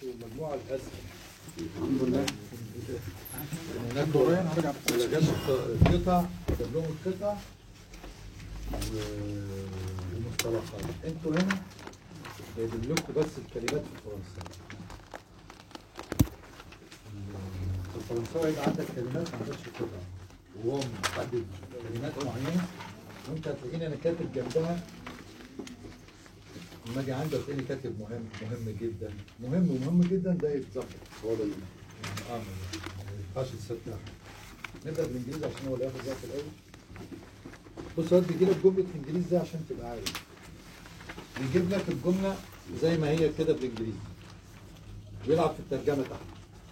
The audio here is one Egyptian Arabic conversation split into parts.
المجموعه الاسهل الحمد لله هناك دوريا هرجع لغايه القطع كتب لهم القطع و- ومصطلحات انتوا هنا جايبين لكم بس الكلمات في الفرنساوي في الفرنساوي يبقى عندك كلمات ما عندكش قطع وهو محدد كلمات معينه وانت هتلاقيني انا كاتب جنبها لما اجي عندي هتلاقيني كاتب مهم مهم جدا مهم ومهم جدا ده يتظبط هو ده اللي اه ما ينفعش تستفتح نبدا بالانجليزي عشان هو اللي هياخد وقت الاول بص هو بيجي لك جمله انجليزي ده عشان تبقى عارف بيجيب لك الجمله زي ما هي كده بالانجليزي ويلعب في الترجمه تحت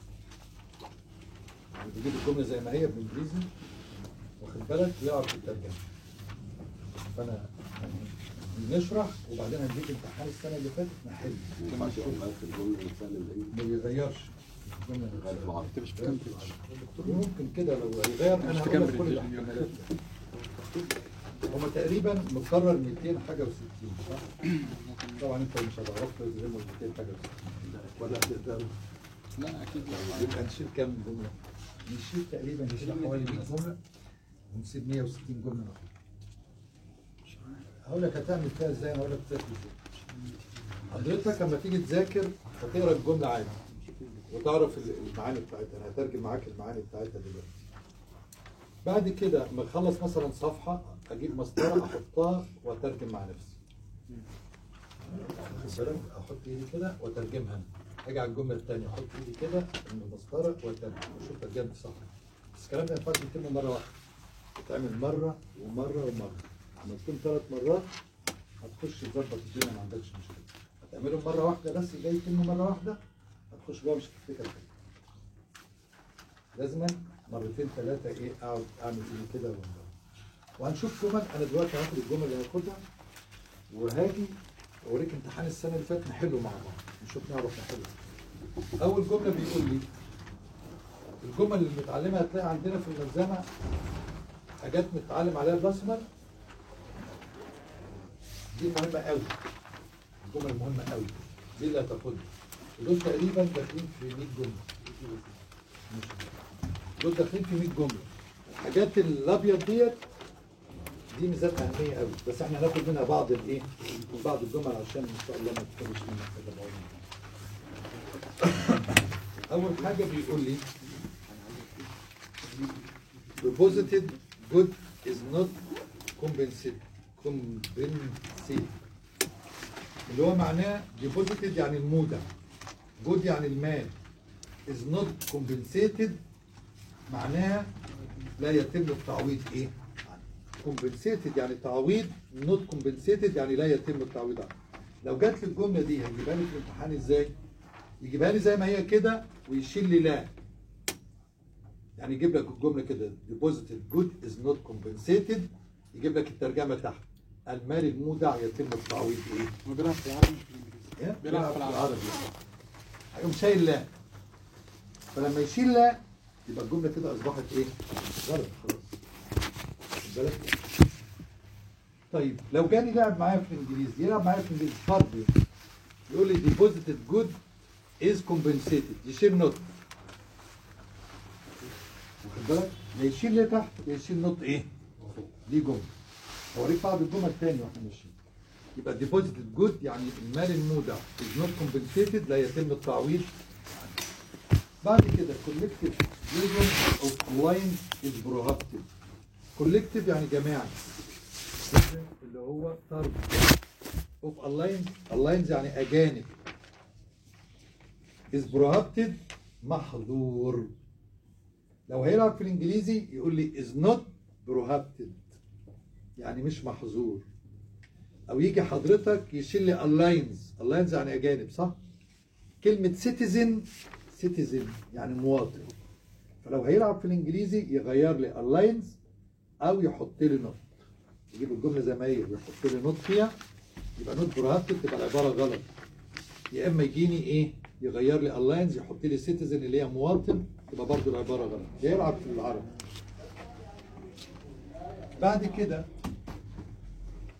يعني بيجيب الجمله زي ما هي بالانجليزي واخد بالك يلعب في الترجمه فانا يعني بنشرح وبعدين هنديك امتحان السنه اللي فاتت نحل ما ينفعش يقوم قافل الجمله ويسلم ما بيغيرش الجمله غير نفسها. بعض انت مش في كامبريدج الدكتور ممكن كده لو هيغير مش انا في هقول لك كامبريدج كل يعني. الاحتمالات هما تقريبا مكرر 200 حاجه و60 صح؟ طبعا انت مش هتعرف تلزمه 200 حاجه و60 ولا هتقدر لا اكيد يبقى نشيل كام جمله؟ نشيل تقريبا نشيل حوالي 100 جمله ونسيب 160 جمله ناخد هقول لك هتعمل فيها ازاي انا هقول لك تذاكر ازاي حضرتك لما تيجي تذاكر هتقرا الجمله عادي وتعرف المعاني بتاعتها انا هترجم معاك المعاني بتاعتها دلوقتي بعد كده لما اخلص مثلا صفحه اجيب مسطره احطها واترجم مع نفسي واخد بالك؟ احط ايدي كده واترجمها أنا. اجي على الجمله الثانيه احط ايدي كده من المسطره واترجم واشوف ترجمتي صح بس الكلام ده ما ينفعش يتم مره واحده يتعمل مره ومره ومره لما تكون ثلاث مرات هتخش تظبط الدنيا ما عندكش مشكله هتعمله مره واحده بس جاي يتم مره واحده هتخش جوه مش هتفتكر حاجه لازما مرتين ثلاثه ايه اقعد اعمل ايدي كده ومرة. وهنشوف جمل انا دلوقتي هاخد الجمل اللي هاخدها وهاجي اوريك امتحان السنه اللي فاتت نحله مع بعض نشوف نعرف نحله اول جمله بيقول لي الجمل اللي بنتعلمها هتلاقي عندنا في الملزمه حاجات متعلم عليها البصمه دي مهمه قوي الجمل مهمه قوي دي اللي هتاخدها ودول تقريبا داخلين في 100 جمله ماشي. دول داخلين في 100 جمله الحاجات الابيض ديت دي ميزات اهميه قوي بس احنا هناخد منها بعض الايه بعض الجمل عشان ان شاء الله ما تكونش منها حاجه معينه اول حاجه بيقول لي deposited good is not compensated compensated اللي هو معناه deposited يعني المودع good يعني المال is not compensated معناها لا يتم التعويض ايه عنه compensated يعني تعويض not compensated يعني لا يتم التعويض عنه لو جات لي الجمله دي هيجيبها لي في الامتحان ازاي يجيبها لي زي ما هي كده ويشيل لي لا يعني يجيب لك الجمله كده deposited good is not compensated يجيب لك الترجمه تحت المال المودع يتم التعويض ايه هو بيلعب في العربي مش في الانجليزي إيه؟ بيلعب في العربي هيقوم شايل لا فلما يشيل لا يبقى الجمله كده اصبحت ايه؟ غلط خلاص خد بالك؟ طيب لو جاني لعب معايا في الانجليزي يلعب معايا في الانجليزي فرض يقول لي deposited good is compensated يشيل نوت واخد بالك؟ لا يشيل ليه تحت لا يشيل نوت ايه؟ دي جمله هوريك بعض الجمل تاني واحنا ماشيين يبقى deposited good يعني المال المودع is not compensated لا يتم التعويض عنه. بعد كده collective vision of alliance is prohibited collective يعني جماعي اللي هو طرد of alliance alliance يعني أجانب is prohibited محظور لو هيلعب في الإنجليزي يقول لي is not prohibited يعني مش محظور او يجي حضرتك يشيل لي الاينز الاينز يعني اجانب صح كلمه سيتيزن سيتيزن يعني مواطن فلو هيلعب في الانجليزي يغير لي الاينز او يحط لي نوت يجيب الجمله زي ما هي ويحط لي نوت فيها يبقى نوت بروهابتد تبقى العباره غلط يا اما يجيني ايه يغير لي الاينز يحط لي سيتيزن اللي هي مواطن تبقى برضه العباره غلط يلعب في العربي بعد كده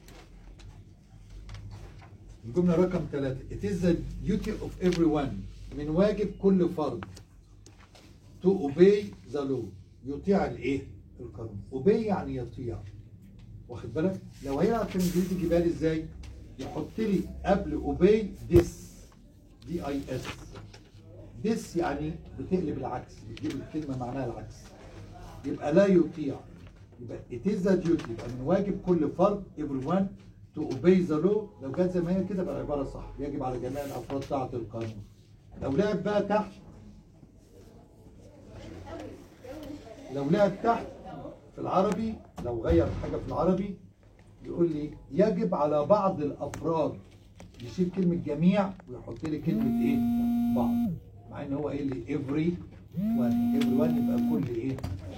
الجملة رقم ثلاثة It is the duty of everyone من واجب كل فرد to obey the law يطيع الايه القانون obey يعني يطيع واخد بالك لو هيلعب في الانجليزي يجيبها لي ازاي يحط لي قبل obey this دي اي اس this يعني بتقلب العكس بتجيب الكلمه معناها العكس يبقى لا يطيع يبقى it is a duty يبقى من واجب كل فرد everyone to obey the law لو جت زي ما هي كده يبقى العباره صح يجب على جميع الافراد طاعه القانون لو لعب بقى تحت لو لعب تحت في العربي لو غير حاجه في العربي يقول لي يجب على بعض الافراد يشيل كلمه جميع ويحط لي كلمه ايه بعض مع ان هو قايل لي every one every one يبقى كل ايه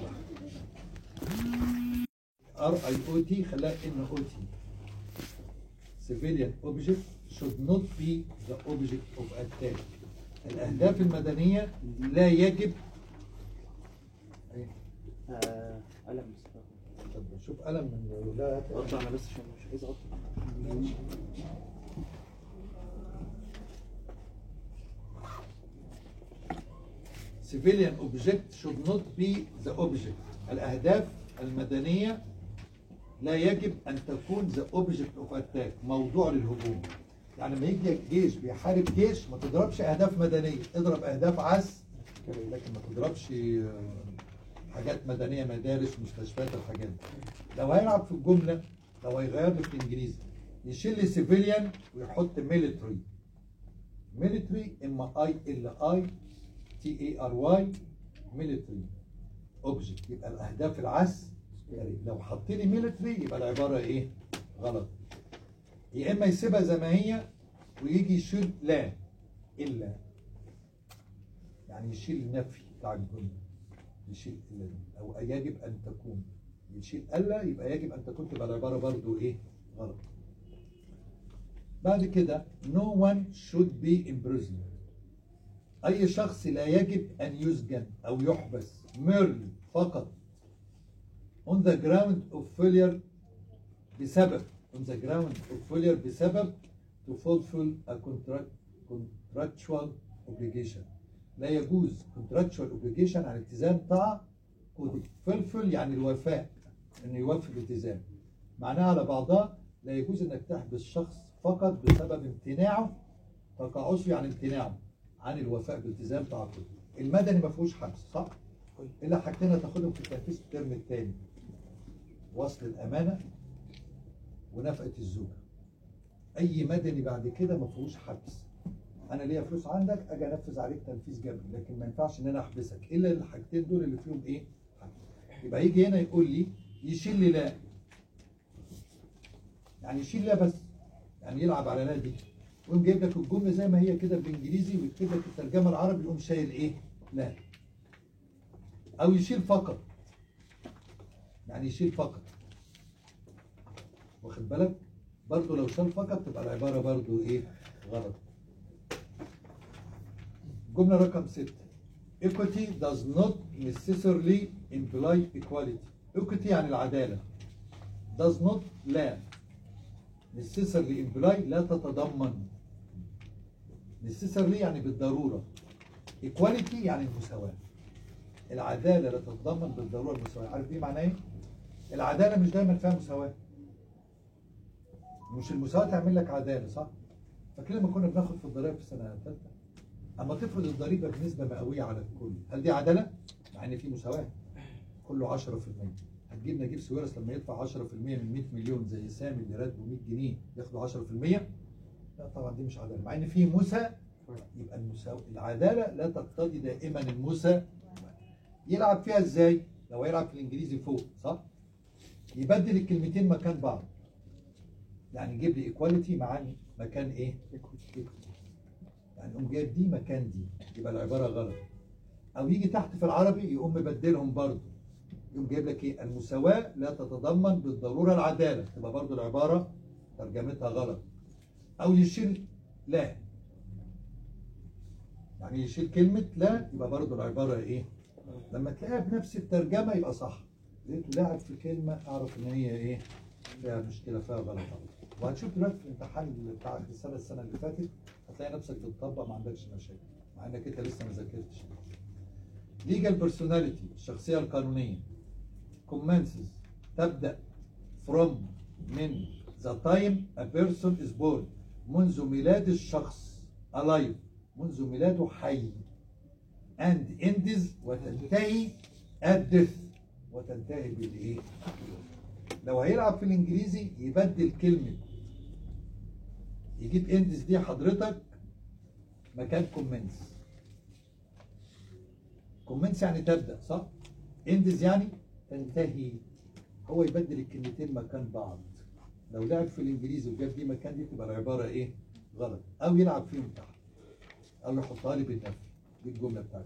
ار اي او تي خلاها ان او تي civilian object should not be the object of attack الاهداف المدنيه لا يجب إيه؟ آه، قلم مصطفى طب شوف قلم من لا قطع انا بس عشان مش عايز اقطع civilian object should not be the object الأهداف المدنية لا يجب أن تكون the object of attack موضوع للهجوم يعني لما يجي جيش بيحارب جيش ما تضربش أهداف مدنية اضرب أهداف عسكرية لكن ما تضربش آه، حاجات مدنية مدارس مستشفيات الحاجات دي لو هيلعب في الجملة لو هيغير لي في الإنجليزي يشيل لي civilian ويحط military military ام اي ال اي تي اي ار واي ميليتري اوبجكت يبقى الاهداف العسكري لو حط لي ميليتري يبقى العباره ايه غلط يا اما يسيبها زي ما هي ويجي يشيل لا الا يعني يشيل النفي بتاع الجمله يشيل الا دي. او يجب ان تكون يشيل الا يبقى يجب ان تكون تبقى العباره برضو ايه غلط بعد كده no one should be imprisoned أي شخص لا يجب أن يسجن أو يحبس merely فقط on the ground of failure بسبب on the ground of failure بسبب to fulfill a contract contractual obligation لا يجوز contractual obligation عن التزام طاعة fulfill يعني الوفاء انه يوفي بالتزام معناها على بعضها لا يجوز انك تحبس شخص فقط بسبب امتناعه تقاعسه عن امتناعه عن الوفاء بالتزام تعاقده المدني ما فيهوش حبس صح؟ الا حاجتين هتاخدهم في تنفيذ الترم الثاني وصل الامانه ونفقه الزوجه اي مدني بعد كده ما فيهوش حبس انا ليا فلوس عندك اجي انفذ عليك تنفيذ جبري لكن ما ينفعش ان انا احبسك الا الحاجتين دول اللي فيهم ايه حبس يبقى يجي هنا يقول لي يشيل لي لا يعني يشيل لا بس يعني يلعب على لا دي ويقوم جايب لك الجمله زي ما هي كده بالانجليزي ويكتب لك الترجمه العربي يقوم شايل ايه لا او يشيل فقط يعني يشيل فقط واخد بالك برضه لو شال فقط تبقى العباره برضه ايه غلط جمله رقم ستة equity does not necessarily imply equality equity يعني العداله does not لا necessarily imply لا تتضمن necessarily يعني بالضرورة equality يعني المساواة العدالة لا تتضمن بالضرورة المساواة عارف دي معناه ايه؟ العدالة مش دايما فيها مساواة مش المساواة تعمل لك عدالة صح؟ فاكر لما كنا بناخد في الضرائب في سنة ثالثة أما تفرض الضريبة بنسبة مئوية على الكل هل دي عدالة؟ مع إن في مساواة كله 10% هتجيب نجيب سويرس لما يدفع 10% من 100 مليون زي سامي اللي راتبه 100 جنيه ياخدوا 10% لا طبعا دي مش عداله مع ان في مسا يبقى المساواة العداله لا تقتضي دائما المسا يلعب فيها ازاي؟ لو هيلعب في الانجليزي فوق صح؟ يبدل الكلمتين مكان بعض يعني يجيب لي ايكواليتي مع مكان ايه؟ equity. يعني يقوم جايب دي مكان دي يبقى العباره غلط او يجي تحت في العربي يقوم مبدلهم برضه يقوم جايب لك ايه المساواة لا تتضمن بالضرورة العدالة تبقى برضو العبارة ترجمتها غلط او يشيل لا يعني يشيل كلمة لا يبقى برضو العبارة ايه لما تلاقيها بنفس الترجمة يبقى صح لقيته لاعب في كلمة اعرف ان هي ايه فيها مشكلة فيها غلط وهتشوف دلوقتي في الامتحان بتاع آخر السنة السنة اللي فاتت هتلاقي نفسك بتطبق ما عندكش مشاكل مع انك انت لسه ما ذاكرتش legal personality الشخصيه القانونيه commences تبدا from من the time a person is born منذ ميلاد الشخص alive منذ ميلاده حي and ends وتنتهي at death وتنتهي بالايه؟ لو هيلعب في الانجليزي يبدل كلمه يجيب اندز دي حضرتك مكان كومنتس كومنتس يعني تبدا صح؟ اندز يعني تنتهي هو يبدل الكلمتين مكان بعض لو لعب في الانجليزي وجاب دي مكان دي تبقى العباره ايه؟ غلط او يلعب فيهم تحت او يحطها لي بالنفي دي الجمله بتاعتي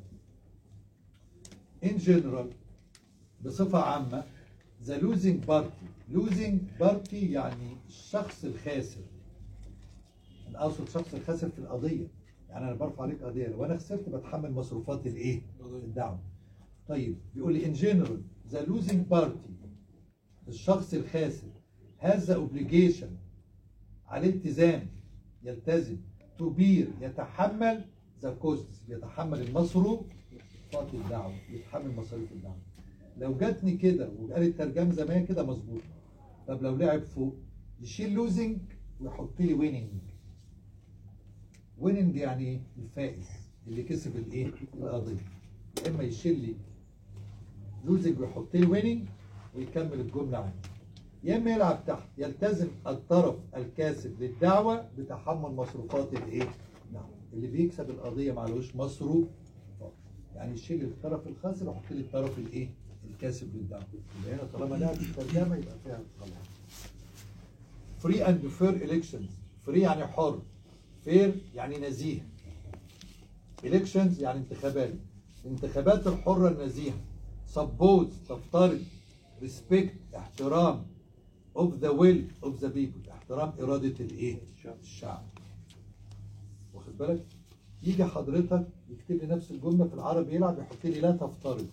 in general بصفة عامة the losing party losing party يعني الشخص الخاسر أنا أقصد الشخص الخاسر في القضية يعني أنا برفع عليك قضية لو أنا خسرت بتحمل مصروفات الإيه؟ الدعوة طيب بيقول لي in general the losing party الشخص الخاسر has the obligation عليه التزام يلتزم to bear يتحمل the costs يتحمل المصروفات الدعوة يتحمل مصاريف الدعوة لو جاتني كده وقال الترجمة زي ما هي كده مظبوط طب لو لعب فوق يشيل لوزنج ويحط لي ويننج ويننج يعني ايه؟ الفائز اللي كسب الايه؟ القضية يا اما يشيل لي لوزنج ويحط لي ويننج ويكمل الجملة عندي يا اما يلعب تحت يلتزم الطرف الكاسب للدعوة بتحمل مصروفات الايه؟ الدعوة اللي بيكسب القضية معلوش مصروف يعني يشيل الطرف الخاسر ويحط لي الطرف الايه؟ الكاسب للدعوة يبقى هنا طالما لعب الترجمة يبقى فيها غلط فري اند فير elections فري يعني حر فير يعني نزيه elections يعني انتخابات الانتخابات الحرة النزيهة suppose تفترض respect احترام of the will of the people احترام إرادة الايه؟ الشعب واخد بالك؟ يجي حضرتك يكتب لي نفس الجملة في العربي يلعب يحط لي لا تفترض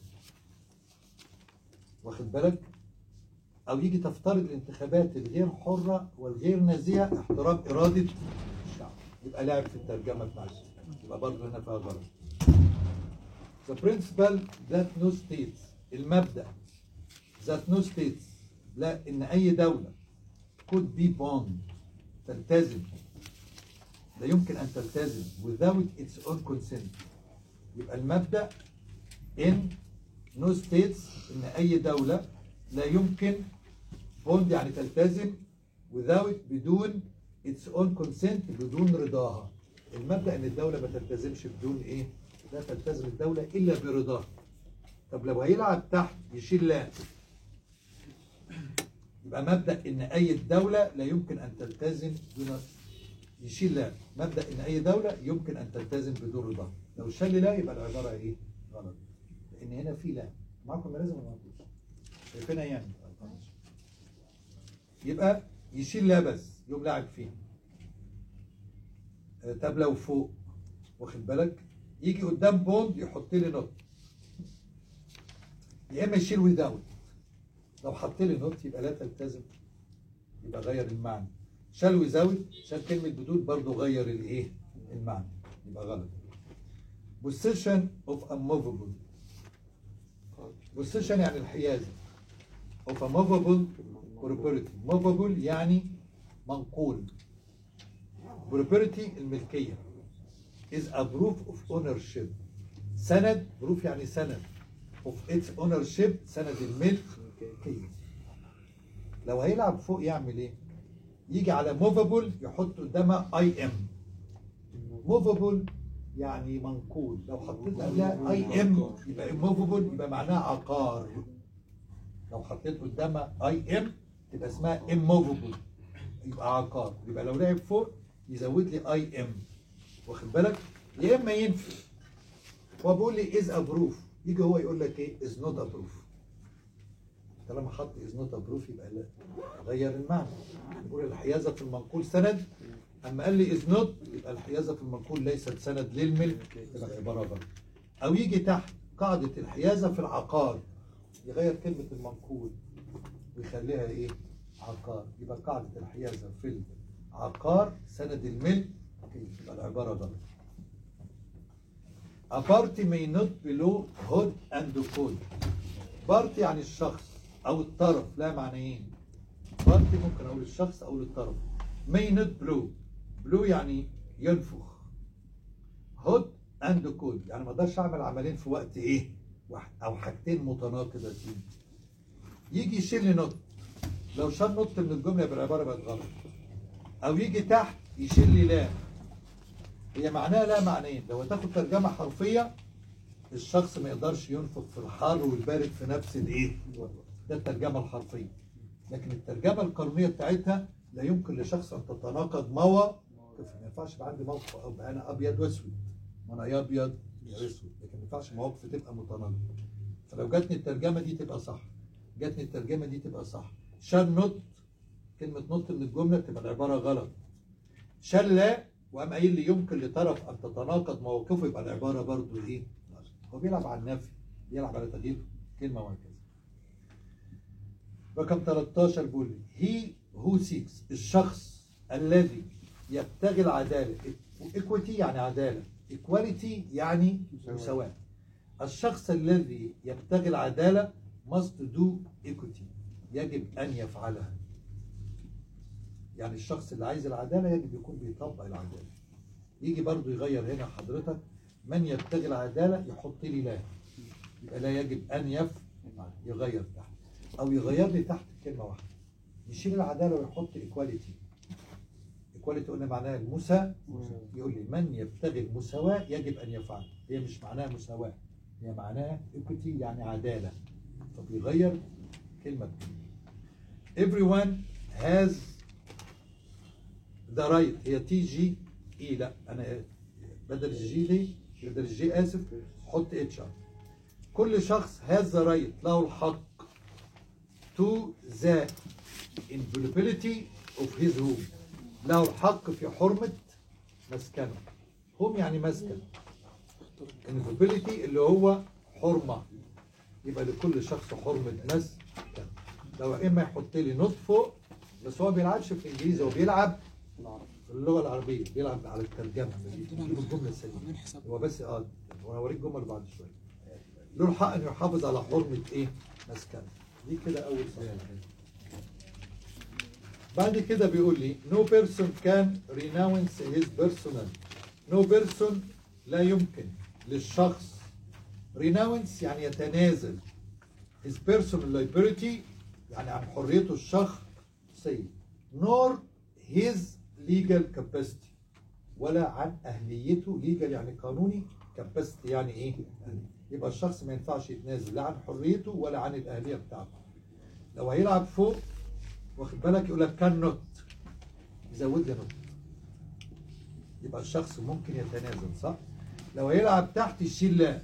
واخد بالك؟ أو يجي تفترض الانتخابات الغير حرة والغير نزيهة احترام إرادة الشعب يبقى لاعب في الترجمة بتاعته يبقى برضه هنا فيها غلط The principle that no states المبدأ that no states لا إن أي دولة could be bound تلتزم لا يمكن أن تلتزم without its own consent يبقى المبدأ إن no states إن أي دولة لا يمكن بوند يعني تلتزم without بدون its own consent بدون رضاها المبدأ إن الدولة ما تلتزمش بدون إيه؟ لا تلتزم الدولة إلا برضاها طب لو هيلعب تحت يشيل لا يبقى مبدأ إن أي دولة لا يمكن أن تلتزم دون يشيل لا مبدأ إن أي دولة يمكن أن تلتزم بدون رضاها لو شال لا يبقى العبارة إيه؟ غلط لأن هنا في لا معاكم لازم ولا معاكم؟ شايفينها يعني يبقى يشيل لا بس يقوم لاعب فيه آه، طب لو فوق واخد بالك يجي قدام بوند يحط لي نوت يا اما يشيل ويداوت لو حط لي نوت يبقى لا تلتزم يبقى غير المعنى شال ويزاوت شال كلمه بدون برضه غير الايه المعنى يبقى غلط possession of a movable possession يعني الحيازه of a movable property movable يعني منقول property الملكية is a proof of ownership سند proof يعني سند of its ownership سند الملكية لو هيلعب فوق يعمل ايه؟ يجي على movable يحط قدامها اي ام movable يعني منقول لو حطيت قبلها اي ام يبقى immovable يبقى معناها عقار لو حطيت قدامها اي ام تبقى اسمها immovable يبقى عقار يبقى لو لعب فوق يزود لي اي ام واخد بالك يا اما ينفي هو بيقول لي از ابروف يجي هو يقول لك ايه از نوت ابروف طالما حط از نوت ابروف يبقى لا غير المعنى يقول الحيازه في المنقول سند اما قال لي از نوت يبقى الحيازه في المنقول ليست سند للملك يبقى العباره غلط او يجي تحت قاعده الحيازه في العقار يغير كلمه المنقول ويخليها ايه عقار يبقى قاعده الحيازه في العقار سند الملك يبقى العباره غلط A party may not below hood and code. بارتي يعني الشخص او الطرف لا معنيين بارتي ممكن اقول الشخص او الطرف may not blow blow يعني ينفخ هود اند كود يعني ما اقدرش اعمل عملين في وقت ايه واحد او حاجتين متناقضتين يجي يشيل لي نوت لو شال نوت من الجمله يبقى العباره بقت غلط او يجي تحت يشيل لي لا هي معناها لا معنيين لو هتاخد ترجمه حرفيه الشخص ما يقدرش ينفخ في الحار والبارد في نفس الايه ده الترجمه الحرفيه لكن الترجمه القانونيه بتاعتها لا يمكن لشخص ان تتناقض مواقف ما ينفعش يبقى عندي موقف ابقى انا ابيض واسود ما انا يا ابيض يا اسود لكن ما ينفعش مواقف تبقى متناقضه فلو جاتني الترجمه دي تبقى صح جاتني الترجمه دي تبقى صح شال نوت كلمه نوت من الجمله تبقى العباره غلط شال لا وقام قايل لي يمكن لطرف ان تتناقض مواقفه يبقى العباره برضو ايه غلط. هو بيلعب على النفي بيلعب على تغيير كلمه وهكذا رقم 13 بيقول لي هي هو سيكس الشخص الذي يبتغي العداله ايكويتي يعني عداله ايكواليتي يعني مساواه الشخص الذي يبتغي العداله must do equity يجب ان يفعلها يعني الشخص اللي عايز العداله يجب يكون بيطبق العداله يجي برضو يغير هنا حضرتك من يبتغي العداله يحط لي لا يبقى لا يجب ان يفعل يغير تحت او يغير لي تحت كلمه واحده يشيل العداله ويحط ايكواليتي ايكواليتي قلنا معناها المسا يقول لي من يبتغي المساواه يجب ان يفعل هي مش معناها مساواه هي معناها ايكويتي يعني عداله فبيغير كلمه بكلمه everyone has the right هي تي جي اي لا انا بدل الجي دي بدل الجي اسف حط اتش ار كل شخص has the right له الحق to the inviolability of his home له الحق في حرمة مسكنه home يعني مسكن inviolability اللي هو حرمة يبقى لكل شخص حرمة مسكن لو اما يحط لي نوت فوق بس هو ما بيلعبش في الانجليزي هو بيلعب في اللغة العربية بيلعب على الترجمة يجيب الجملة السليمة هو بس اه وانا هوريك جمل بعد شوية له الحق انه يحافظ على حرمة ايه مسكنه دي كده اول سؤال بعد كده بيقول لي no person can renounce his personal no person لا يمكن للشخص renounce يعني يتنازل his personal liberty يعني عن حريته الشخصية nor his legal capacity ولا عن أهليته legal يعني قانوني capacity يعني إيه؟ يبقى الشخص ما ينفعش يتنازل لا عن حريته ولا عن الأهلية بتاعته لو هيلعب فوق واخد بالك يقول لك كان نوت يزود لي نوت يبقى الشخص ممكن يتنازل صح؟ لو هيلعب تحت يشيل لا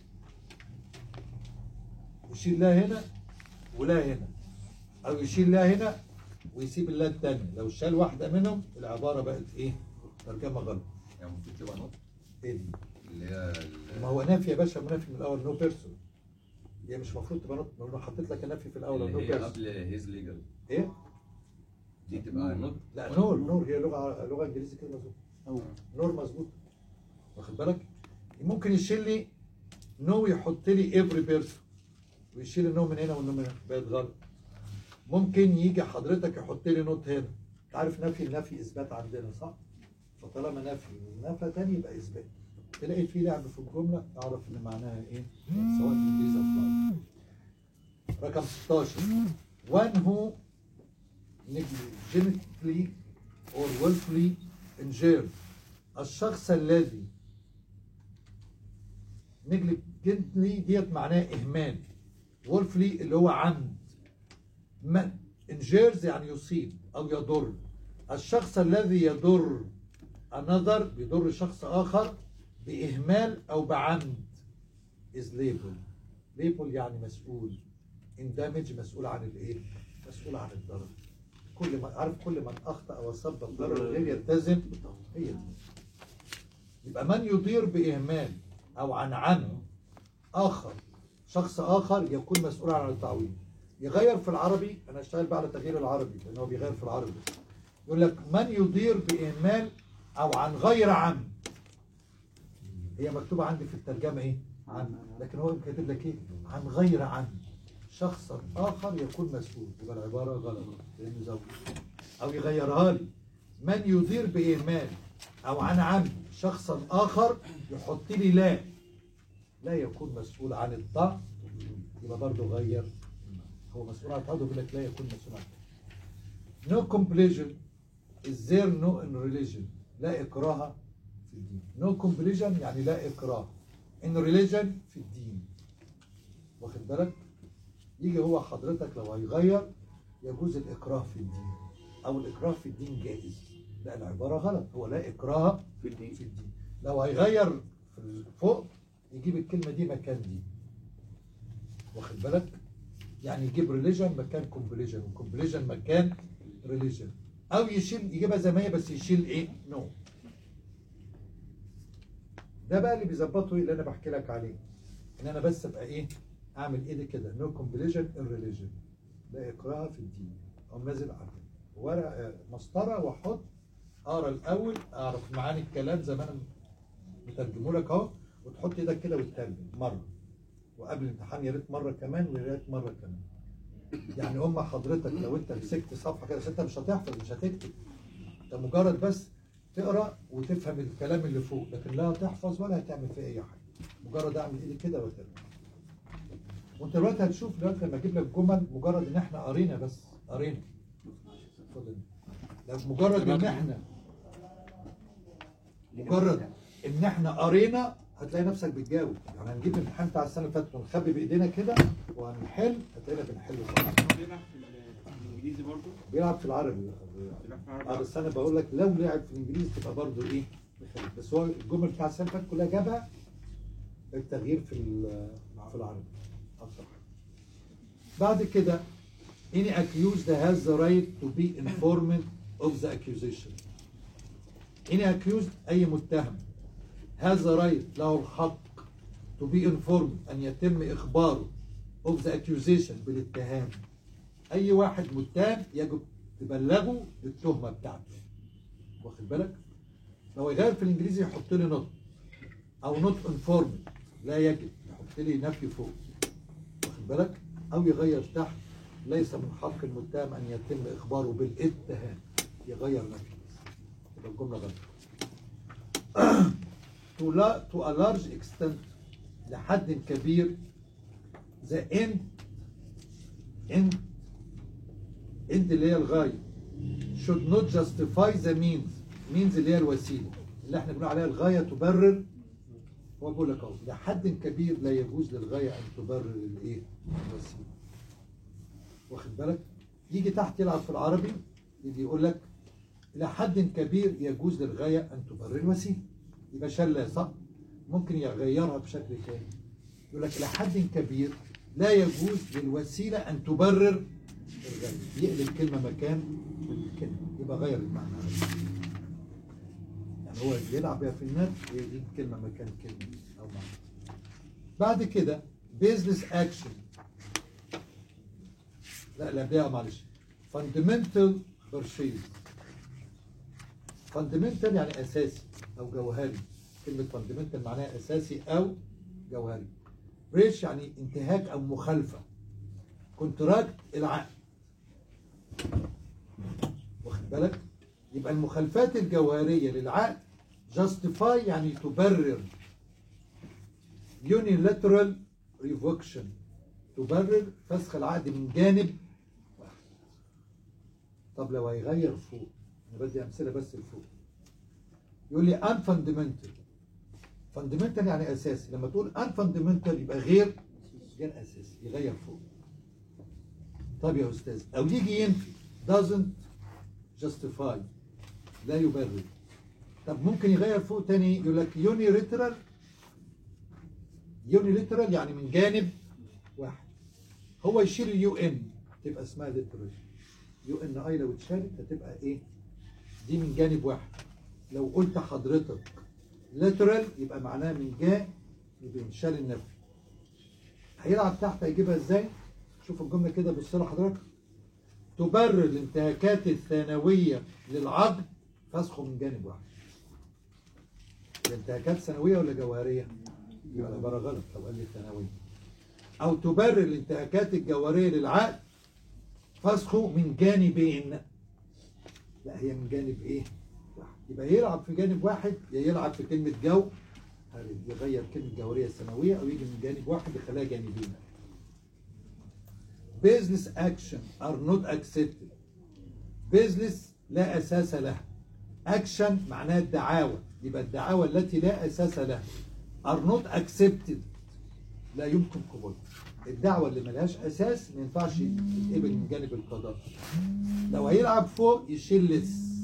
يشيل لا هنا ولا هنا او يشيل لا هنا ويسيب اللا التانية لو شال واحدة منهم العبارة بقت ايه؟ ترجمة غلط يعني المفروض تبقى نقطة ايه دي؟ اللي هي ال- ما هو نافي يا باشا منافي من الاول نو بيرسون هي مش المفروض تبقى نوت ما انا حطيت لك النفي في الاول نو اللي هي بيرسون قبل هيز ليجل ايه؟ دي تبقى نوت لا نور نور هي لغه لغه انجليزي كده مظبوط أو نور مظبوط واخد بالك ممكن يشيل لي نو يحط لي افري بيرسون ويشيل النو من هنا والنو من هنا بقت غلط ممكن يجي حضرتك يحط لي نوت هنا انت عارف نفي النفي اثبات عندنا صح فطالما نفي ونفى تاني يبقى اثبات تلاقي في لعب في الجمله اعرف ان معناها ايه سواء في الانجليزي او في العربي رقم 16 one who negligently or willfully injured الشخص الذي negligently ديت معناه إهمال willfully اللي هو عمد من injures يعني يصيب أو يضر الشخص الذي يضر another بيضر شخص آخر بإهمال أو بعمد is label label يعني مسؤول in damage مسؤول عن الإيه؟ مسؤول عن الضرر كل ما عارف كل من أخطأ وسبب ضرر غير يلتزم هي دي يبقى من يضير بإهمال أو عن عمد آخر شخص آخر يكون مسؤول عن التعويض يغير في العربي أنا أشتغل بقى على تغيير العربي لأن هو بيغير في العربي يقول لك من يضير بإهمال أو عن غير عمد هي مكتوبه عندي في الترجمه ايه عن لكن هو كاتب لك ايه عن غير عن شخص اخر يكون مسؤول يبقى العباره غلط لانه زوج او يغيرها لي من يدير باهمال او عن عمد شخصا اخر يحط لي لا لا يكون مسؤول عن الضعف يبقى برضه غير هو مسؤول عن الضعف يقول لك لا يكون مسؤول عن الضعف No completion is there no in religion لا إكراه في الدين no completion يعني لا إكراه in religion في الدين واخد بالك يجي هو حضرتك لو هيغير يجوز الإكراه في الدين أو الإكراه في الدين جائز لا العبارة غلط هو لا إكراه في الدين. في الدين لو هيغير في فوق يجيب الكلمة دي مكان دي واخد بالك يعني يجيب ريليجن مكان كومبليجن وكومبليجن مكان ريليجن او يشيل يجيبها زي ما هي بس يشيل ايه نو ده بقى اللي بيظبطه اللي انا بحكي لك عليه ان انا بس ابقى ايه اعمل ايدي كده نو كومبليجن ان ريليجن لا اكراه في الدين او نازل عنه ورق مسطره واحط اقرا الاول اعرف معاني الكلام زي ما انا مترجمه لك اهو وتحط ايدك كده وتترجم مره وقبل الامتحان يا ريت مره كمان ويا ريت مره كمان يعني ام حضرتك لو انت مسكت صفحه كده بس انت مش هتحفظ مش هتكتب انت مجرد بس تقرا وتفهم الكلام اللي فوق لكن لا هتحفظ ولا هتعمل فيه اي حاجه مجرد اعمل ايدي كده وترجم وانت دلوقتي هتشوف دلوقتي لما اجيب لك جمل مجرد ان احنا قرينا بس قرينا اتفضل. لو مجرد ان احنا مجرد ان احنا قرينا هتلاقي نفسك بتجاوب يعني هنجيب الامتحان بتاع السنه اللي فاتت ونخبي بايدينا كده وهنحل هتلاقينا بنحل صح بيلعب في ال- في الانجليزي برضه بيلعب في العربي بيلعب في اه العربي بس انا بقول لك لو لعب في الانجليزي تبقى برضه ايه بخير. بس هو الجمل بتاع السنه اللي فاتت كلها جابها التغيير في ال- في العربي اكتر حاجه بعد كده any accused has the right to be informed of the accusation any accused اي متهم has the right له الحق to be informed ان يتم اخباره of the accusation بالاتهام اي واحد متهم يجب تبلغه بالتهمه بتاعته واخد بالك لو يغير في الانجليزي يحط لي نوت او نوت انفورمد لا يجب يحط لي نفي فوق واخد بالك او يغير تحت ليس من حق المتهم ان يتم اخباره بالاتهام يغير نفي يبقى الجمله غلط to, la, to a large extent لحد كبير the end end end اللي هي الغاية should not justify the means means اللي هي الوسيلة اللي احنا بنقول عليها الغاية تبرر هو بيقول لك اهو لحد كبير لا يجوز للغاية أن تبرر الايه الوسيلة واخد بالك يجي تحت يلعب في العربي يجي يقول لك إلى حد كبير يجوز للغاية أن تبرر الوسيلة يبقى شلة صح ممكن يغيرها بشكل تاني يقول لك إلى حد كبير لا يجوز للوسيلة أن تبرر الغاية يقلب كلمة مكان الكلمة يبقى غير المعنى يعني هو بيلعب بيها في النت ويجيب كلمة مكان كلمة أو معنى بعد كده business action لا لا ده معلش fundamental purchase fundamental يعني أساسي أو جوهري كلمة fundamental معناها أساسي أو جوهري بريش يعني انتهاك أو مخالفة كونتراكت العقد واخد بالك يبقى المخالفات الجوهرية للعقد justify يعني تبرر unilateral revocation تبرر فسخ العقد من جانب واحد طب لو هيغير فوق انا بدي امثله بس لفوق يقول لي unfundamental fundamental يعني اساسي لما تقول unfundamental يبقى غير غير اساسي يغير فوق طب يا استاذ او يجي ينفي doesn't justify لا يبرر طب ممكن يغير فوق تاني يقول لك unilateral unilateral يعني من جانب واحد هو يشيل اليو ان تبقى اسمها ليترال يو ان اي لو اتشالت هتبقى ايه دي من جانب واحد لو قلت حضرتك ليترال يبقى معناها من جانب يبقى انشال النفي هيلعب تحت هيجيبها ازاي شوف الجمله كده بص لها حضرتك تبرر الانتهاكات الثانويه للعقد فسخه من جانب واحد الانتهاكات سنويه ولا جوهريه؟ يبقى العباره غلط لو قال لي ثانويه او تبرر الانتهاكات الجوهريه للعقد فسخه من جانبين لا هي من جانب ايه؟ واحد يبقى يلعب في جانب واحد يا يلعب في كلمه جو يغير كلمه جوهريه السنويه او يجي من جانب واحد يخليها جانبين business action are not accepted business لا أساس له action معناها الدعاوى يبقى الدعاوى التي لا أساس لها are not accepted لا يمكن قبولها الدعوة اللي ملهاش أساس ما ينفعش تتقبل من جانب القضاء لو هيلعب فوق يشيل لس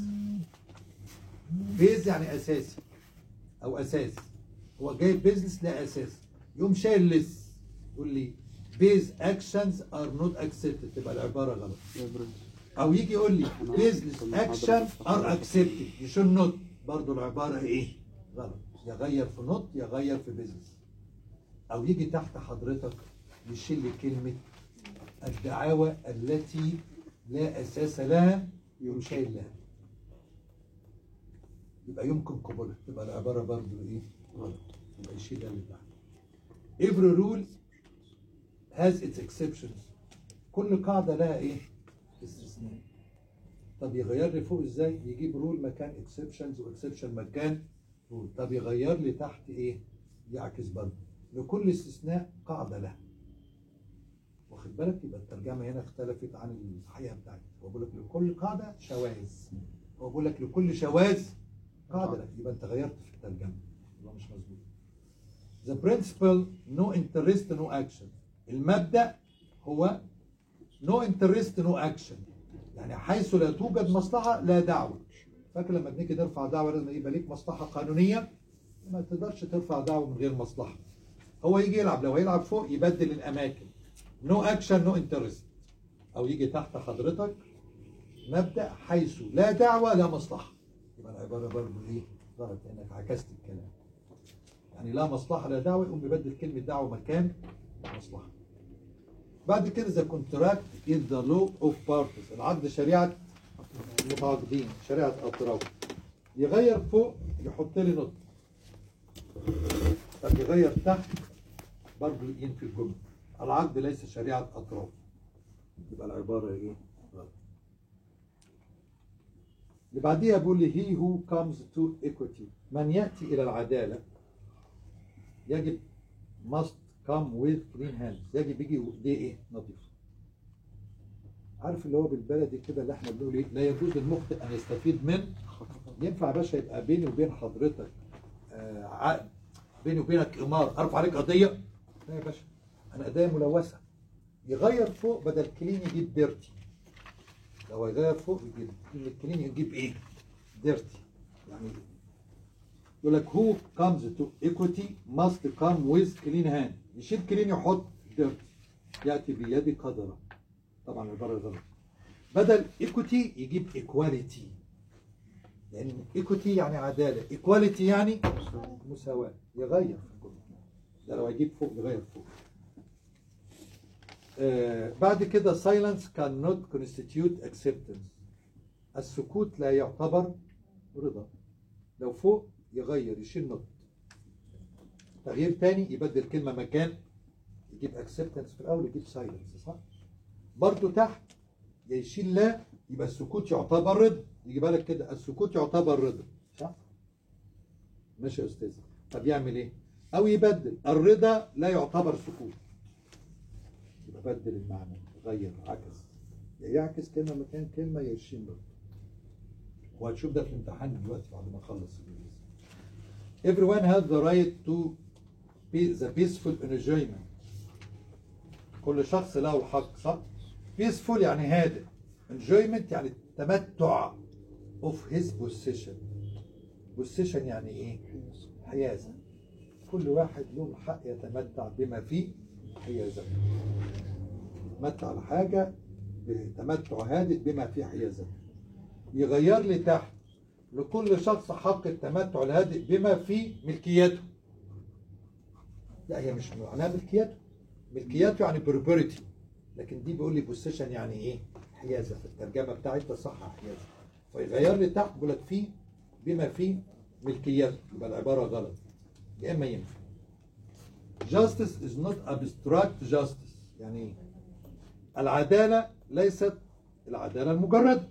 بيز يعني أساسي أو أساس هو جايب بيزنس لا أساس يقوم شايل لس يقول لي بيز اكشنز ار نوت اكسبتد تبقى العباره غلط يا برنس او يجي يقول لي بيزنس اكشن ار اكسبتد يشيل نوت برضه العباره ايه غلط يغير في نوت يغير في بيزنس او يجي تحت حضرتك يشيل لي كلمه الدعاوى التي لا اساس لها يقوم شايل لها يبقى يمكن قبولها تبقى العباره برضه ايه غلط يبقى يشيل اللي تحت every rule has its exceptions كل قاعدة لها ايه؟ استثناء طب يغير لي فوق ازاي؟ يجيب رول مكان exceptions واكسبشن مكان رول طب يغير لي تحت ايه؟ يعكس برضه لكل استثناء قاعدة لها واخد بالك يبقى الترجمة هنا اختلفت عن الحقيقة بتاعتي هو بيقول لك لكل قاعدة شواذ هو بيقول لك لكل شواذ قاعدة لها يبقى انت غيرت في الترجمة يبقى مش مظبوط The principle no interest no action المبدأ هو no interest no action يعني حيث لا توجد مصلحة لا دعوة فاكر لما بنيجي نرفع دعوة لازم يبقى ليك مصلحة قانونية ما تقدرش ترفع دعوة من غير مصلحة هو يجي يلعب لو هيلعب فوق يبدل الأماكن no action no interest أو يجي تحت حضرتك مبدأ حيث لا دعوة لا مصلحة يبقى العبارة برضه إيه غلط لأنك عكست الكلام يعني لا مصلحة لا دعوة يقوم يبدل كلمة دعوة مكان مصلحة بعد كده ذا كونتراكت از ذا لو اوف بارتس العقد شريعة المتعاقدين شريعة أطراف يغير فوق يحط لي نقطة طب يغير تحت برضه ينفي الجملة العقد ليس شريعة أطراف يبقى العبارة إيه؟ غلط اللي بعديها بيقول لي he who comes to equity من يأتي إلى العدالة يجب must come with clean hands يجب يجي وايديه ايه نظيفه عارف اللي هو بالبلدي كده اللي احنا بنقول ايه لا يجوز للمخطئ ان يستفيد من ينفع يا باشا يبقى بيني وبين حضرتك آه عقد بيني وبينك امار ارفع عليك قضيه لا يا باشا انا ايديا ملوثه يغير فوق بدل كلين يجيب ديرتي لو يغير فوق يجيب كلمه كلين يجيب ايه ديرتي يعني يقول لك who comes to equity must come with clean hand يشيل كلين يحط dirt يأتي بيد قدرة طبعا العبارة غلط بدل equity يجيب equality لأن equity يعني عدالة equality يعني مساواة يغير في الجملة ده لو هيجيب فوق يغير فوق آه بعد كده silence cannot constitute acceptance السكوت لا يعتبر رضا لو فوق يغير يشيل نقط تغيير تاني يبدل كلمة مكان يجيب acceptance في الأول يجيب silence صح؟ برضو تحت يا يشيل لا يبقى السكوت يعتبر رضا يجي بالك كده السكوت يعتبر رضا صح؟ ماشي يا أستاذ طب يعمل إيه؟ أو يبدل الرضا لا يعتبر سكوت يبقى بدل المعنى غير عكس يا يعكس كلمة مكان كلمة يا يشيل نقط وهتشوف ده في الامتحان دلوقتي بعد ما اخلص الانجليزي everyone has the right to be the peaceful enjoyment كل شخص له حق صح peaceful يعني هادئ enjoyment يعني التمتع of his possession possession يعني ايه حيازة كل واحد له حق يتمتع بما فيه حيازة يتمتع بحاجة بتمتع هادئ بما فيه حيازة يغير لي تحت لكل شخص حق التمتع الهادئ بما في ملكيته لا هي مش معناها ملكيته ملكيته يعني بروبرتي لكن دي بيقول لي بوسيشن يعني ايه حيازه في الترجمه بتاعتها صح حيازه فيغير لي تحت بيقول لك في بما في ملكيته يبقى العبارة غلط يا إما ينفع justice is not abstract justice يعني إيه؟ العدالة ليست العدالة المجردة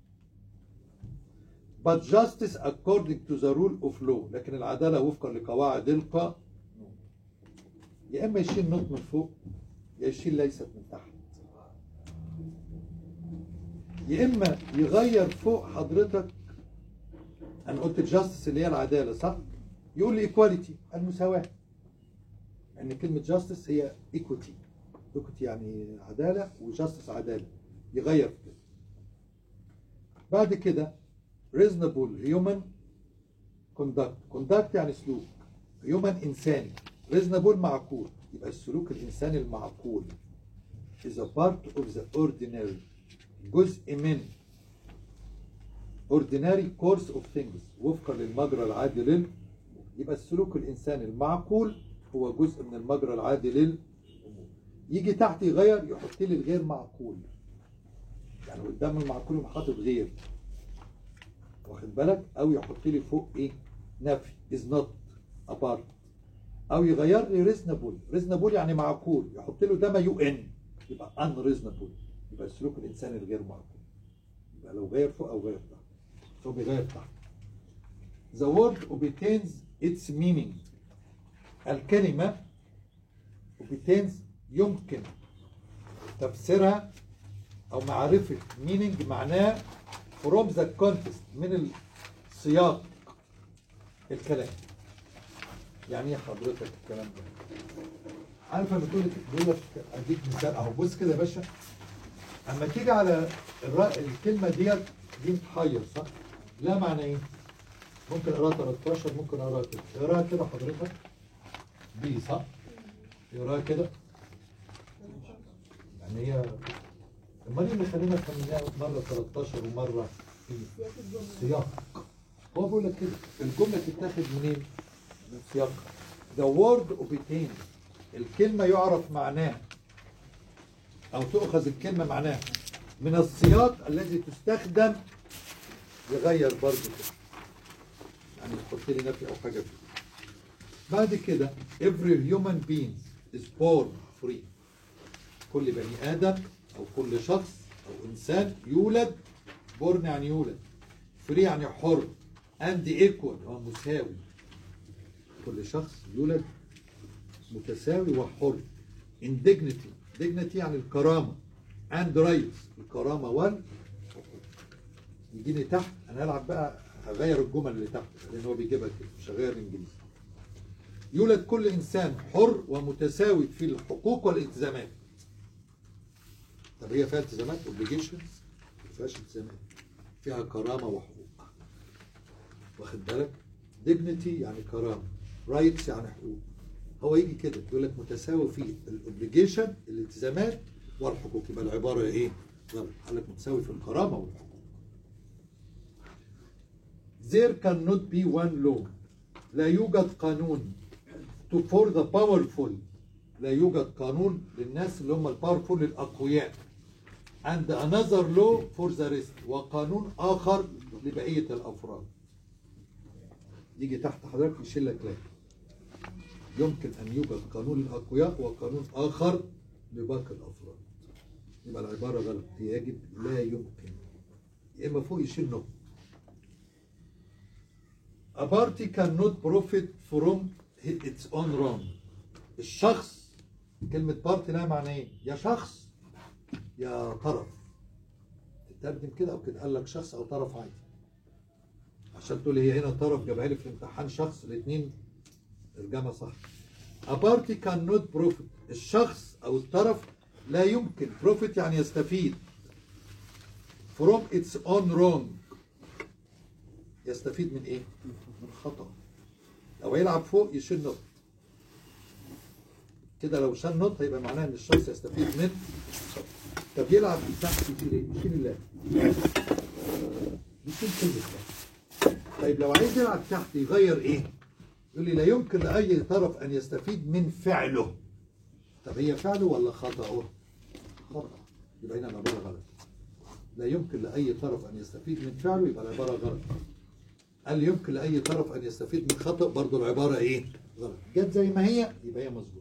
but justice according to the rule of law لكن العدالة وفقا لقواعد القانون يا إما يشيل نوت من فوق يا يشيل ليست من تحت يا إما يغير فوق حضرتك أنا قلت الجاستس اللي هي العدالة صح؟ يقول لي ايكواليتي المساواة ان كلمة جاستس هي ايكوتي ايكوتي يعني عدالة وجاستس عدالة يغير في كده بعد كده reasonable human conduct conduct يعني سلوك human إنساني reasonable معقول يبقى السلوك الإنساني المعقول is a part of the ordinary جزء من ordinary course of things وفقا للمجرى العادي لل يبقى السلوك الإنساني المعقول هو جزء من المجرى العادي للأمور يجي تحت يغير يحط لي الغير معقول يعني قدام المعقول يقوم حاطط غير واخد بالك او يحط لي فوق ايه نفي is not apart او يغير لي reasonable reasonable يعني معقول يحط له ده ما يو ان يبقى unreasonable يبقى السلوك الانساني الغير معقول يبقى لو غير فوق او غير تحت هو بيغير تحت the word obtains its meaning الكلمة obtains يمكن تفسيرها او معرفة meaning معناه from the context من السياق الكلام يعني ايه حضرتك الكلام ده عارف لما تقول بيقول لك اديك مثال اهو بص كده يا باشا اما تيجي على الر- الكلمه ديت دي متحير صح؟ لا معنى ايه؟ ممكن اقراها 13 ممكن اقراها كده اقراها كده حضرتك بي صح؟ اقراها كده يعني هي امال ايه اللي خلينا نخليها مره 13 ومره في سياق هو بيقول لك كده الجمله تتاخد منين؟ من سياق the word obtained الكلمه يعرف معناها او تؤخذ الكلمه معناها من السياق الذي تستخدم يغير برضه كده يعني يحط لي نفي او حاجه فيه بعد كده every human being is born free كل بني ادم او كل شخص او انسان يولد بورن يعني يولد فري يعني حر اند ايكوال هو مساوي كل شخص يولد متساوي وحر in dignity dignity يعني الكرامة and rights الكرامة والحقوق يجيني تحت انا هلعب بقى هغير الجمل اللي تحت لان هو بيجيبها كده مش هغير الانجليزي يولد كل انسان حر ومتساوي في الحقوق والالتزامات طب هي فيها التزامات اوبليجيشنز ما فيهاش التزامات فيها كرامه وحقوق واخد بالك ديجنتي يعني كرامه رايتس يعني حقوق هو يجي كده يقول لك متساوي في الاوبليجيشن الالتزامات والحقوق يبقى العباره ايه؟ غلط قال لك متساوي في الكرامه والحقوق There cannot be one law لا يوجد قانون to for the powerful لا يوجد قانون للناس اللي هم الباورفول الأقوياء and another law for the rest وقانون آخر لبقية الأفراد يجي تحت حضرتك يشيل لك لا يمكن أن يوجد قانون للأقوياء وقانون آخر لباقي الأفراد يبقى العبارة غلط هي يجب لا يمكن يا إما فوق يشيل نقطة A party cannot profit from its own wrong. الشخص كلمة بارتي لها معنى ايه؟ يا شخص يا طرف. تترجم كده او كده قال لك شخص او طرف عادي. عشان تقول هي هنا طرف جابها لي في الامتحان شخص الاثنين ترجمة صح. A party cannot profit. الشخص او الطرف لا يمكن profit يعني يستفيد from its own wrong. يستفيد من ايه؟ من خطأ لو هيلعب فوق يشيل نقط كده لو شال نقط هيبقى معناها ان الشخص يستفيد من خطأ طب يلعب تحت يشيل ايه؟ يشيل الله يشيل كلمة الله طيب لو عايز يلعب تحت يغير ايه؟ يقول لي لا يمكن لأي طرف أن يستفيد من فعله طب هي فعله ولا خطأه؟ خطأ يبقى هنا العبارة غلط لا يمكن لأي طرف أن يستفيد من فعله يبقى العبارة غلط قال لي يمكن لاي طرف ان يستفيد من خطا برضه العباره ايه غلط جت زي ما هي يبقى هي مظبوطه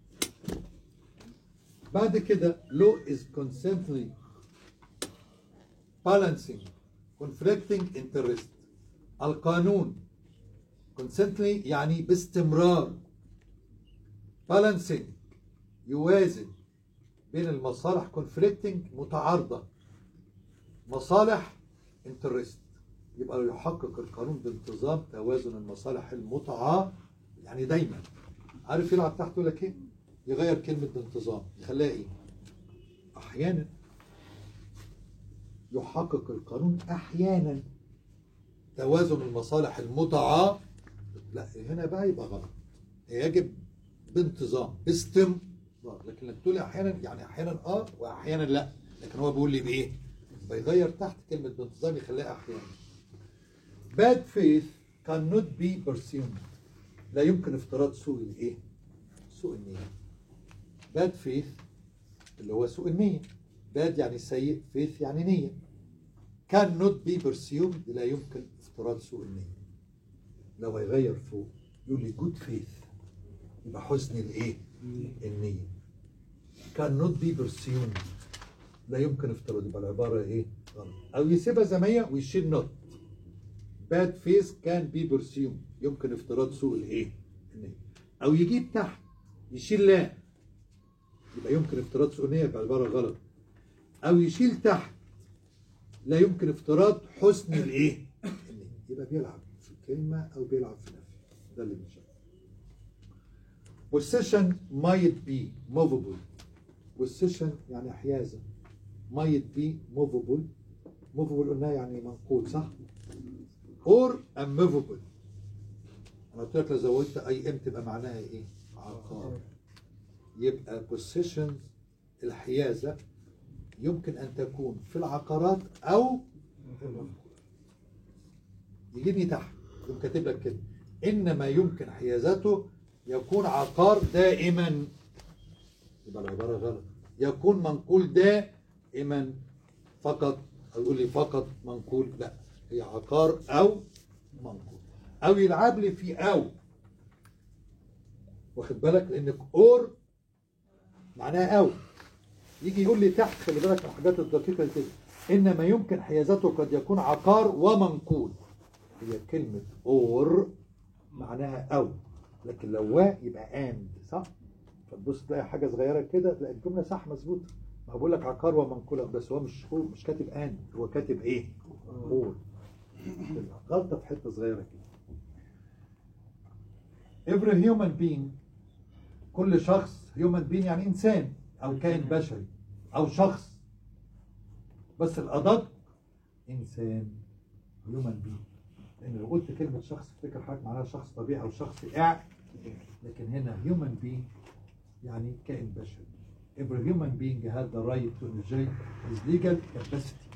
بعد كده law is constantly balancing conflicting interest القانون constantly يعني باستمرار balancing يوازن بين المصالح conflicting متعارضة مصالح interest يبقى يحقق القانون بانتظام توازن المصالح المتعارضة يعني دايما عارف يلعب تحت يقول لك ايه يغير كلمة بانتظام يخليها ايه احيانا يحقق القانون احيانا توازن المصالح المتعارضة لا هنا بقى يبقى غلط يجب بانتظام باستمرار لكن لما تقول احيانا يعني احيانا اه واحيانا لا لكن هو بيقول لي بايه بيغير تحت كلمه بانتظام يخليها احيانا bad faith cannot be pursued لا يمكن افتراض سوء الايه سوء النية bad faith اللي هو سوء النية bad يعني سيء faith يعني نية cannot be pursued لا يمكن افتراض سوء النية لو هيغير فوق يقول لي good faith يبقى حسن الايه النية cannot be pursued لا يمكن افتراض يبقى العبارة ايه غلط او يسيبها زي ما هي ويشيل not bad faith can be pursued يمكن افتراض سوء الايه النية او يجيب تحت يشيل لا يبقى يمكن افتراض سوء النية يبقى العبارة غلط او يشيل تحت لا يمكن افتراض حسن الايه النية يبقى بيلعب في كلمة او بيلعب في نفي ده اللي بنشوفه والسيشن might be movable والسيشن يعني حيازة might be movable movable قلنا يعني منقول صح or unmovable انا قلت لك لو زودت اي ام تبقى معناها ايه عقار يبقى positions الحيازة يمكن ان تكون في العقارات او في المنقولات يجيني تحت يقوم كاتب لك كده انما يمكن حيازته يكون عقار دائما يبقى العبارة غلط يكون منقول دائما فقط أو يقول لي فقط منقول لا هي عقار أو منقول أو يلعب لي في أو واخد بالك لأن أور معناها أو يجي يقول لي تحت خلي بالك من الحاجات الدقيقة كده إنما يمكن حيازته قد يكون عقار ومنقول هي كلمة أور معناها أو لكن لو وا يبقى اند صح فتبص تلاقي حاجه صغيره كده تلاقي الجمله صح مظبوطه ما بقول لك عقار ومنقوله بس هو مش هو مش كاتب اند هو كاتب ايه اور غلطه في حته صغيره كده every human being كل شخص human being يعني انسان او كائن بشري او شخص بس الادق انسان human being لان لو قلت كلمه شخص افتكر حضرتك معناها شخص طبيعي او شخص قاعد لكن هنا human being يعني كائن بشري every human being has the right to enjoy his legal capacity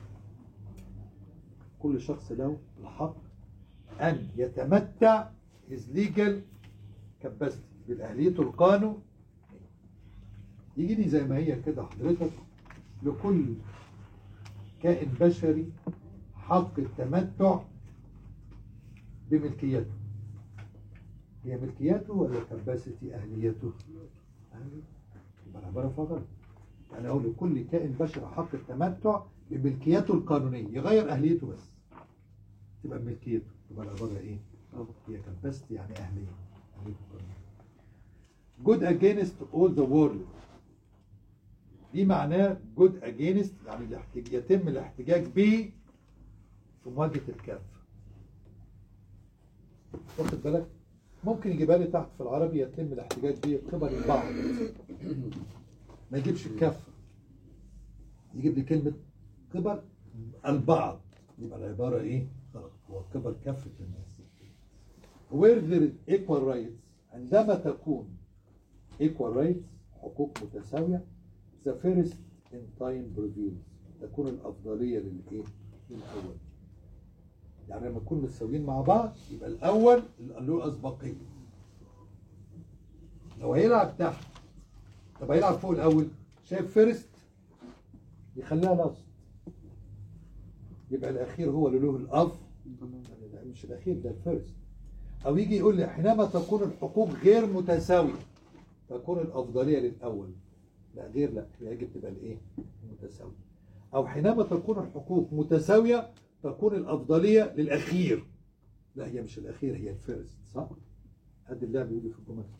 كل شخص له الحق أن يتمتع his legal capacity بالأهلية القانون يجيني زي ما هي كده حضرتك لكل كائن بشري حق التمتع بملكيته هي ملكيته ولا كباسيتي أهليته؟ أهليته يبقى العبارة فيها غلط يعني أقول لكل كائن بشري حق التمتع بملكيته القانونية يغير أهليته بس تبقى ملكيته تبقى العبارة إيه؟ هي كباسيتي يعني أهلية أهليته القانونية good against all the world دي معناه good against يعني الاحتج... يتم الاحتجاج به في مواجهة الكافة واخد بالك ممكن يجيبها لي تحت في العربي يتم الاحتجاج به قبل البعض ما يجيبش الكافة يجيب لي كلمة قبل البعض يبقى العبارة ايه غلط هو قبل كافة الناس where there is equal rights عندما تكون equal rights حقوق متساوية the first in time prevails تكون الأفضلية للإيه؟ للأول يعني لما نكون متساويين مع بعض يبقى الأول اللي له أسبقية لو هيلعب تحت طب هيلعب فوق الأول شايف فيرست يخليها لاست يبقى الأخير هو اللي له الأفضلية يعني ده مش الاخير ده الفيرست او يجي يقول لي حينما تكون الحقوق غير متساويه تكون الافضليه للاول لا غير لا يجب تبقى الايه متساويه او حينما تكون الحقوق متساويه تكون الافضليه للاخير لا هي مش الاخير هي الفيرست صح قد اللعب يجي في الجمل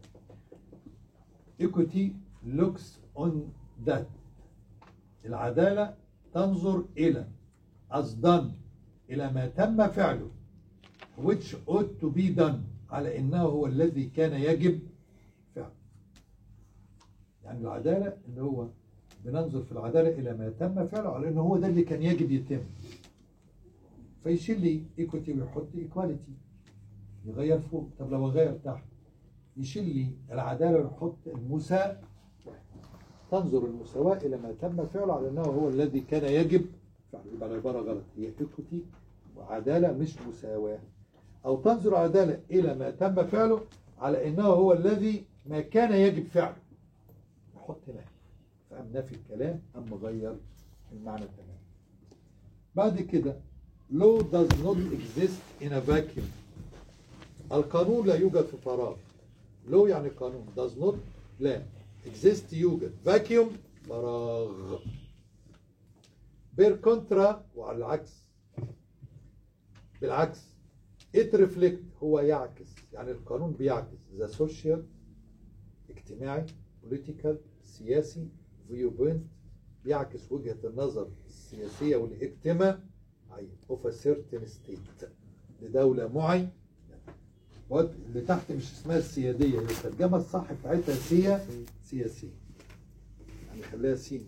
equity looks on that العدالة تنظر إلى as done إلى ما تم فعله which ought to be done على إنه هو الذي كان يجب فعله يعني العدالة إن هو بننظر في العدالة إلى ما تم فعله على إنه هو ده اللي كان يجب يتم فيشيل لي equity ويحط equality يغير فوق طب لو أغير تحت يشيل لي العدالة ويحط المساء تنظر المساواة إلى ما تم فعله على أنه هو الذي كان يجب فعله يبقى العبارة غلط هي إيكوتي وعدالة مش مساواة أو تنظر عدالة إلى ما تم فعله على أنه هو الذي ما كان يجب فعله نحط نفي فأم نفي الكلام أم غير المعنى تماما بعد كده law does not exist in a vacuum القانون لا يوجد في فراغ لو يعني قانون does not لا exist يوجد vacuum فراغ بير كونترا وعلى العكس بالعكس it reflect هو يعكس يعني القانون بيعكس the social اجتماعي political سياسي view point بيعكس وجهة النظر السياسية والاجتماعية of a certain state لدولة معينة واد- اللي تحت مش اسمها السيادية هي الترجمة الصح بتاعتها سيا سياسية يعني خليها سين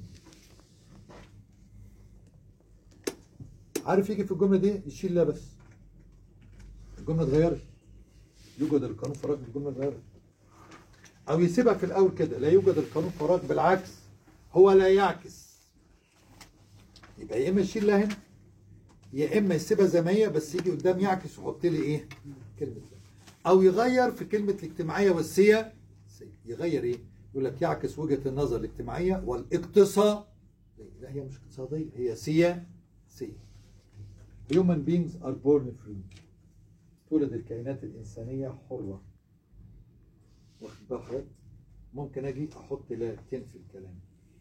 عارف يجي في الجملة دي يشيل لا بس الجملة اتغيرت يوجد القانون فراغ الجملة اتغيرت أو يسيبها في الأول كده لا يوجد القانون فراغ بالعكس هو لا يعكس يبقى يا إما يشيل لا هنا يا إما يسيبها زي ما هي بس يجي قدام يعكس ويحط لي إيه كلمة لا. او يغير في كلمه الاجتماعيه والسيا يغير ايه يقول لك يعكس وجهه النظر الاجتماعيه والاقتصاد لا هي مش اقتصاديه هي سياسيه human beings are born free تولد الكائنات الانسانيه حره واخد بالك ممكن اجي احط لا تنفي الكلام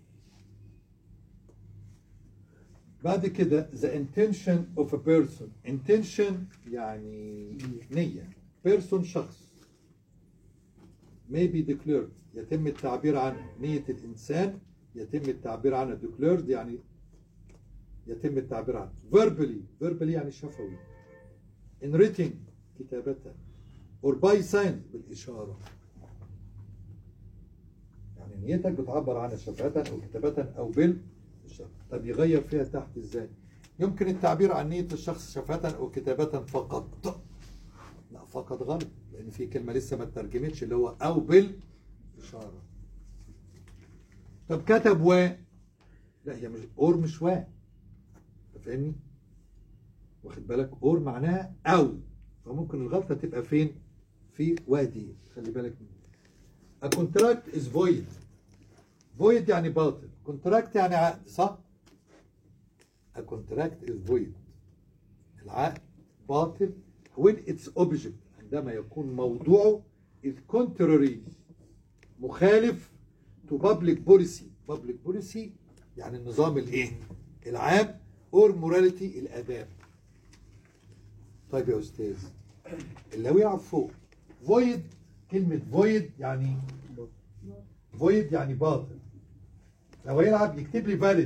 بعد كده the intention of a person intention يعني نية person شخص may be declared يتم التعبير عنه نية الإنسان يتم التعبير عنها declared يعني يتم التعبير عنه verbally verbally يعني شفوي in written كتابة or by sign بالإشارة يعني نيتك بتعبر عنها شفاة أو كتابة أو بالإشارة طب يغير فيها تحت إزاي يمكن التعبير عن نية الشخص شفاة أو كتابة فقط لا فقط غلط لأن في كلمة لسه ما اترجمتش اللي هو أو بالإشارة طب كتب و لا هي مش اور مش و أنت فاهمني واخد بالك اور معناها أو فممكن الغلطة تبقى فين في وادي خلي بالك منها A contract is void void يعني باطل contract يعني عقد صح A contract is void العقد باطل when its object عندما يكون موضوعه is contrary مخالف to public policy public policy يعني النظام الايه العام or morality الاداب طيب يا استاذ اللي يعرف فوق void كلمة void يعني void يعني باطل لو يلعب يكتب لي valid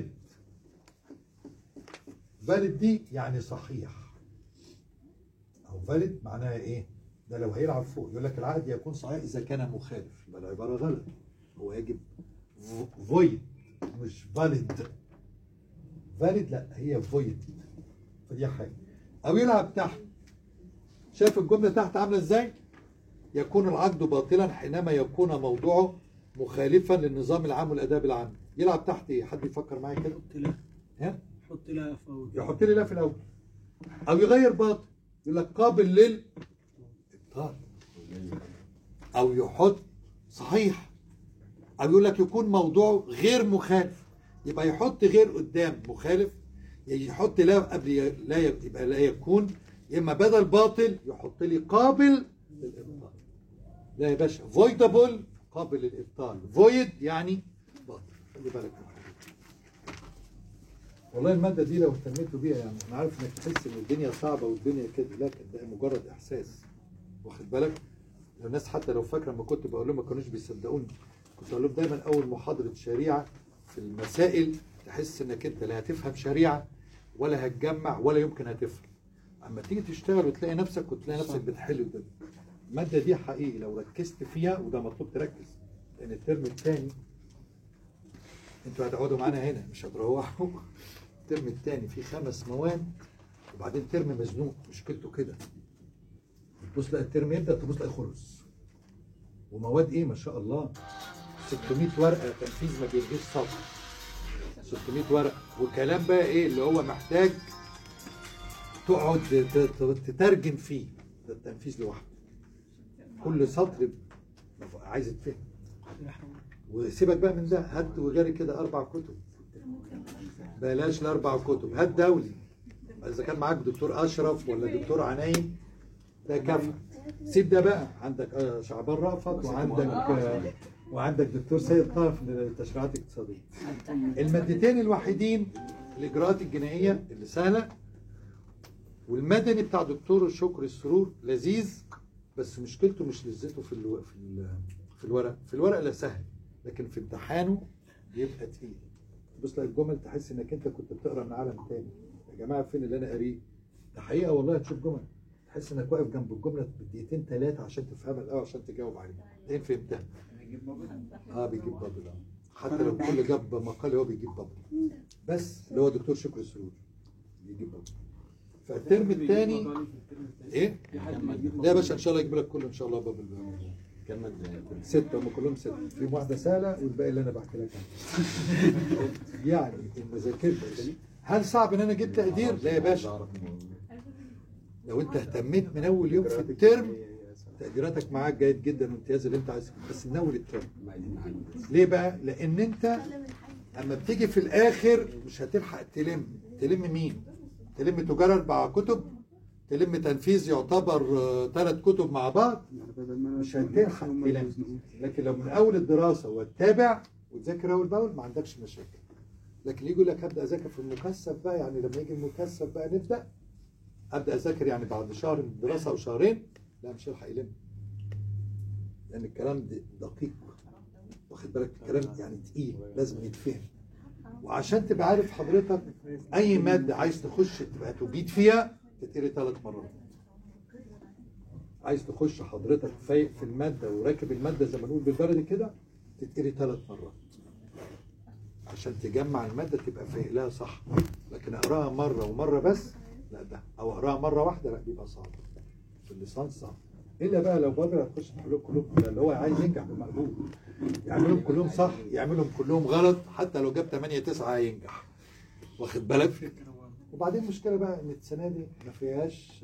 valid دي يعني صحيح او valid معناها ايه ده لو هيلعب فوق يقول لك العقد يكون صحيح اذا كان مخالف يبقى العباره غلط هو يجب vo- void مش valid valid لا هي void فدي حاجه او يلعب تحت شايف الجمله تحت عامله ازاي يكون العقد باطلا حينما يكون موضوعه مخالفا للنظام العام والاداب العام يلعب تحت ايه حد يفكر معايا كده حط لها ها حط لها فوق يحط لي لا في الاول او يغير باطل يقول لك قابل للابطال او يحط صحيح او يقول لك يكون موضوعه غير مخالف يبقى يحط غير قدام مخالف يحط لا قبل ي- لا ي- يبقى لا يكون يا اما بدل باطل يحط لي قابل للابطال لا يا باشا فويدابل قابل للابطال فويد يعني باطل خلي بالك من الحاجة دي. والله الماده دي لو اهتميتوا بيها يعني انا عارف انك تحس ان الدنيا صعبه والدنيا كده لكن ده مجرد احساس واخد بالك لو الناس حتى لو فاكره لما كنت بقول لهم ما كانوش بيصدقوني كنت اقول لهم دايما اول محاضره شريعه في المسائل تحس انك انت لا هتفهم شريعه ولا هتجمع ولا يمكن هتفهم اما تيجي تشتغل وتلاقي نفسك وتلاقي نفسك بتحل الدنيا الماده دي حقيقي لو ركزت فيها وده مطلوب تركز لان الترم الثاني انتوا هتقعدوا معانا هنا مش هتروحوا الترم الثاني فيه خمس مواد وبعدين ترم مزنوق مشكلته كده تبص تلاقي الترم يبدا تبص تلاقي خلص ومواد ايه ما شاء الله 600 ورقه تنفيذ ما بيجيش سطر 600 ورقه وكلام بقى ايه اللي هو محتاج تقعد ت- ت- تترجم فيه ده التنفيذ لوحده كل سطر عايز يتفهم وسيبك بقى من ده هات وجاري كده اربع كتب بلاش الاربع كتب هات دولي اذا كان معاك دكتور اشرف ولا دكتور عنايم ده كفى سيب ده بقى عندك آه، شعبان رأفت وعندك آه، وعندك دكتور سيد طه للتشريعات الاقتصاديه المادتين الوحيدين الاجراءات الجنائيه اللي سهله والمدني بتاع دكتور شكر السرور لذيذ بس مشكلته مش لذته في الو... في ال... في الورق في الورق لا سهل لكن في امتحانه بيبقى تقيل تبص تلاقي الجمل تحس انك انت كنت بتقرا من عالم تاني يا جماعه فين اللي انا قاريه ده حقيقه والله تشوف جمل تحس انك واقف جنب الجمله بدقيقتين ثلاثه عشان تفهمها الاول عشان تجاوب عليها بعدين فهمتها اه بيجيب بابل اه حتى لو كل جاب مقال هو بيجيب بابل بس اللي هو دكتور شكري السرور بيجيب بابل فالترم الثاني ايه؟ لا يا باشا ان شاء الله يجيب لك كله ان شاء الله بابل كم مادة؟ ستة هم كلهم ستة في واحدة سهلة والباقي اللي أنا بحكي لك عنه يعني إن ذاكرت هل صعب إن أنا أجيب تقدير؟ لا يا باشا لو أنت اهتميت من أول يوم في الترم تقديراتك معاك جيد جدا وامتياز اللي أنت عايزه بس من أول الترم ليه بقى؟ لأن أنت أما بتيجي في الآخر مش هتلحق تلم تلم مين؟ تلم تجارة أربع كتب تلم تنفيذ يعتبر ثلاث كتب مع بعض مش هتلحق تلم لكن لو من اول الدراسه وتتابع وتذاكر اول باول ما عندكش مشاكل لكن يجي لك ابدا اذاكر في المكثف بقى يعني لما يجي المكثف بقى نبدا ابدا اذاكر يعني بعد شهر من الدراسه او شهرين لا مش هيلحق يلم لان الكلام د- دقيق واخد بالك الكلام يعني تقيل لازم يتفهم وعشان تبقى عارف حضرتك اي ماده عايز تخش تبقى تجيد فيها تتقري ثلاث مرات عايز تخش حضرتك فايق في الماده وراكب الماده زي ما نقول بالبلدي كده تتقري ثلاث مرات عشان تجمع الماده تبقى فايق لها صح لكن اقراها مره ومره بس لا ده او اقراها مره واحده لا بيبقى صعب في اللسان صعب الا بقى لو بدر هتخش تحلهم كلهم كده اللي هو عايز ينجح بمقبول يعملهم كلهم صح يعملهم كلهم غلط حتى لو جاب 8 9 هينجح واخد بالك وبعدين المشكله بقى ان السنه دي ما فيهاش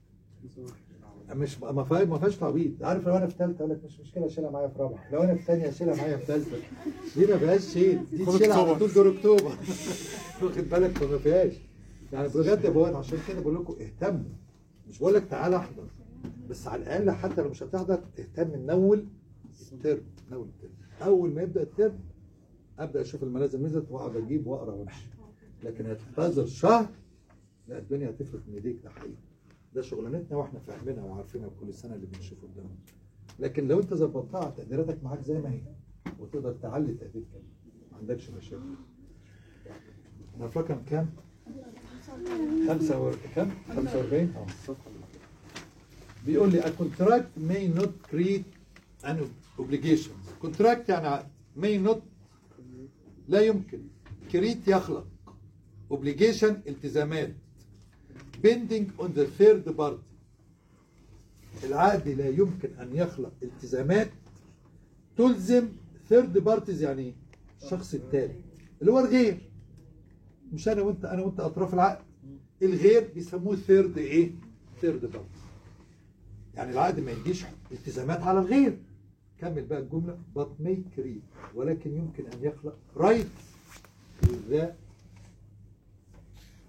مش ما فيهاش ما فيهاش تعويض عارف لو انا في ثالثه اقول لك مش مشكله اشيلها معايا في رابعه لو انا في ثانيه اشيلها معايا في ثالثه دي ما فيهاش شيء دي تشيلها على طول دور اكتوبر واخد بالك فما فيهاش يعني بجد يا بواد عشان كده بقول لكم اهتموا مش بقول لك تعالى احضر بس على الاقل حتى لو مش هتحضر تهتم نول الترم نول الترم اول ما يبدا الترم ابدا اشوف الملازم نزلت واقعد اجيب واقرا وامشي لكن هتنتظر شهر لا الدنيا هتفلت من ايديك ده حقيقي ده شغلانتنا واحنا فاهمينها وعارفينها كل سنه اللي بنشوفه قدامنا لكن لو انت ظبطتها تقديراتك معاك زي ما هي وتقدر تعلي تقدير كمان ما عندكش مشاكل انا رقم كام؟ خمسة و... كام؟ 45 اه بيقول لي a contract may not create an obligation contract يعني عقد may not لا يمكن create يخلق obligation التزامات binding on the third party العقد لا يمكن أن يخلق التزامات تلزم third parties يعني إيه؟ الشخص الثالث اللي هو الغير مش أنا وأنت أنا وأنت أطراف العقد الغير بيسموه third إيه؟ third party يعني العقد ما يجيش التزامات على الغير كمل بقى الجملة but may create ولكن يمكن أن يخلق rights to the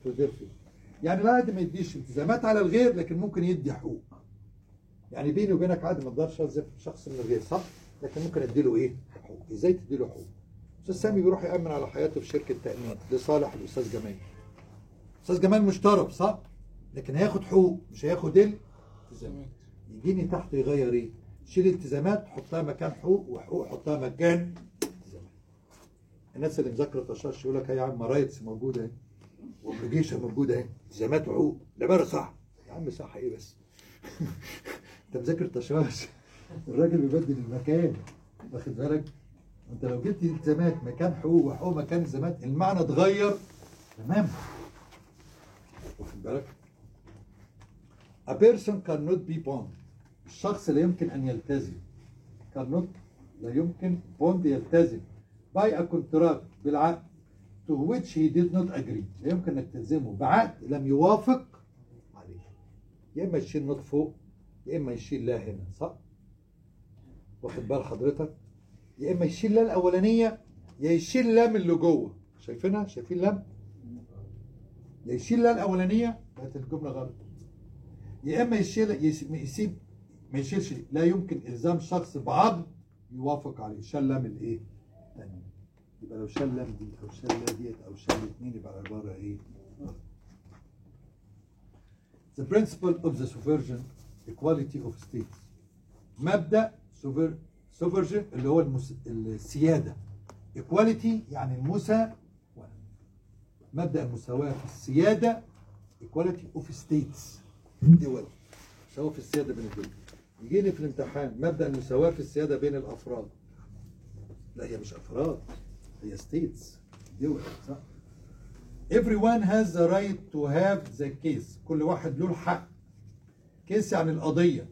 to their field. يعني العقد ما يديش التزامات على الغير لكن ممكن يدي حقوق يعني بيني وبينك عقد ما اقدرش اظف شخص من الغير صح لكن ممكن اديله ايه حقوق ازاي تديله حقوق استاذ سامي بيروح يامن على حياته في شركه تامين لصالح الاستاذ جمال استاذ جمال مشترك صح لكن هياخد حقوق مش هياخد التزامات يجيني تحت يغير ايه شيل التزامات حطها مكان حقوق وحقوق حطها مكان التزامات الناس اللي مذاكره طشاش يقول لك يا عم رايتس موجوده اهي واوبليجيشن موجوده اهي التزامات وحقوق العباره صح يا عم صح ايه بس انت مذاكر طشاش الراجل بيبدل المكان واخد بالك انت لو جبت التزامات مكان حقوق وحقوق مكان التزامات المعنى اتغير تماما واخد بالك A person cannot be bound الشخص لا يمكن أن يلتزم cannot لا يمكن bond يلتزم by a contract بالعقد to which he did not agree لا يمكن أنك تلزمه بعقد لم يوافق عليه يا إما يشيل نوت فوق يا إما يشيل لا هنا صح؟ واخد بال حضرتك؟ يا إما يشيل لا الأولانية يا يشيل لا من اللي جوه شايفينها؟ شايفين لام؟ يا يشيل لا الأولانية بقت الجملة غلط يا اما يشيل يس- يسيب ما يشيلش لا يمكن الزام شخص بعقد يوافق عليه شال لام الايه؟ الثانيه يبقى لو شال لام دي او شال لا ديت او شال الاثنين يبقى العباره ايه؟ The principle of the sovereign equality of states مبدأ sover- sovereign اللي هو المس... السيادة equality يعني المساواة مبدأ المساواة في السيادة equality of states دول مساواة في السيادة بين الدول يجي لي في الامتحان مبدأ المساواة في السيادة بين الأفراد لا هي مش أفراد هي states دول صح everyone has the right to have the case كل واحد له الحق كيس يعني القضية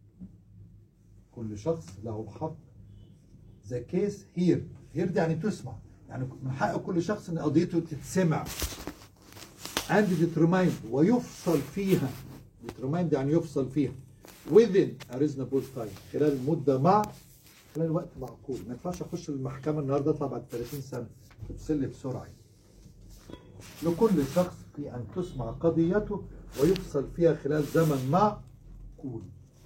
كل شخص له الحق the case here here دي يعني تسمع يعني من حق كل شخص ان قضيته تتسمع and determined ويفصل فيها determined يعني يفصل فيها within a reasonable time خلال مدة مع خلال وقت معقول ما ينفعش اخش المحكمة النهارده اطلع بعد 30 سنة تفصل لي بسرعة لكل شخص في ان تسمع قضيته ويفصل فيها خلال زمن معقول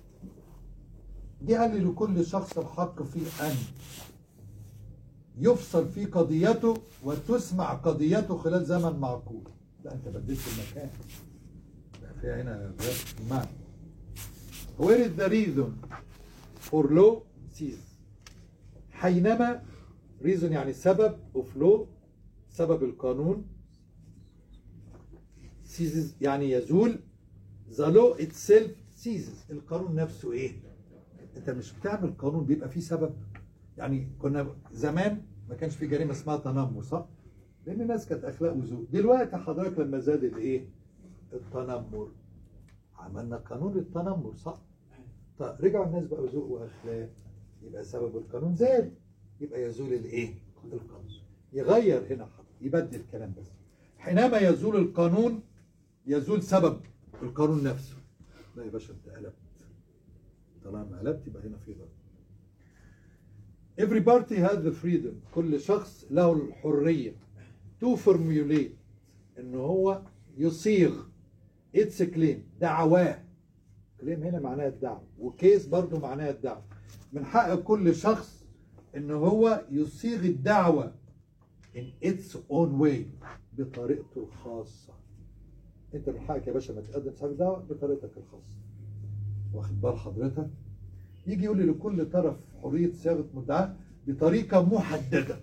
دي قال لي لكل شخص الحق في ان يفصل في قضيته وتسمع قضيته خلال زمن معقول لا انت بدلت المكان بقى فيها هنا غير المعنى Where is the reason for law cease حينما reason يعني سبب of law سبب القانون ceases يعني يزول the law itself ceases القانون نفسه ايه انت مش بتعمل قانون بيبقى فيه سبب يعني كنا زمان ما كانش في جريمه اسمها تنمر صح؟ لان الناس كانت اخلاق وذوق دلوقتي حضرتك لما زاد الايه؟ التنمر عملنا قانون التنمر صح؟ طيب رجعوا الناس بقى ذوق واخلاق يبقى سبب القانون زاد يبقى يزول الايه؟ القانون يغير هنا حضرتك يبدل الكلام بس حينما يزول القانون يزول سبب القانون نفسه لا يا باشا انت قلبت طالما قلبت يبقى هنا في ضرب Every party has the freedom كل شخص له الحرية to formulate ان هو يصيغ its claim دعواه كليم هنا معناها الدعوة وكيس برضو معناها الدعوة من حق كل شخص ان هو يصيغ الدعوة in its own way بطريقته الخاصة انت من حقك يا باشا ما تقدم صاحب دعوة بطريقتك الخاصة واخد بال حضرتك يجي يقول لي لكل طرف حرية صياغة مدعاة بطريقة محددة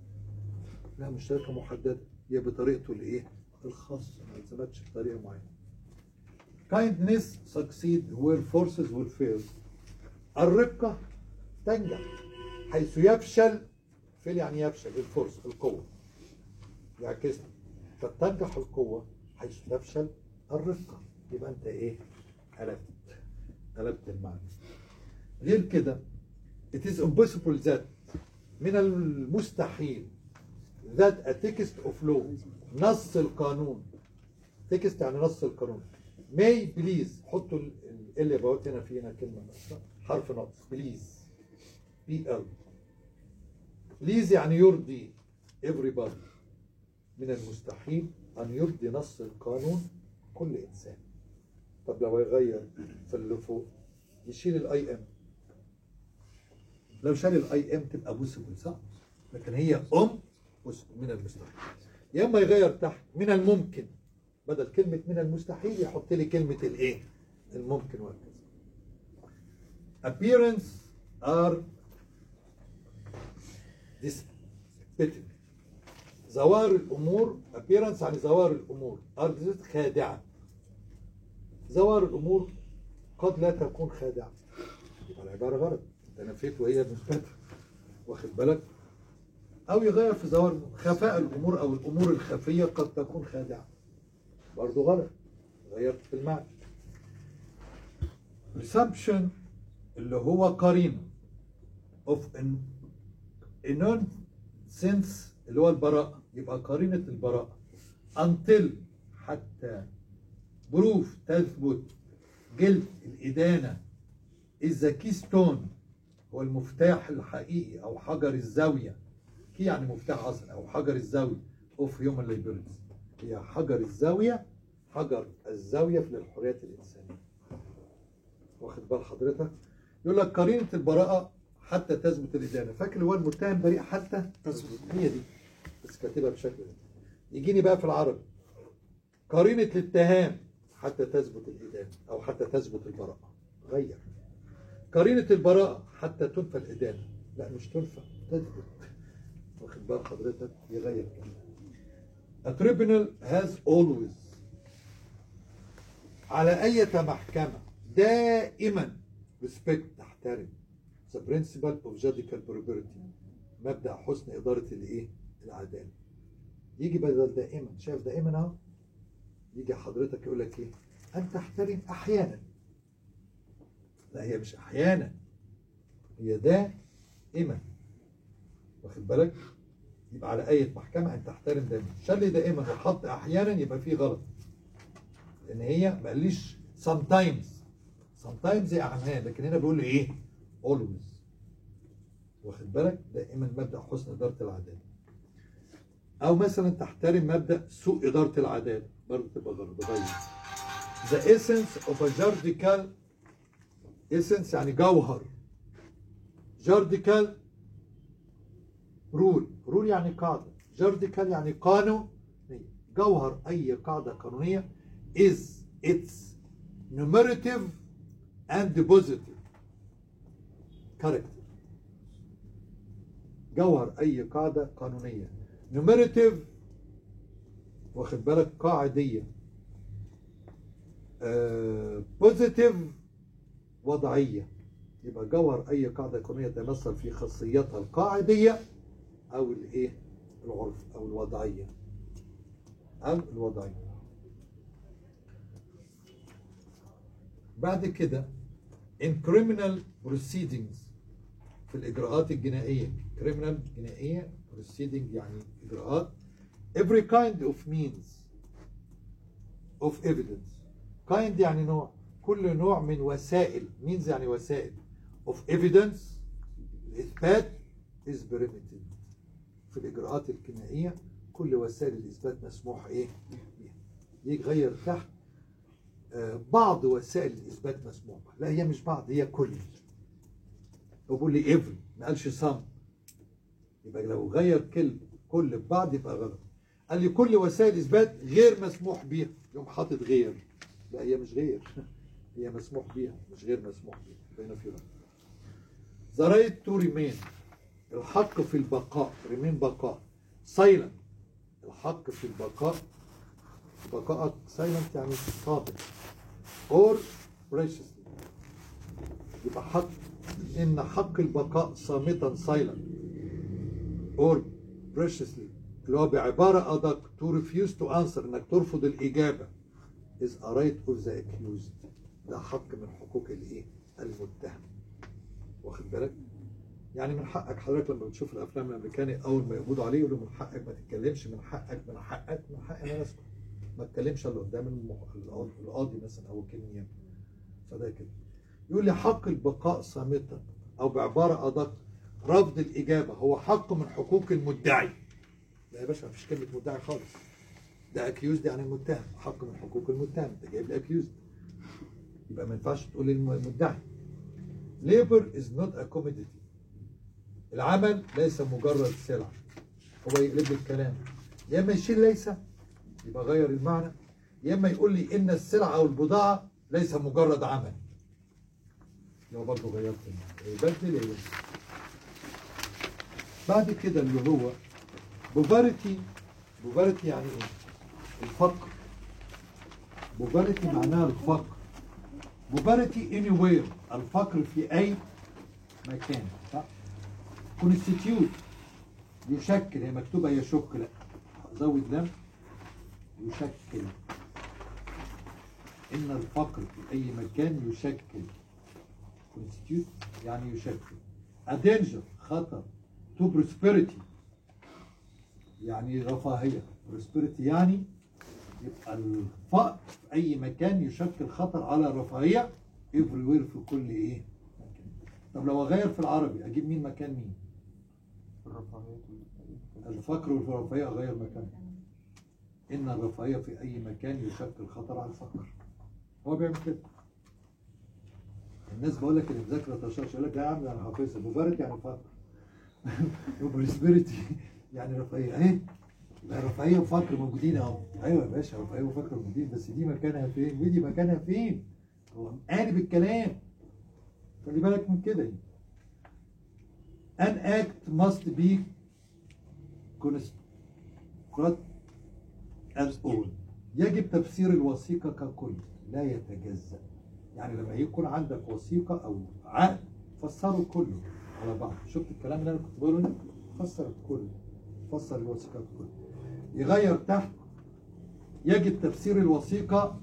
لا مش طريقة محددة هي بطريقته الايه الخاصة ما يلزمكش بطريقة معينة kindness succeed where forces will fail الرقة تنجح حيث يفشل فيل يعني يفشل الفرصة القوة يعكسها فتنجح القوة حيث تفشل الرقة يبقى انت ايه قلبت قلبت المعنى غير كده it is impossible that من المستحيل that a text of law نص القانون text يعني نص القانون may please حطوا ال- ال- اللي بقولت هنا في هنا كلمة ناقصة حرف ناقص please بي ال please يعني يرضي everybody من المستحيل أن يبدي نص القانون كل إنسان طب لو يغير في اللي فوق يشيل الاي ام لو شال الاي ام تبقى بوسبل صح لكن هي ام possible من المستحيل يا اما يغير تحت من الممكن بدل كلمة من المستحيل يحط لي كلمة الايه الممكن وهكذا appearance are dispiriting ظواهر الامور appearance يعني ظواهر الامور are dispiriting خادعة ظواهر الامور قد لا تكون خادعة يبقى العبارة غلط انت نفيت وهي مثبتة واخد بالك او يغير في ظواهر الأمور. خفاء الامور او الامور الخفية قد تكون خادعة برضه غلط غيرت في المعنى resumption اللي هو قرين of an sense اللي هو البراءة يبقى قرينة البراءة until حتى بروف تثبت جلد الإدانة is the keystone هو المفتاح الحقيقي أو حجر الزاوية كي يعني مفتاح أصل أو حجر الزاوية of human liberties هي حجر الزاوية حجر الزاوية في الحريات الإنسانية واخد بال حضرتك يقول لك قرينة البراءة حتى تثبت الإدانة فاكر هو المتهم بريء حتى تثبت هي دي بس كاتبها بشكل ده يجيني بقى في العربي قرينة الاتهام حتى تثبت الإدانة أو حتى تثبت البراءة غير قرينة البراءة حتى تنفى الإدانة لا مش تنفى تثبت واخد بال حضرتك يغير كده A tribunal has always على أي محكمة دائما respect تحترم the principle of judicial propriety مبدأ حسن إدارة الإيه؟ العدالة يجي بدل دائما شايف دائما أهو يجي حضرتك يقول لك إيه؟ أن تحترم أحيانا لا هي مش أحيانا هي دائما واخد بالك؟ يبقى على أي محكمة أن تحترم دائما شال دائما وحط أحيانا يبقى فيه غلط لأن هي ما قاليش sometimes sometimes هي أحيانا لكن هنا بيقول لي إيه؟ always واخد بالك دائما مبدا حسن اداره العداله او مثلا تحترم مبدا سوء اداره العداله برضه تبقى غلط غير the essence of a juridical essence يعني جوهر juridical rule rule يعني قاعده juridical يعني قانون جوهر اي قاعده قانونيه is its numerative and positive character جوهر اي قاعده قانونيه نوميريتيف واخد بالك قاعديه بوزيتيف وضعيه يبقى جوهر اي قاعده قانونيه يتمثل في خاصيتها القاعديه او الايه العرف او الوضعيه او الوضعيه بعد كده in criminal proceedings في الإجراءات الجنائية criminal جنائية proceeding يعني إجراءات every kind of means of evidence kind يعني نوع كل نوع من وسائل means يعني وسائل of evidence الإثبات is permitted في الإجراءات الجنائية كل وسائل الإثبات مسموح إيه بيها يجي غير تحت آه، بعض وسائل الإثبات مسموح لا هي مش بعض هي كل هو بيقول لي ايفري ما قالش سام يبقى لو غير كل كل في بعض يبقى غلط قال لي كل وسائل اثبات غير مسموح بيها يقوم حاطط غير لا هي مش غير هي مسموح بيها مش غير مسموح بيها بين في غلط The right to remain الحق في البقاء remain بقاء silent الحق في البقاء بقائك silent يعني صامت or preciously يبقى حق إن حق البقاء صامتا silent or preciously اللي هو بعبارة أدق to refuse to answer إنك ترفض الإجابة is a right of the accused ده حق من حقوق الإيه؟ المتهم واخد بالك؟ يعني من حقك حضرتك لما بتشوف الأفلام الأمريكاني أول ما يقبضوا عليه يقولوا من حقك ما تتكلمش من حقك من حقك من حقي إن أنا أسكت ما اتكلمش الا قدام المح- القاضي- القاضي مثلا او الكنيان فده كده يقول لي حق البقاء صامتا او بعباره ادق رفض الاجابه هو حق من حقوق المدعي لا يا باشا مفيش كلمه مدعي خالص ده اكيوزد يعني المتهم حق من حقوق المتهم ده جايب لي اكيوزد يبقى ما ينفعش تقول للمدعي labor is not a commodity العمل ليس مجرد سلعة هو يقلب لي الكلام يا اما يشيل ليس يبقى غير المعنى يا اما يقول لي ان السلعة او البضاعة ليس مجرد عمل لو برضه غيرت المعنى يبدل يا يبدل بعد كده اللي هو بوفاريتي بوفاريتي يعني ايه؟ الفقر بوفاريتي معناها الفقر بوفاريتي اني وير الفقر في اي مكان صح؟ كونستيتيوت يشكل هي مكتوبه يشك لا زود لم يشكل ان الفقر في اي مكان يشكل كونستيتيوت يعني يشكل a danger خطر to prosperity يعني رفاهية prosperity يعني يبقى الفقر في أي مكان يشكل خطر على الرفاهية everywhere في كل إيه مكان طب لو أغير في العربي أجيب مين مكان مين الرفاهيات الفقر والرفاهية أغير مكان إن الرفاهية في أي مكان يشكل خطر على الفقر هو بيعمل كده الناس بقول لك اللي مذاكره تشاش يقول لك لا يا عم ده انا حافظها بوفارت يعني فقر وبرسبيريتي يعني رفاهيه اهي يبقى رفاهيه وفقر موجودين اهو ايوه يا باشا رفاهيه وفقر موجودين بس دي مكانها فين ودي مكانها فين هو قالب الكلام خلي بالك من كده يعني. an act must be construct as all يجب تفسير الوثيقة ككل لا يتجزأ يعني لما يكون عندك وثيقة أو عقد فسره كله على بعض شفت الكلام اللي أنا كنت بقوله ده؟ فسر الكل فسر الوثيقة ككل يغير تحت يجب تفسير الوثيقة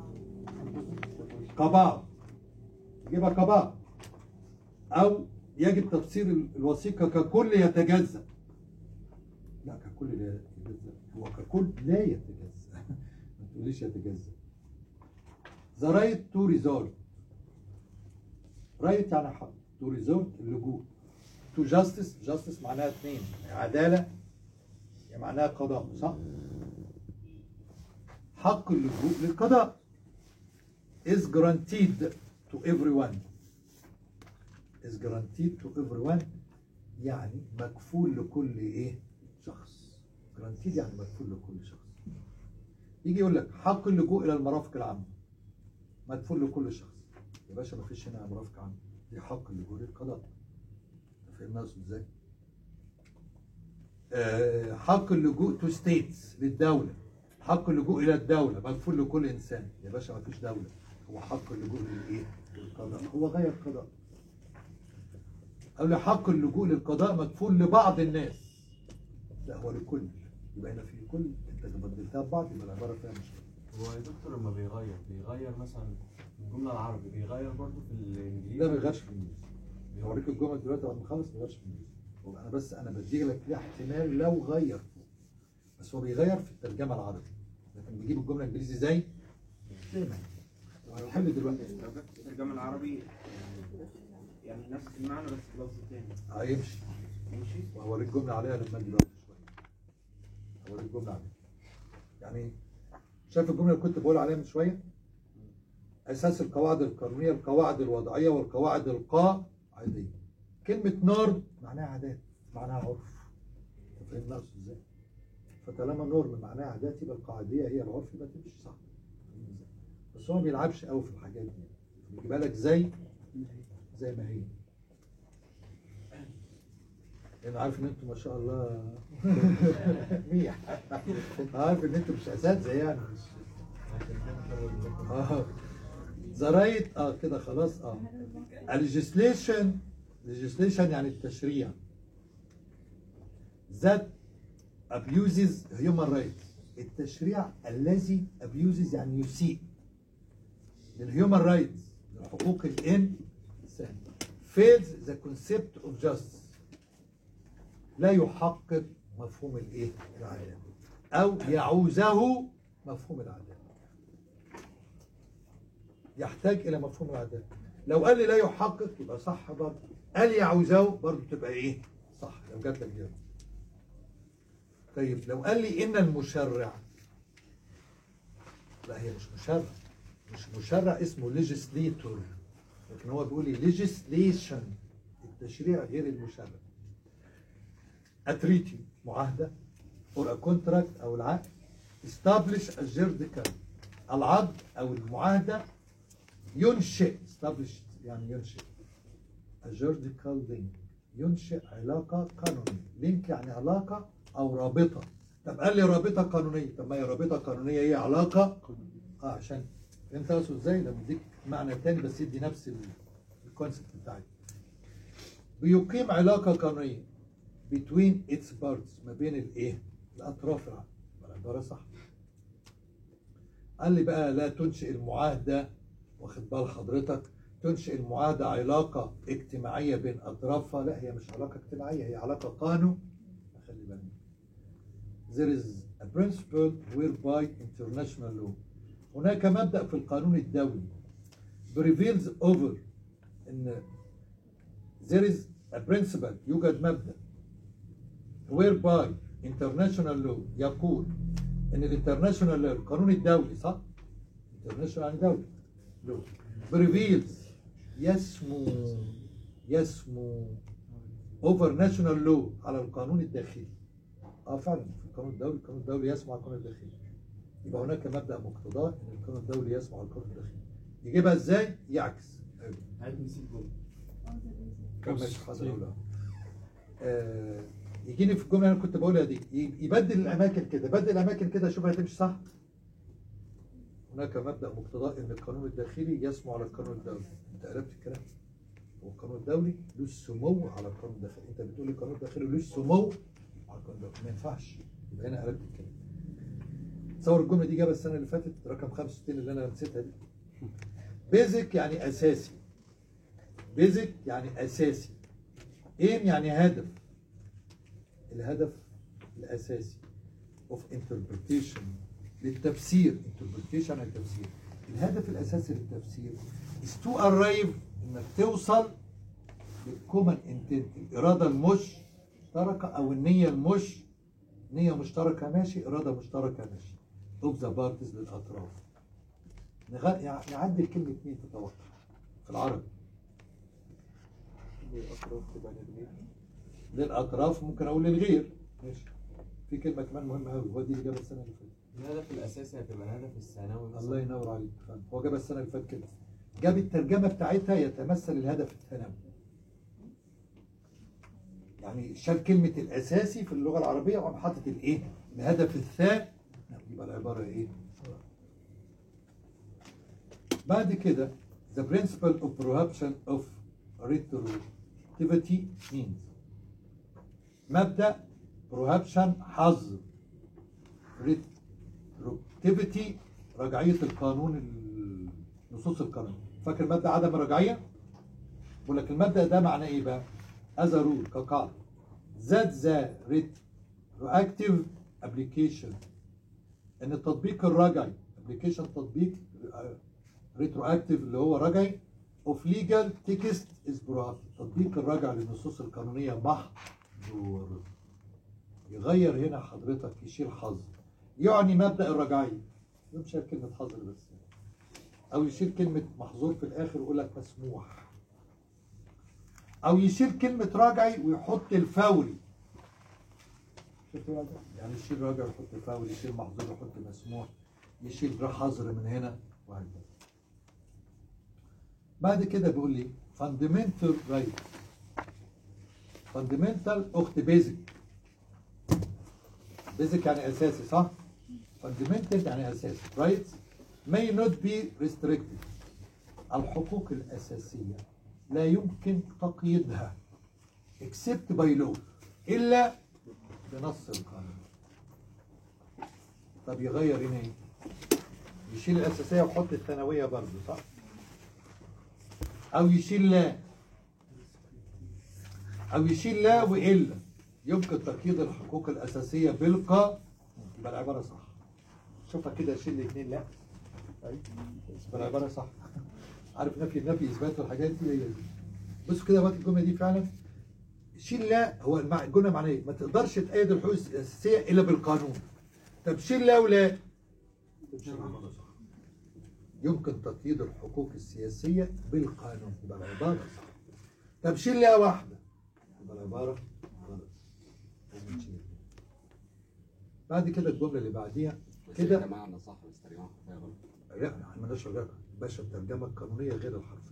كبعض يجيبها كبعض أو يجب تفسير الوثيقة ككل يتجزأ لا ككل لا يتجزأ هو ككل لا يتجزأ ما تقوليش يتجزأ the right to resort right يعني حق to resort اللجوء to justice justice معناها اثنين عدالة يعني معناها قضاء صح حق اللجوء للقضاء is guaranteed to everyone is guaranteed to everyone يعني مكفول لكل ايه شخص guaranteed يعني مكفول لكل شخص يجي يقول لك حق اللجوء الى المرافق العامه مكفول لكل شخص يا باشا ما فيش هنا مرافق عامه دي حق اللجوء للقضاء فهمنا اقصد ازاي آه، حق اللجوء تو ستيتس للدوله حق اللجوء الى الدوله مكفول لكل انسان يا باشا ما فيش دوله هو حق اللجوء للايه للقضاء هو غير قضاء قال لي حق اللجوء للقضاء مكفول لبعض الناس لا هو لكل يبقى هنا في كل انت بدلتها ببعض يبقى العباره فيها مشكله هو يا دكتور لما بيغير بيغير مثلا الجملة العربي بيغير برضه في الإنجليزي لا ما بيغيرش في الانجليزي هوريك الجمل دلوقتي بعد ما اخلص ما بيغيرش في الانجليزي هو انا بس انا بدي لك فيها احتمال لو غير بس هو بيغير في الترجمه العربي لكن بيجيب الجمله الانجليزي زي زي ما هي هنحل دلوقتي الترجمة العربي يعني نفس المعنى بس بلفظ تاني هيمشي ماشي وهوريك جمله عليها لما اجي دلوقتي شويه هوريك جمله عليها يعني شايف الجمله اللي كنت بقول عليها من شويه اساس القواعد القانونيه القواعد الوضعيه والقواعد القاعديه كلمه نورم معناها عادات معناها عرف أنت فاهم اقصد ازاي فطالما نورم معناها عادات يبقى القاعديه هي العرف يبقى تمشي صح فاهم إزاي؟ بس هو ما بيلعبش قوي في الحاجات دي بيجيبها لك زي زي ما هي انا عارف ان انتوا ما شاء الله ميح عارف ان انتوا مش اساتذه يعني مش اه ذا رايت اه كده خلاص اه الليجيسليشن ليجيسليشن يعني التشريع that abuses human rights التشريع الذي abuses يعني يسيء للهيومن رايتس لحقوق الانسان fails the concept of justice لا يحقق مفهوم الايه العداله او يعوزه مفهوم العداله يحتاج الى مفهوم العداله لو قال لي لا يحقق يبقى صح برضه قال يعوزه برضه تبقى ايه صح لو جات لك جواب طيب لو قال لي ان المشرع لا هي مش مشرع مش مشرع اسمه ليجيسليتور لكن هو بيقول لي ليجيسليشن التشريع غير المشرع اتريتي معاهده اور كونتراكت او العقد establish a juridical العقد او المعاهده ينشئ establish يعني ينشئ a juridical link ينشئ علاقه قانونيه لينك يعني علاقه او رابطه طب قال لي رابطه قانونيه طب ما هي رابطه قانونيه هي علاقه اه عشان انت اقصد ازاي ده مديك معنى تاني بس يدي نفس ال- الكونسيبت بتاعي بيقيم علاقه قانونيه between its parts ما بين الايه الاطراف العقد العباره صح قال لي بقى لا تنشئ المعاهده واخد بال حضرتك تنشئ المعاهده علاقه اجتماعيه بين اطرافها لا هي مش علاقه اجتماعيه هي علاقه قانون خلي بالك there is a principle whereby international law هناك مبدأ في القانون الدولي prevails over ان there is a principle يوجد مبدأ whereby international law يقول ان الانترناشونال law القانون الدولي صح؟ international يعني دولي law prevails يسمو يسمو over national law على القانون الداخلي اه فعلا في القانون الدولي القانون الدولي يسمع القانون الداخلي يبقى هناك مبدا مقتضاه ان القانون الدولي يسمع القانون الداخلي يجيبها ازاي يعكس حلو. هات مثال جمله كم ماشي حاضر أقولها. آه يجيني في الجمله اللي انا كنت بقولها دي ي- يبدل الاماكن كده بدل الاماكن كده اشوف هتمشي صح هناك مبدا مقتضاه ان القانون الداخلي يسمع على القانون الدولي انت قلبت الكلام والقانون الدولي له السمو على القانون الداخلي انت بتقول لي القانون الداخلي له السمو على القانون الدولي ما ينفعش يبقى هنا قلبت الكلام تصور الجمله دي جابها السنه اللي فاتت رقم 65 اللي انا نسيتها دي بيزك يعني اساسي بيزك يعني اساسي ايم يعني هدف الهدف الاساسي اوف انتربريتيشن للتفسير انتربريتيشن يعني تفسير الهدف الاساسي للتفسير is to arrive انك توصل للكومن انتنت الاراده المشتركه او النيه المش نيه مشتركه ماشي اراده مشتركه ماشي اوف ذا بارتيز للاطراف نغ- يع- نعدل كلمه مين تتوقع في العربي الأطراف تبقى للغير للاطراف ممكن اقول للغير ماشي في كلمه كمان مهمه قوي هو دي اللي جابها السنه اللي فاتت الهدف الاساسي هتبقى الهدف الثانوي مثلا. الله ينور عليك فعلا. هو جابها السنه اللي فاتت كده جاب الترجمه بتاعتها يتمثل الهدف الثانوي يعني شال كلمه الاساسي في اللغه العربيه وقام حاطط الايه الهدف الثاني يبقى العباره ايه بعد كده the principle of prohibition of retroactivity means مبدأ prohibition حظر retroactivity رجعية القانون ال- نصوص القانون فاكر مبدأ عدم الرجعية؟ بقول لك المبدأ ده معناه ايه بقى؟ as a rule كقاعدة that the retroactive application ان التطبيق الرجعي application تطبيق ريتروactive اللي هو رجعي of legal text is prohibited تطبيق الرجع للنصوص القانونية محظور يغير هنا حضرتك يشيل حظر يعني مبدأ الرجعية مش شايل كلمة حظر بس أو يشيل كلمة محظور في الآخر ويقول لك مسموح أو يشيل كلمة رجعي ويحط الفوري شفت بقى ده؟ يعني يشيل رجعي ويحط فوري يشيل محظور ويحط مسموح يشيل حظر من هنا وهكذا بعد كده بيقول لي fundamental right fundamental اخت basic basic يعني اساسي صح fundamental يعني اساسي rights may not be restricted الحقوق الاساسيه لا يمكن تقييدها except by law الا بنص القانون طب يغير هنا ايه يشيل الاساسيه ويحط الثانويه برضه صح او يشيل لا او يشيل لا والا يمكن تقييد الحقوق الاساسيه بالقانون يبقى العباره صح شوفها كده شيل الاثنين لا أيوة. يبقى العباره صح عارف نفي النفي اثبات والحاجات دي هي دي بصوا كده وقت الجمله دي فعلا شيل لا هو المع- الجمله معناها ايه؟ ما تقدرش تأيد الحقوق الاساسيه الا بالقانون طب شيل لا ولا تمشي العباره صح يمكن تقييد الحقوق السياسية بالقانون يبقى العبارة صح طب شيل لها واحدة يبقى العبارة غلط لازم نشيل. بعد كده الجملة اللي بعديها كده معنى صح بس ترجمة حرفية غلط لا احنا مالناش علاقة باشا الترجمة القانونية غير الحرفية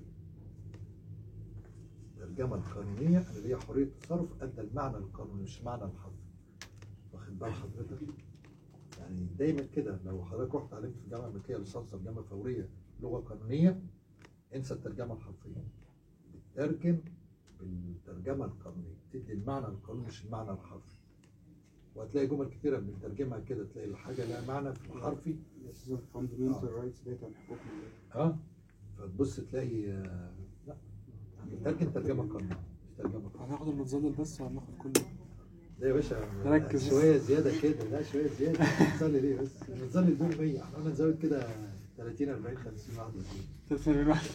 الترجمة القانونية اللي هي حرية التصرف أدى المعنى القانوني مش المعنى الحرفي واخد بال حضرتك يعني دايما كده لو حضرتك رحت علمت في الجامعة الأمريكية لصلصة الجامعة الفورية لغة قانونية انسى الترجمة الحرفية بتترجم بالترجمة القانونية تدي المعنى القانوني مش المعنى الحرفي وهتلاقي جمل كتيرة بنترجمها كده تلاقي الحاجة لها معنى في الحرفي fundamental rights ديت عن حقوق ال- اه فتبص تلاقي آه، لا بتترجم ترجمة قانونية مش ترجمة قانونية هناخد المتزلل بس وهناخد كل لا يا باشا ركز. شوية زيادة كده لا شوية زيادة بتصلي ليه بس بتصلي دول 100 احنا قلنا نزود كده 30 40 50 واحد تلفزيون واحد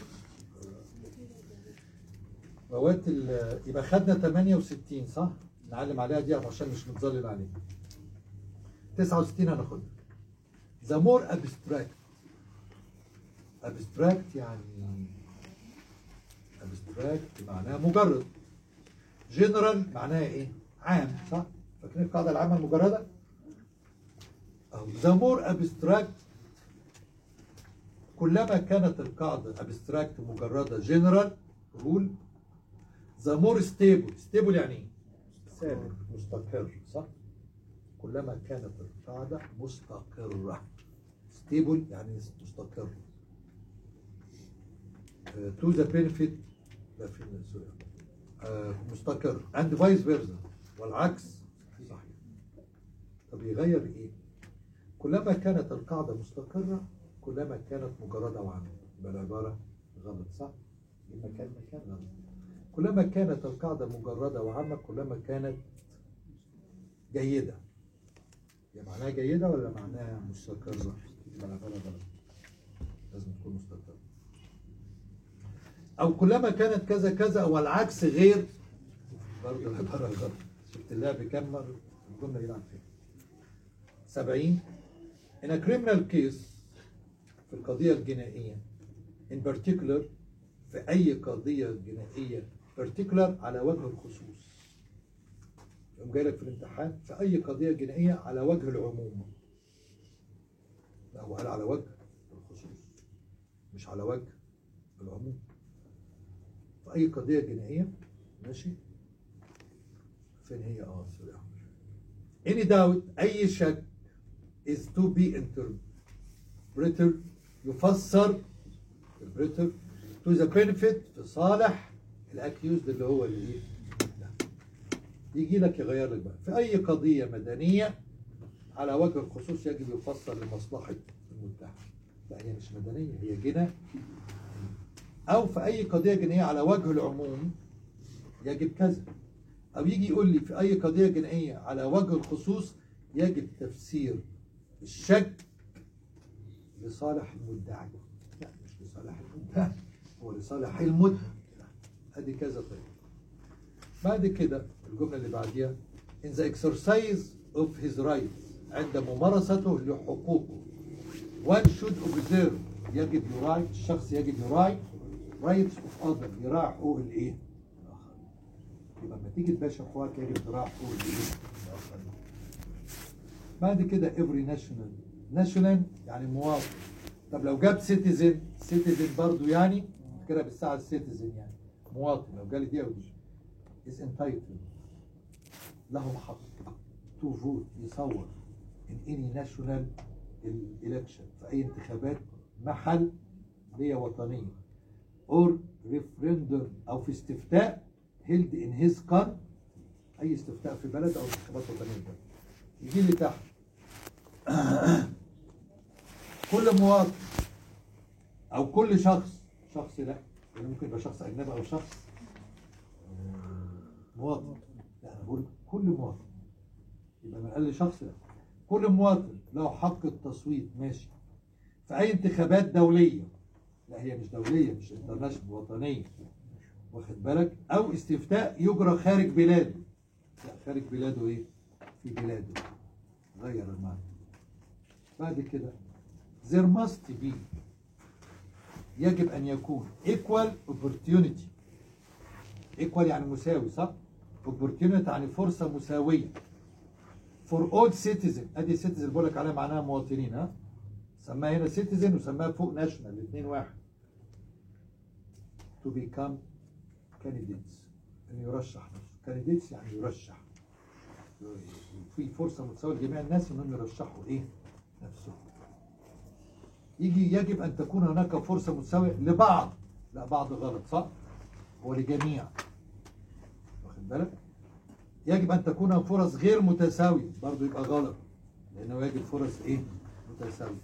مواد ال- يبقى خدنا 68 صح؟ نعلم عليها دي عشان مش متظلل عليها 69 هناخدها ذا مور ابستراكت ابستراكت يعني ابستراكت معناها مجرد جنرال معناها ايه؟ عام صح؟ فاكرين القاعدة العامة المجردة؟ أو ذا مور ابستراكت كلما كانت القاعدة ابستراكت مجردة جنرال رول ذا مور ستيبل ستيبل يعني ايه؟ ثابت مستقر صح؟ كلما كانت القاعدة مستقرة ستيبل يعني مستقر تو ذا بينفيت لا في سوري آه، مستقر اند فايس فيرسا والعكس صحيح طب يغير ايه؟ كلما كانت القاعدة مستقرة كلما كانت مجردة وعامة يبقى العبارة غلط صح؟ المكان مكان غلط كلما كانت القاعدة مجردة وعامة كلما كانت جيدة يبقى معناها جيدة ولا معناها مستقرة؟ يبقى العبارة غلط لازم تكون مستقرة أو كلما كانت كذا كذا والعكس غير برضه العبارة غلط شفت اللعب كم مرة الجملة يلعب فيها 70 In a criminal case في القضية الجنائية in particular في أي قضية جنائية particular على وجه الخصوص يقوم جاي لك في الامتحان في أي قضية جنائية على وجه العموم لا هو قال على وجه الخصوص مش على وجه العموم في أي قضية جنائية ماشي فين هي اه سوري يا عمرو. any doubt أي شك is to be interpreted يفسر interpreted to the benefit في صالح الاكيوزد اللي هو اللي ايه ده. يجي لك يغير لك بقى في اي قضيه مدنيه على وجه الخصوص يجب يفسر لمصلحه المتهم لا هي مش مدنيه هي جنى او في اي قضيه جنائيه على وجه العموم يجب كذا او يجي يقول لي في اي قضيه جنائيه على وجه الخصوص يجب تفسير الشك لصالح المدعي لا مش لصالح المدعي هو لصالح المدعي ادي كذا طريقه بعد كده الجمله اللي بعديها in the exercise of his rights عند ممارسته لحقوقه one should observe يجب يراعي الشخص يجب يراعي rights of other يراعي حقوق الايه؟ الآخرين. يبقى لما تيجي تباشر حقوقك يجب تراعي حقوق الايه؟ الآخرين. بعد كده every national national يعني مواطن طب لو جاب citizen citizen برضو يعني كده بالساعة citizen يعني مواطن لو جالي دي أو دي is entitled له حق to vote يصور in any national election في أي انتخابات محلية وطنية or referendum أو في استفتاء held in his country أي استفتاء في بلد أو انتخابات وطنية في بلد يجي لي تحت كل مواطن او كل شخص شخص لا يعني ممكن يبقى شخص اجنبي او شخص آه، مواطن لا انا بقول كل مواطن يبقى من قال لي شخص لا كل مواطن له حق التصويت ماشي في اي انتخابات دوليه لا هي مش دوليه مش انترناشونال وطنيه واخد بالك او استفتاء يجرى خارج بلاده لا خارج بلاده ايه في بلاده غير المعنى بعد كده there must be يجب ان يكون equal opportunity equal يعني مساوي صح opportunity يعني فرصة مساوية for all citizen ادي citizen بقول لك عليها معناها مواطنين ها سماها هنا citizen وسماها فوق national الاثنين واحد to become candidates ان يرشح نفسه candidates يعني يرشح في فرصة متساوية لجميع الناس انهم يرشحوا ايه نفسهم يجي يجب ان تكون هناك فرصة متساوية لبعض لا بعض غلط صح ولجميع واخد بالك يجب ان تكون فرص غير متساوية برضو يبقى غلط لانه يجب فرص ايه متساوية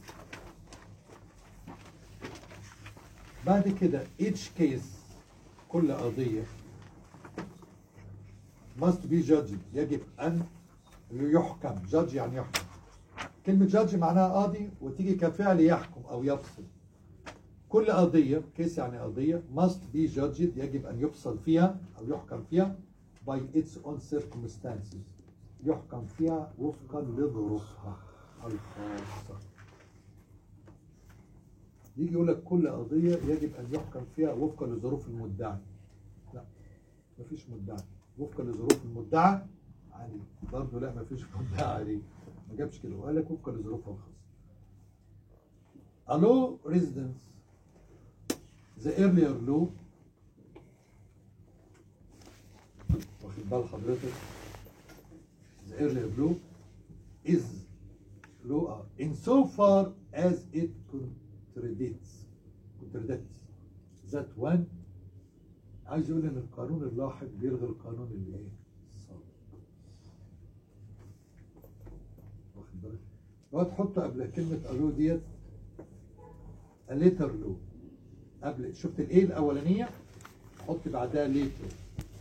بعد كده each case كل قضية must be judged يجب أن يحكم judge يعني يحكم كلمة judge معناها قاضي وتيجي كفعل يحكم أو يفصل كل قضية كيس يعني قضية must be judged يجب أن يفصل فيها أو يحكم فيها by its own circumstances يحكم فيها وفقا لظروفها الخاصة يجي يقول لك كل قضية يجب أن يحكم فيها وفقا لظروف المدعي لا مفيش مدعي وفقا لظروف المدعى عليه برضه لا مفيش مدعي عليه ما جابش كده وقال لك وفقا لظروفها الخاصة A law residence the earlier law واخد بال حضرتك the earlier law is law in so far as it contradicts contradicts that one عايز يقول ان القانون اللاحق بيلغي القانون اللي ايه السابق واخد بالك لو تحط قبل كلمة الو ديت الليتر لو قبل شفت الايه الاولانية حط بعدها ليتر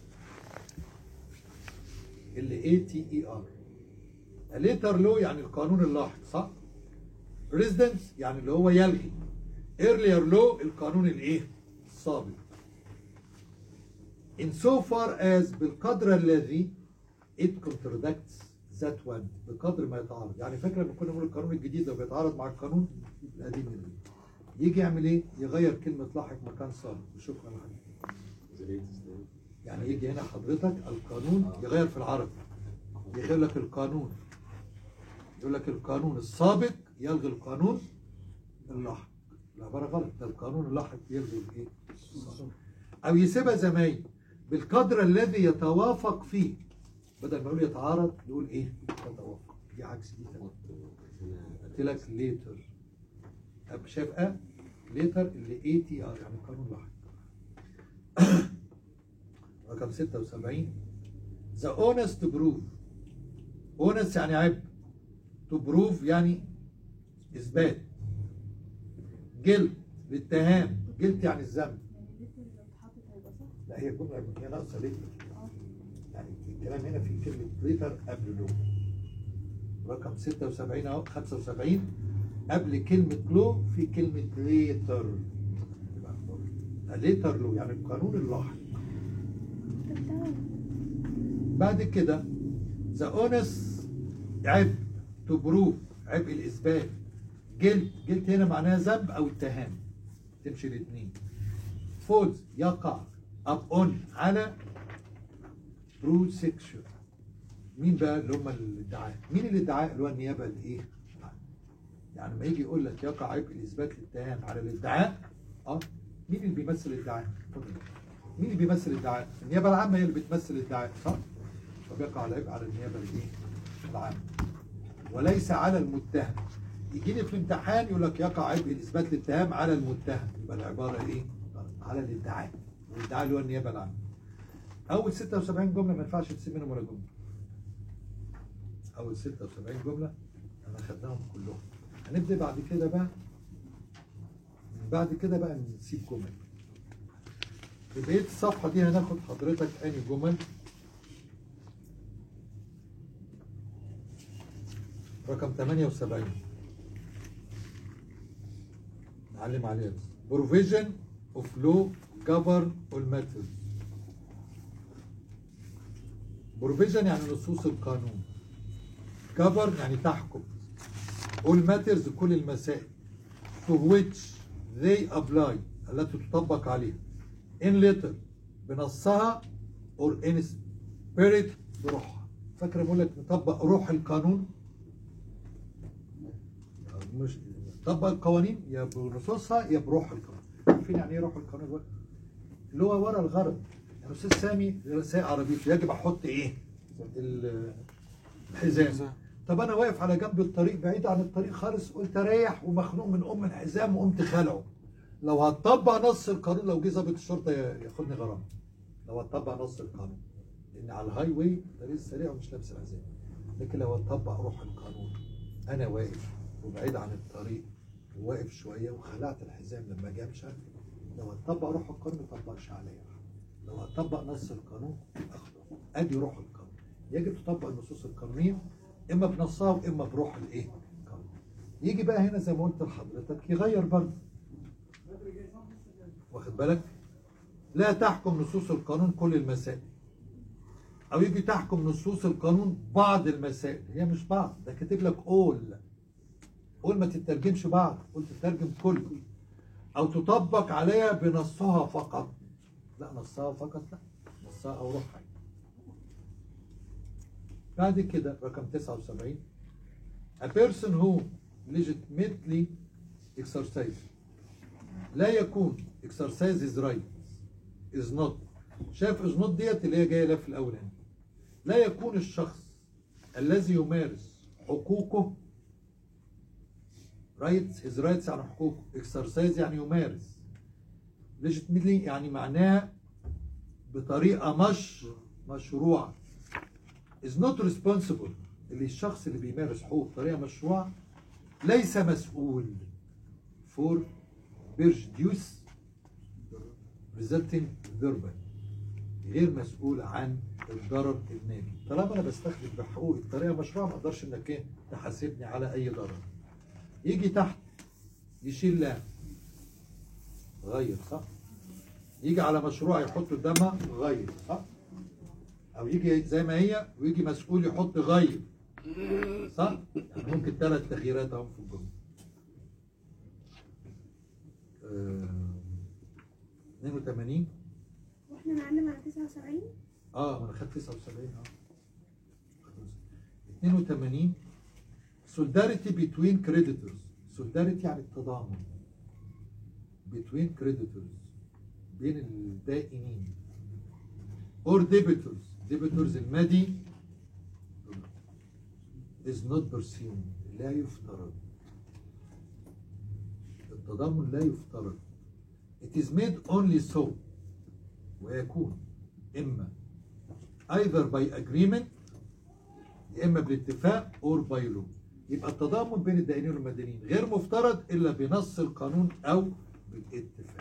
اللي اي تي اي ار الليتر لو يعني القانون اللاحق صح ريزيدنس يعني اللي هو يلغي ايرلير لو القانون الايه السابق in so far as بالقدر الذي it contradicts that one بقدر ما يتعارض يعني فاكره لما كنا بنقول القانون الجديد لو بيتعارض مع القانون القديم يلغي يجي يعمل ايه يغير كلمه لاحق مكان سابق وشكرا لحضرتك يعني يجي هنا حضرتك القانون يغير في العربي يغير لك القانون يقول لك القانون السابق يلغي القانون اللاحق العبارة غلط ده القانون اللاحق يلغي الايه السابق. او يسيبها زي ما هي بالقدر الذي يتوافق فيه بدل ما يقول يتعارض يقول ايه يتوافق دي عكس دي تمام قلت لك ليتر شايف اه ليتر اللي اي تي ار يعني قانون لاحق رقم 76 ذا اونست بروف اونست يعني عيب تو بروف يعني اثبات جلد الاتهام جلد يعني الذنب لا هي جمله هي ناقصه ليه يعني الكلام هنا في كلمه ليتر قبل لو رقم 76 اهو 75 قبل كلمه لو في كلمه ليتر ليتر لو يعني القانون اللاحق بعد كده ذا اونست عبء تو بروف عبء الاثبات جلد جلد هنا معناها ذنب او اتهام تمشي الاثنين فولز يقع اب اون على بروسكشن مين بقى اللي هم الادعاء مين الادعاء اللي هو النيابه الايه يعني لما يجي يقول لك يقع عبء الاثبات الاتهام على الادعاء اه مين اللي بيمثل الادعاء اتفضل مين اللي بيمثل الادعاء النيابه العامه هي اللي بتمثل الادعاء صح فبيقع العبء على النيابه الايه العامه وليس على المتهم يجي لي في الامتحان يقول لك يقع عبء اثبات الاتهام على المتهم يبقى العباره ايه على الادعاء الادعاء اللي هو النيابه العامه اول 76 جمله ما ينفعش تسيب منهم ولا جمله اول 76 جمله انا خدناهم كلهم هنبدا بعد كده بقى بعد كده بقى نسيب جمل في بقيه الصفحه دي هناخد حضرتك اني جمل رقم 78 نعلم عليها بس provision of law govern all matters provision يعني نصوص القانون govern يعني تحكم all matters كل المسائل to which they apply التي تطبق عليها in letter بنصها or in spirit بروحها فاكر بقول لك نطبق روح القانون مش نطبق القوانين يا بنصوصها يا بروح القانون عارفين يعني ايه روح القانون بقى؟ اللي هو ورا الغرض يعني استاذ سامي سايق عربيته يجب احط ايه ال- الحزام طب انا واقف على جنب الطريق بعيد عن الطريق خالص قلت اريح ومخنوق من ام الحزام وقمت خلعه لو هتطبق نص القانون لو جه ضابط الشرطه ي- ياخدني غرامه لو هتطبق نص القانون لان على الهاي واي الطريق السريع ومش لابس الحزام لكن لو هتطبق روح القانون انا واقف وبعيد عن الطريق وواقف شويه وخلعت الحزام لما جه مش عارف إيه. لو هتطبق روح القانون ما يطبقش عليا لو هتطبق نص القانون اخده ادي روح القانون يجب تطبق النصوص القانونيه اما بنصها واما بروح الايه القانون يجي بقى هنا زي ما قلت لحضرتك يغير برضه واخد بالك لا تحكم نصوص القانون كل المسائل او يجي تحكم نصوص القانون بعض المسائل هي مش بعض ده كاتب لك اول قول ما تترجمش بعض قول تترجم كل او تطبق عليها بنصها فقط لا نصها فقط لا نصها او روحها بعد كده رقم 79 a person who legitimately exercise لا يكون exercise is right is not شايف is not ديت اللي هي جايه لها في الاول هنا لا يكون الشخص الذي يمارس حقوقه rights his rights يعني حقوقه exercise يعني يمارس legitimately يعني معناه بطريقة مش مشروعة is not responsible اللي الشخص اللي بيمارس حقوق بطريقة مشروعة ليس مسؤول for برجديوس resulting ضربا غير مسؤول عن الضرر الناجي طالما انا بستخدم بحقوقي بطريقه مشروعه ما اقدرش انك ايه تحاسبني على اي ضرر يجي تحت يشيل لا غير صح يجي على مشروع يحط قدامها غير صح او يجي زي ما هي ويجي مسؤول يحط غير صح يعني ممكن ثلاث تغييرات اهم في الجمله آه، 82 واحنا نعلم على 79 اه ما انا خدت 79 اه 82 solidarity between creditors solidarity يعني التضامن between creditors بين الدائنين or debtors debtors المدي is not presumed لا يفترض التضامن لا يفترض it is made only so ويكون إما either by agreement يا إما بالاتفاق or by law يبقى التضامن بين الدائنين والمدنيين غير مفترض إلا بنص القانون أو بالاتفاق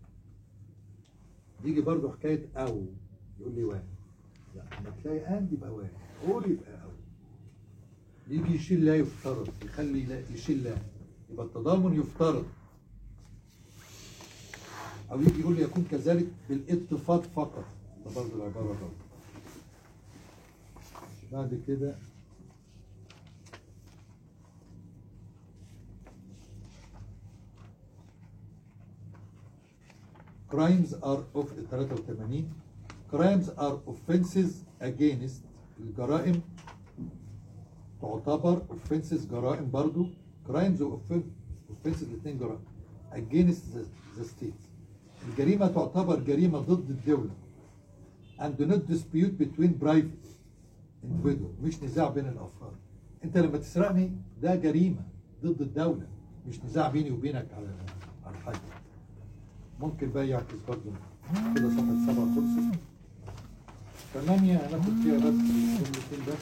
يجي برضو حكاية أو يقول لي واحد لا لما تلاقي أند يبقى واحد قول يبقى أو يجي يشيل لا يفترض يخلي لا يشيل لا يبقى التضامن يفترض او يجي يقول لي يكون كذلك بالاتفاق فقط ده برضه العباره غلط بعد كده crimes are of 83 crimes are offenses against الجرائم تعتبر offenses جرائم برضو crimes و offenses الاثنين جرائم against the, the state الجريمة تعتبر جريمة ضد الدولة and not dispute between private individual مش نزاع بين الأفراد أنت لما تسرقني ده جريمة ضد الدولة مش نزاع بيني وبينك على على حاجة ممكن بقى يعكس برضه كده صفحة سبعة خلصت ثمانية هناخد فيها بس جملتين بس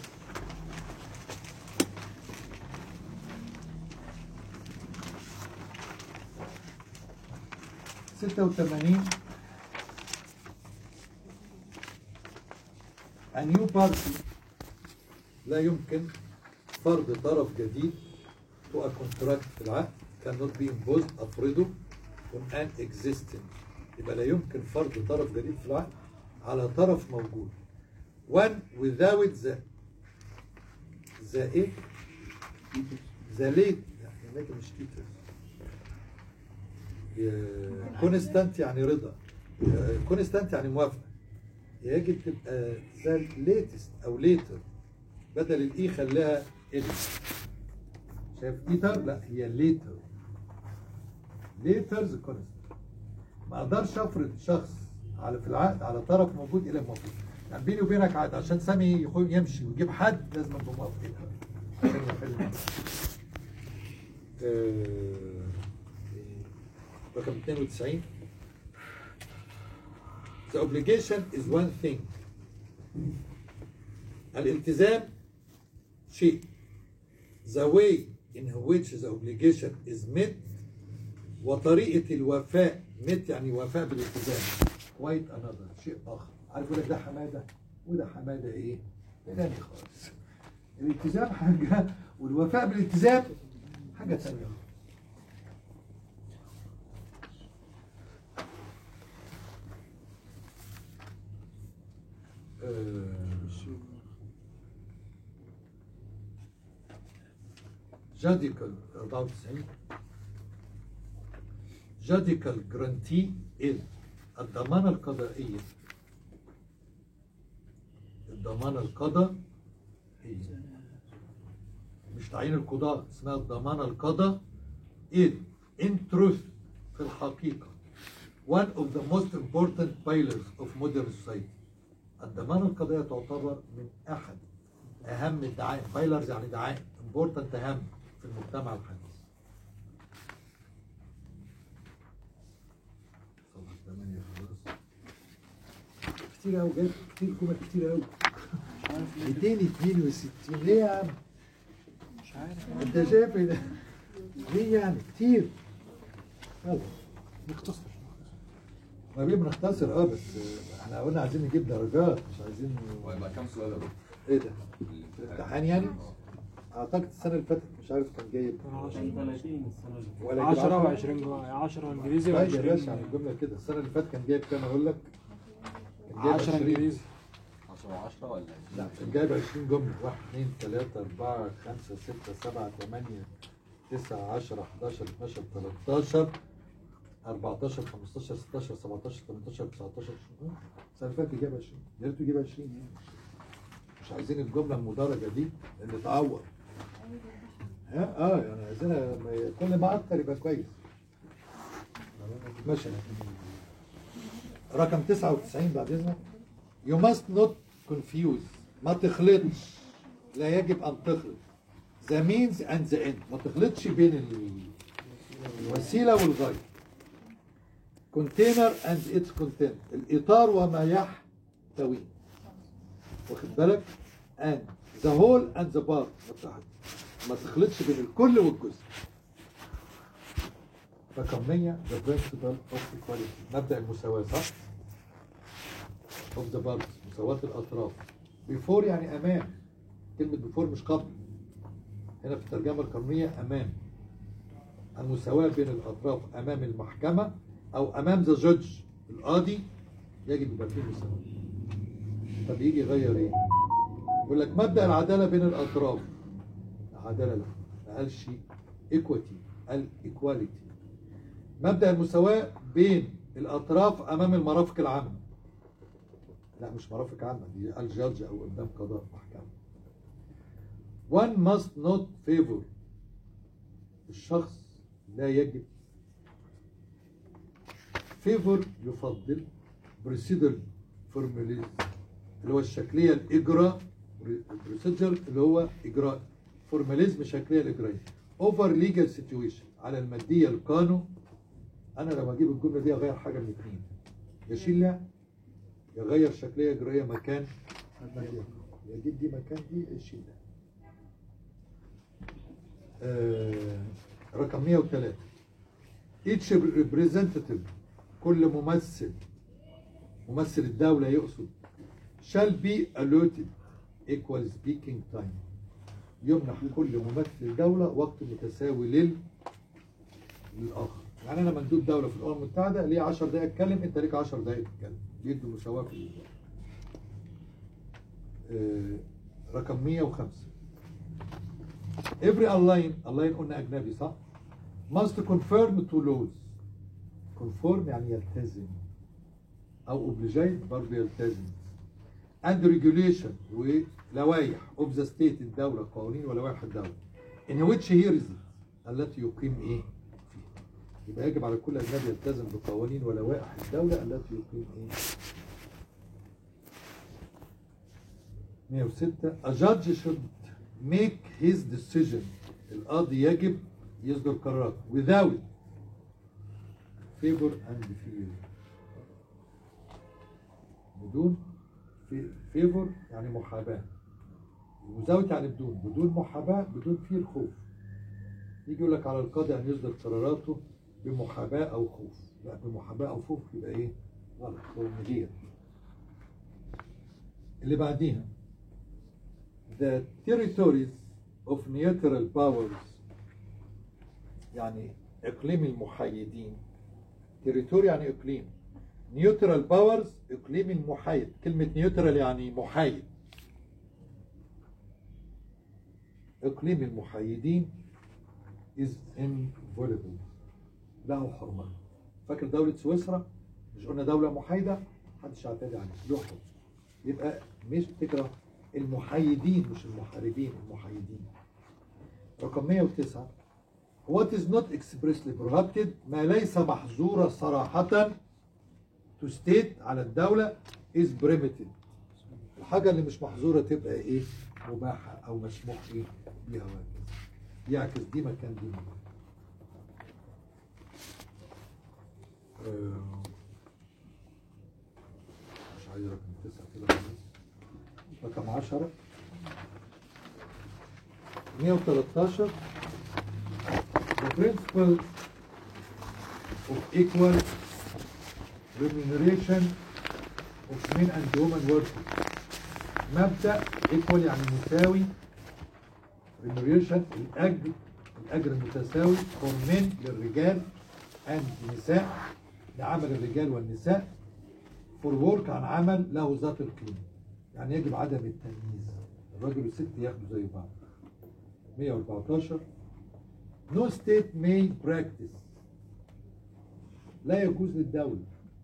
ستة وثمانين A new party لا يمكن فرض طرف جديد to a contract في العقد cannot be imposed أفرضه on an existing يبقى لا يمكن فرض طرف جديد في العقد على طرف موجود one without the the ايه the late يعني لكن مش teachers كونستانت يعني رضا كونستانت يعني موافقه يجب تبقى زي ليتست او ليتر بدل الاي خلاها ال شايف ايتر لا هي ليتر ليترز كونستانت ما اقدرش افرض شخص على في العقد على طرف موجود الى موجود يعني بيني وبينك عقد عشان سامي يخو- يمشي ويجيب حد لازم ابقى موافقين عشان يحل الموضوع. آه، رقم 92 The obligation is one thing الالتزام شيء The way in which the obligation is met وطريقة الوفاء met يعني وفاء بالالتزام quite another شيء آخر عارف يقول لك ده حمادة وده حمادة إيه؟ تاني خالص الالتزام حاجة والوفاء بالالتزام حاجة تانية جاديكال 94 جاديكال جرانتي إل الضمانة القضائية الضمانة القضائية مش تعيين القضاء اسمها الضمانة القضاء إذ in truth في الحقيقة one of the most important pillars of modern society الضمانة القضائية تعتبر من أحد أهم الدعائم pillars يعني دعائم important أهم في المجتمع الحديث صفحة 8 خلاص كتير أوي جايب كتير جمل كتير أوي 262 ليه يا عم؟ مش عارف انت شايف ايه ده؟ ليه يعني كتير يلا نختصر ما بيه بنختصر اه بس آه، احنا قلنا عايزين نجيب درجات مش عايزين وهيبقى كام سؤال يا دكتور؟ ايه ده؟ الامتحان يعني؟ اعتقد السنه اللي فاتت مش عارف كان جايب كان 30 السنة اللي فاتت ولا جايب 10 عشرة؟ و20 جوه 10 انجليزي طيب يا باشا و20 على الجمله كده السنه اللي فاتت كان جايب كام اقول لك؟ كان جايب 10 20. انجليزي 10 و10 ولا لا كان جايب 20 جمله 1 2 3 4 5 6 7 8 9 10 11 12 13 14 15 16 17 18 19 20 السنه اللي فاتت جاب 20 يا ريت يجيب 20 يعني مش عايزين الجمله المدرجه دي اللي تعور ها اه يعني عايزينها ما ي- كل ما اكتر يبقى كويس ماشي رقم 99 بعد اذنك You must not confuse ما تخلطش لا يجب أن تخلط the means and the end ما تخلطش بين ال- الوسيلة والغاية container and its content الإطار وما يحتويه واخد بالك and the whole and the part ما تح- ما تخلطش بين الكل والجزء رقم 100 the principle of equality مبدأ المساواة صح؟ of the parts مساواة الأطراف before يعني أمام كلمة before مش قبل هنا في الترجمة القانونية أمام المساواة بين الأطراف أمام المحكمة أو أمام ذا جudge القاضي يجب يبقى فيه مساواة طب يجي يغير إيه؟ يقول لك مبدأ العدالة بين الأطراف العدالة لا ما قالش equity قال equality مبدأ المساواة بين الأطراف أمام المرافق العامة لا مش مرافق عامة دي الجادج أو قدام قضاء محكمة one must not favor الشخص لا يجب favor يفضل procedure formalism اللي هو الشكلية الإجراء procedure اللي هو إجراء formalism الشكلية الإجرائية over legal situation على المادية القانون أنا لو أجيب الجملة دي أغير حاجة من الاثنين يشيل لا يغير شكلية إجرائية مكان المادية يجيب دي مكان دي يشيل ده آه، رقم 103 each representative كل ممثل ممثل الدولة يقصد shall be allotted equal speaking time يمنح كل ممثل دولة وقت متساوي لل للآخر يعني أنا مندوب دولة في الأمم المتحدة ليه 10 دقايق أتكلم أنت ليك 10 دقايق تتكلم بيدوا مساواة في ال- آه، رقم 105 every align align قلنا أجنبي صح must conform to laws conform يعني يلتزم او obligate برضه يلتزم and regulation ولوائح of the state الدولة قوانين ولوائح الدولة in which he resides التي يقيم ايه فيها يبقى يجب على كل اجنبي يلتزم بقوانين ولوائح الدولة التي يقيم ايه 106 a judge should make his decision القاضي يجب يصدر قرارات without favor and fear بدون في- favor يعني محاباة without يعني بدون بدون محاباة بدون فيه الخوف يجي يقول لك على القاضي أن يصدر قراراته بمحاباة أو خوف لا بمحاباة أو خوف يبقى إيه غلط هو مدير اللي بعديها the territories of neutral powers يعني إقليم المحايدين territory يعني إقليم neutral powers إقليم المحايد كلمة neutral يعني محايد إقليم المحايدين is inviolable له حرمة فاكر دولة سويسرا مش قلنا دولة محايدة محدش يعتدي عليه له حرمة يبقى مش تكره المحايدين مش المحاربين المحايدين رقم 109 What is not expressly prohibited ما ليس محظورا صراحة to state على الدولة is permitted الحاجة اللي مش محظورة تبقى ايه مباحة او مسموح ايه بيها وهكذا يعكس دي مكان دي مكان آه، مش عايز رقم تسعة كده خلاص رقم عشرة 113 The principle of equal remuneration of men and women workers مبدأ equal يعني مساوي remuneration الأجر الأجر المتساوي for men للرجال and النساء لعمل الرجال والنساء for work عن عمل له ذات القيمة يعني يجب عدم التمييز الراجل والست ياخدوا زي بعض 114 No state may practice لا يجوز للدولة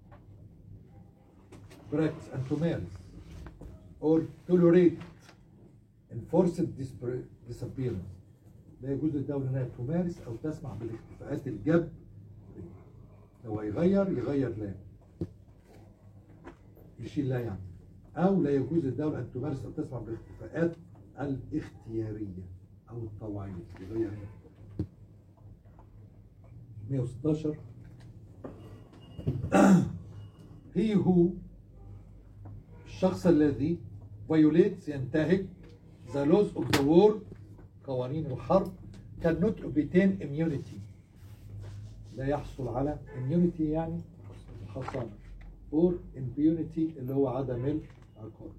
practice and تمارس or tolerate enforced disper- disappearance لا يجوز للدولة انها تمارس او تسمح بالاختفاءات الجب لو هيغير يغير لا يشيل لا يعني او لا يجوز للدولة ان تمارس او تسمح بالاختفاءات الاختيارية او الطوعية يغير هنا 116 he who الشخص الذي violates ينتهك the laws of the war قوانين الحرب cannot obtain immunity لا يحصل على immunity يعني حصانة or impunity اللي هو عدم العقاب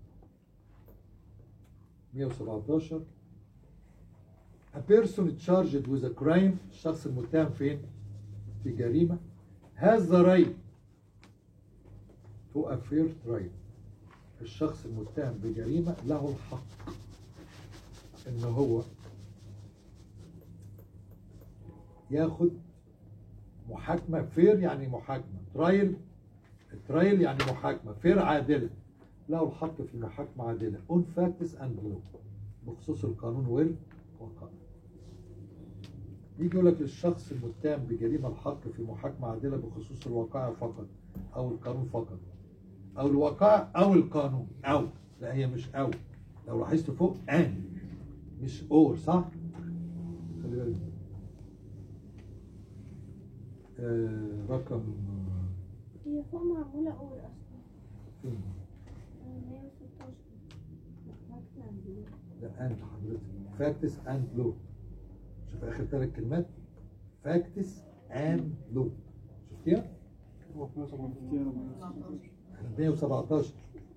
117 A person charged with a crime الشخص المتهم فين؟ في جريمة has the right to a fair trial الشخص المتهم بجريمة له الحق ان هو ياخد محاكمة فير يعني محاكمة ترايل ترايل يعني محاكمة فير عادلة له الحق في محاكمة عادلة on facts and law بخصوص القانون والواقع يجي يقول لك للشخص المتهم بجريمة الحق في محاكمة عادلة بخصوص الواقع فقط أو القانون فقط أو الواقع أو القانون أو لا هي مش أو لو لاحظت فوق أن مش أور صح؟ خلي بالك آه رقم هي فوق معمولة أول أصلا فين؟ 116 مكتب عندي. لا أنت حضرتك فاكتس أند لو شوف آخر ثلاث كلمات فاكتس أند لو شفتيها؟ هو في نفس الوقت 117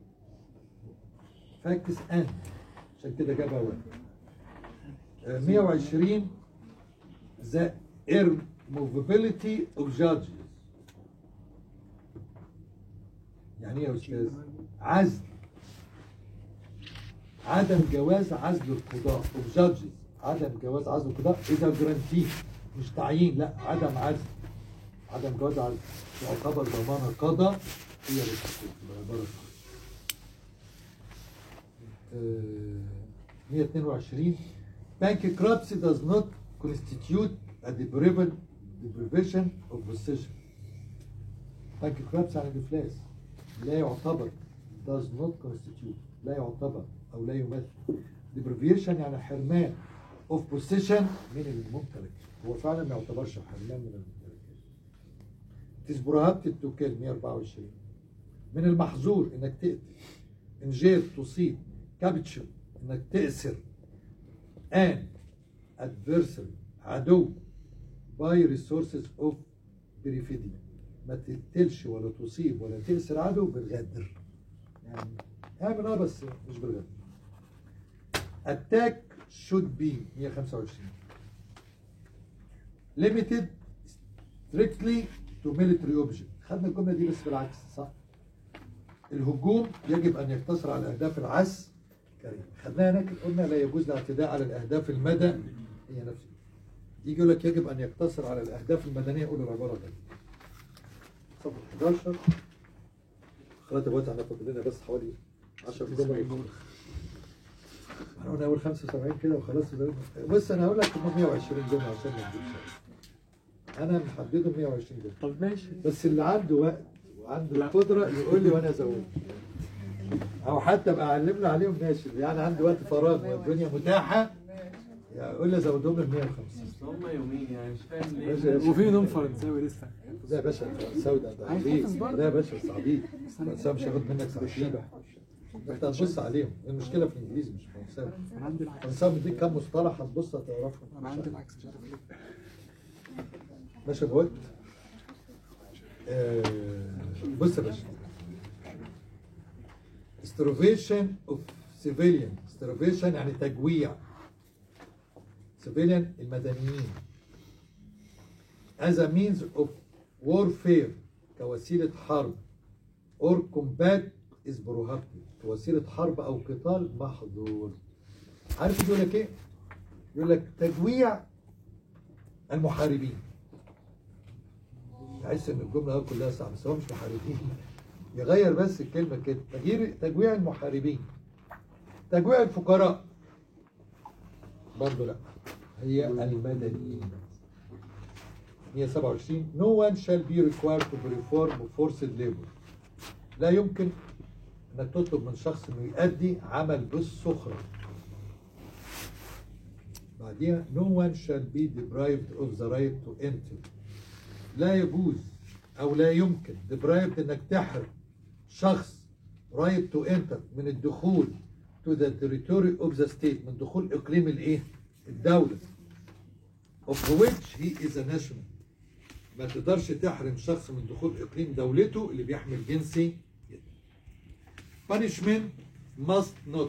فاكتس أند عشان كده جابها واحد آه، 120 the irremovability of judges يعني ايه يا استاذ عزل عدم جواز عزل القضاء of judges عدم جواز عزل القضاء اذا جرانتي مش تعيين لا عدم عزل عدم جواز على يعتبر ضمانة قضاء هي السكوت العبارة الصحيحة. آه، 122 bankruptcy does not constitute a deprivation deprivation of possession bankruptcy يعني الإفلاس لا يعتبر does not constitute لا يعتبر أو لا يمثل deprivation يعني حرمان of possession من الممتلك هو فعلا ما يعتبرش حرمان من الممتلكات تسبرهات التوكال 124 من المحظور انك تقتل انجير تصيب كابتشر انك تأسر ان adversary عدو by resources of perfidy ما تقتلش ولا تصيب ولا تأسر عدو بالغدر يعني اعمل اه بس مش بالغدر attack should be 125 limited strictly to military object خدنا الجملة دي بس بالعكس صح الهجوم يجب أن يقتصر على الأهداف العسكرية خدناها هناك قلنا لا يجوز الاعتداء على الأهداف المدنية هي نفس يجي يقول لك يجب أن يقتصر على الأهداف المدنية يقول العبارة دي صفحة 11 خلاص دلوقتي احنا فاضل لنا بس حوالي 10 جمل احنا قلنا اول 75 كده وخلاص بص انا هقول لك هم 120 جمله عشان ما نجيبش انا محددهم 120 جمله طب ماشي بس اللي عنده وقت وعنده القدره يقول لي وانا ازود او حتى ابقى اعلمنا عليهم ماشي يعني عنده وقت فراغ والدنيا متاحه يقول لي زودهم ل 150 بس هم يومين يعني مش فاهم ماشي ليه يا شيخ. وفي نوم فرنساوي لسه لا يا باشا سوداء ده عبيد لا يا باشا بس عبيد بس مش هياخد منك ساعتين انت هتبص عليهم المشكله في الانجليزي مش في الفرنساوي انا عندي العكس الفرنساوي مديك كام مصطلح هتبص هتعرفهم انا عندي العكس مش عارف ليه ماشي يا بوي آه، بص يا باشا starvation of civilian starvation يعني تجويع civilian المدنيين as a means of warfare كوسيلة حرب or combat is prohibited كوسيلة حرب أو قتال محظور عارف يقول لك إيه؟ يقول لك تجويع المحاربين تحس ان الجمله كلها صعبه بس هو مش محاربين يغير بس الكلمه كده تغيير تجويع المحاربين تجويع الفقراء برضه لا هي المدنيين 127 No one shall be required to perform forced labor لا يمكن انك تطلب من شخص انه يؤدي عمل بالسخره بعديها no one shall be deprived of the right to enter لا يجوز او لا يمكن deprived انك تحرم شخص right to enter من الدخول to the territory of the state من دخول اقليم الايه الدولة of which he is a national ما تقدرش تحرم شخص من دخول اقليم دولته اللي بيحمل جنسي punishment must not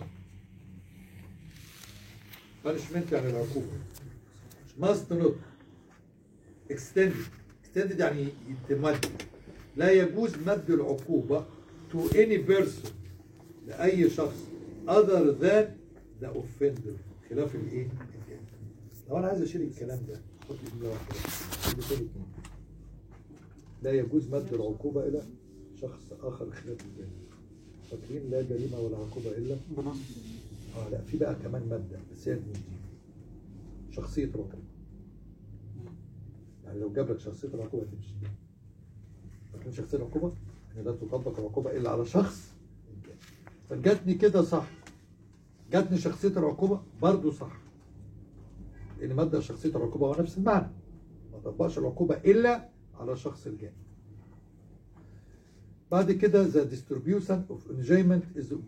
punishment يعني العقوبة must not extended extended يعني يتمد لا يجوز مد العقوبة to any person لأي شخص other than the offender خلاف الايه؟ الجاني. لو انا عايز اشيل الكلام ده حط جملة واحدة بس. اللي تاني اتنين. لا يجوز مد العقوبة إلى شخص آخر خلاف الجاني. فاكرين لا جريمة ولا عقوبة إلا بنص اه لا في بقى كمان مادة بس هي دي شخصية العقوبة يعني لو جاب لك شخصية العقوبة تمشي لكن شخصية العقوبة ان لا تطبق العقوبة إلا على شخص فجاتني كده صح جاتني شخصية العقوبة برضو صح لأن مادة شخصية العقوبة هو نفس المعنى ما طبقش العقوبة إلا على شخص الجاني بعد كده the distribution of enjoyment is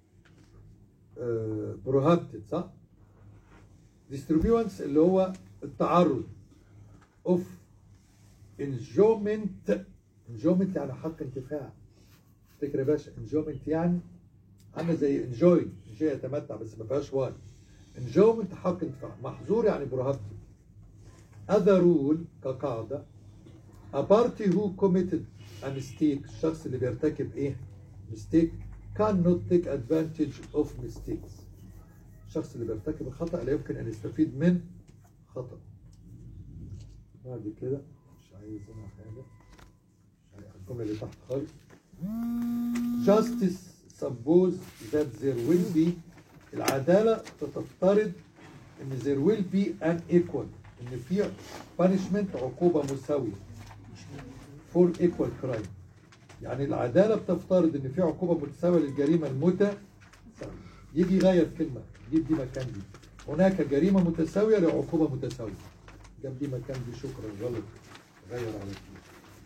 آه، prohibited صح؟ distributions اللي هو التعرض of enjoyment enjoyment يعني حق انتفاع افتكر يا باشا enjoyment يعني عامل زي enjoy enjoy يتمتع بس ما فيهاش واي enjoyment حق انتفاع محظور يعني prohibited other rule كقاعدة a party who committed a mistake الشخص اللي بيرتكب ايه mistake cannot take advantage of mistakes الشخص اللي بيرتكب الخطأ لا يمكن أن يستفيد من خطأ بعد كده مش عايز عايز هنا حاجة الجملة اللي تحت خالص justice suppose that there will be العدالة تفترض ان there will be an equal ان في punishment عقوبة مساوية for equal crime يعني العدالة بتفترض ان في عقوبة متساوية للجريمة المتساوية يجي يغير كلمة يجيب دي مكان دي هناك جريمة متساوية لعقوبة متساوية جاب دي مكان دي شكرا غلط غير على كده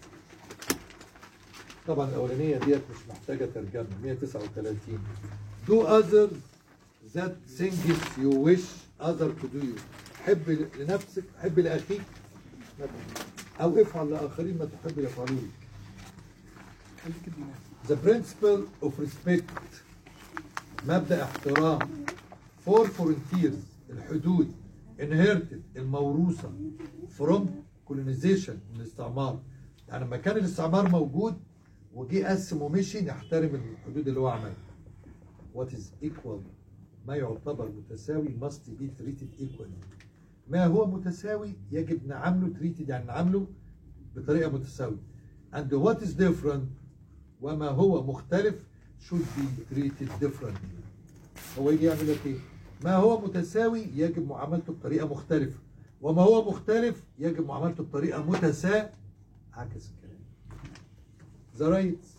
طبعا الأولانية ديت مش محتاجة ترجمة 139 do others that things you wish other to do you حب لنفسك حب لأخيك ما ت- أو افعل لآخرين ما تحب يفعلوا لك خليك الدماغ The principle of respect مبدأ احترام for frontiers الحدود inherited الموروثة from colonization من الاستعمار يعني لما كان الاستعمار موجود وجي قسم ومشي نحترم الحدود اللي هو عملها what is equal ما يعتبر متساوي must be treated equally ما هو متساوي يجب نعامله treated يعني نعامله بطريقة متساوية and what is different وما هو مختلف should be treated differently هو يجي يعمل لك ايه ما هو متساوي يجب معاملته بطريقة مختلفة وما هو مختلف يجب معاملته بطريقة متساوية عكس الكلام the rights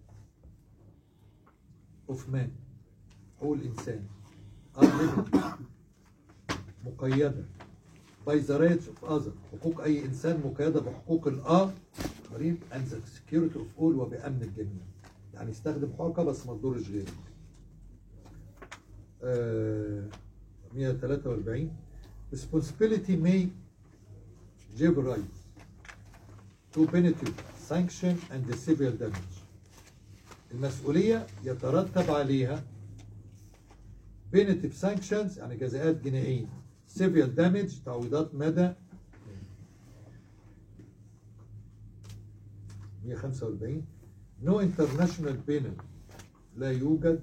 of man حقوق الإنسان are limited مقيدة by the rights of others حقوق أي إنسان مقيدة بحقوق الآخرين and the security of all وبأمن الجميع يعني يستخدم حقوقها بس ما تضرش غيره آه 143 responsibility may jeopardize to benefit sanction and the civil damage المسؤولية يترتب عليها punitive sanctions يعني جزاءات جنائية civil damage تعويضات مدى 145 no international penal لا يوجد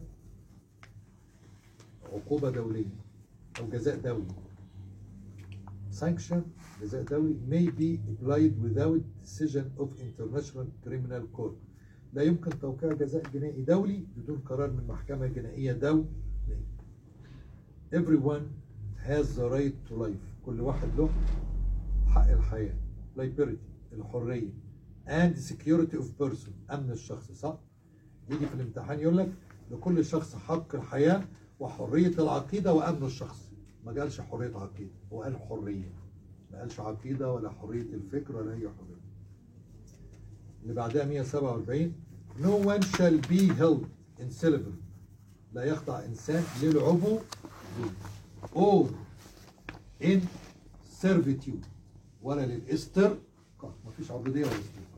عقوبة دولية أو جزاء دولي sanction جزاء دولي may be applied without decision of international criminal court لا يمكن توقيع جزاء جنائي دولي بدون قرار من محكمة جنائية دولية everyone has the right to life كل واحد له حق الحياة liberty الحرية and security of person أمن الشخص صح؟ يجي في الامتحان يقول لك لكل شخص حق الحياة وحرية العقيدة وأمن الشخص ما قالش حرية عقيدة هو قال حرية ما قالش عقيدة ولا حرية الفكر ولا أي حرية اللي بعدها 147 no one shall be held in slavery لا يخضع إنسان للعبودية or in servitude ولا للاسترقاق مفيش عبودية ولا استرقاق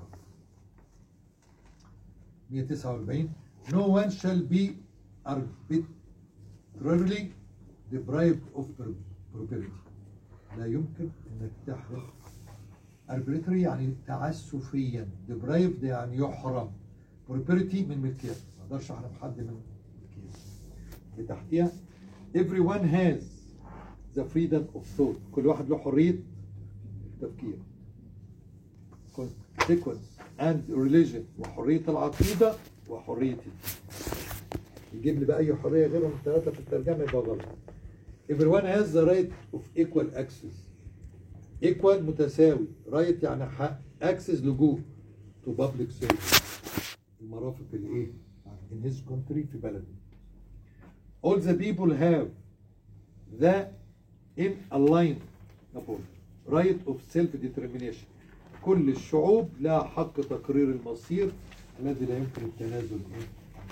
149 no one shall be arbitrarily deprived of property لا يمكن انك تحرم arbitrary يعني تعسفيا deprived يعني يحرم property من ملكيته ما اقدرش احرم حد من ملكيته اللي تحتيها everyone has the freedom of thought كل واحد له حرية التفكير consequence and religion وحرية العقيدة وحرية الدين يجيب لي بقى أي حرية غيرهم الثلاثة في الترجمة يبقى غلط everyone has the right of equal access equal متساوي right يعني حق access لجوء to public service المرافق الايه in his country في بلده all the people have the inalienable right of self-determination كل الشعوب لها حق تقرير المصير الذي لا يمكن التنازل عنه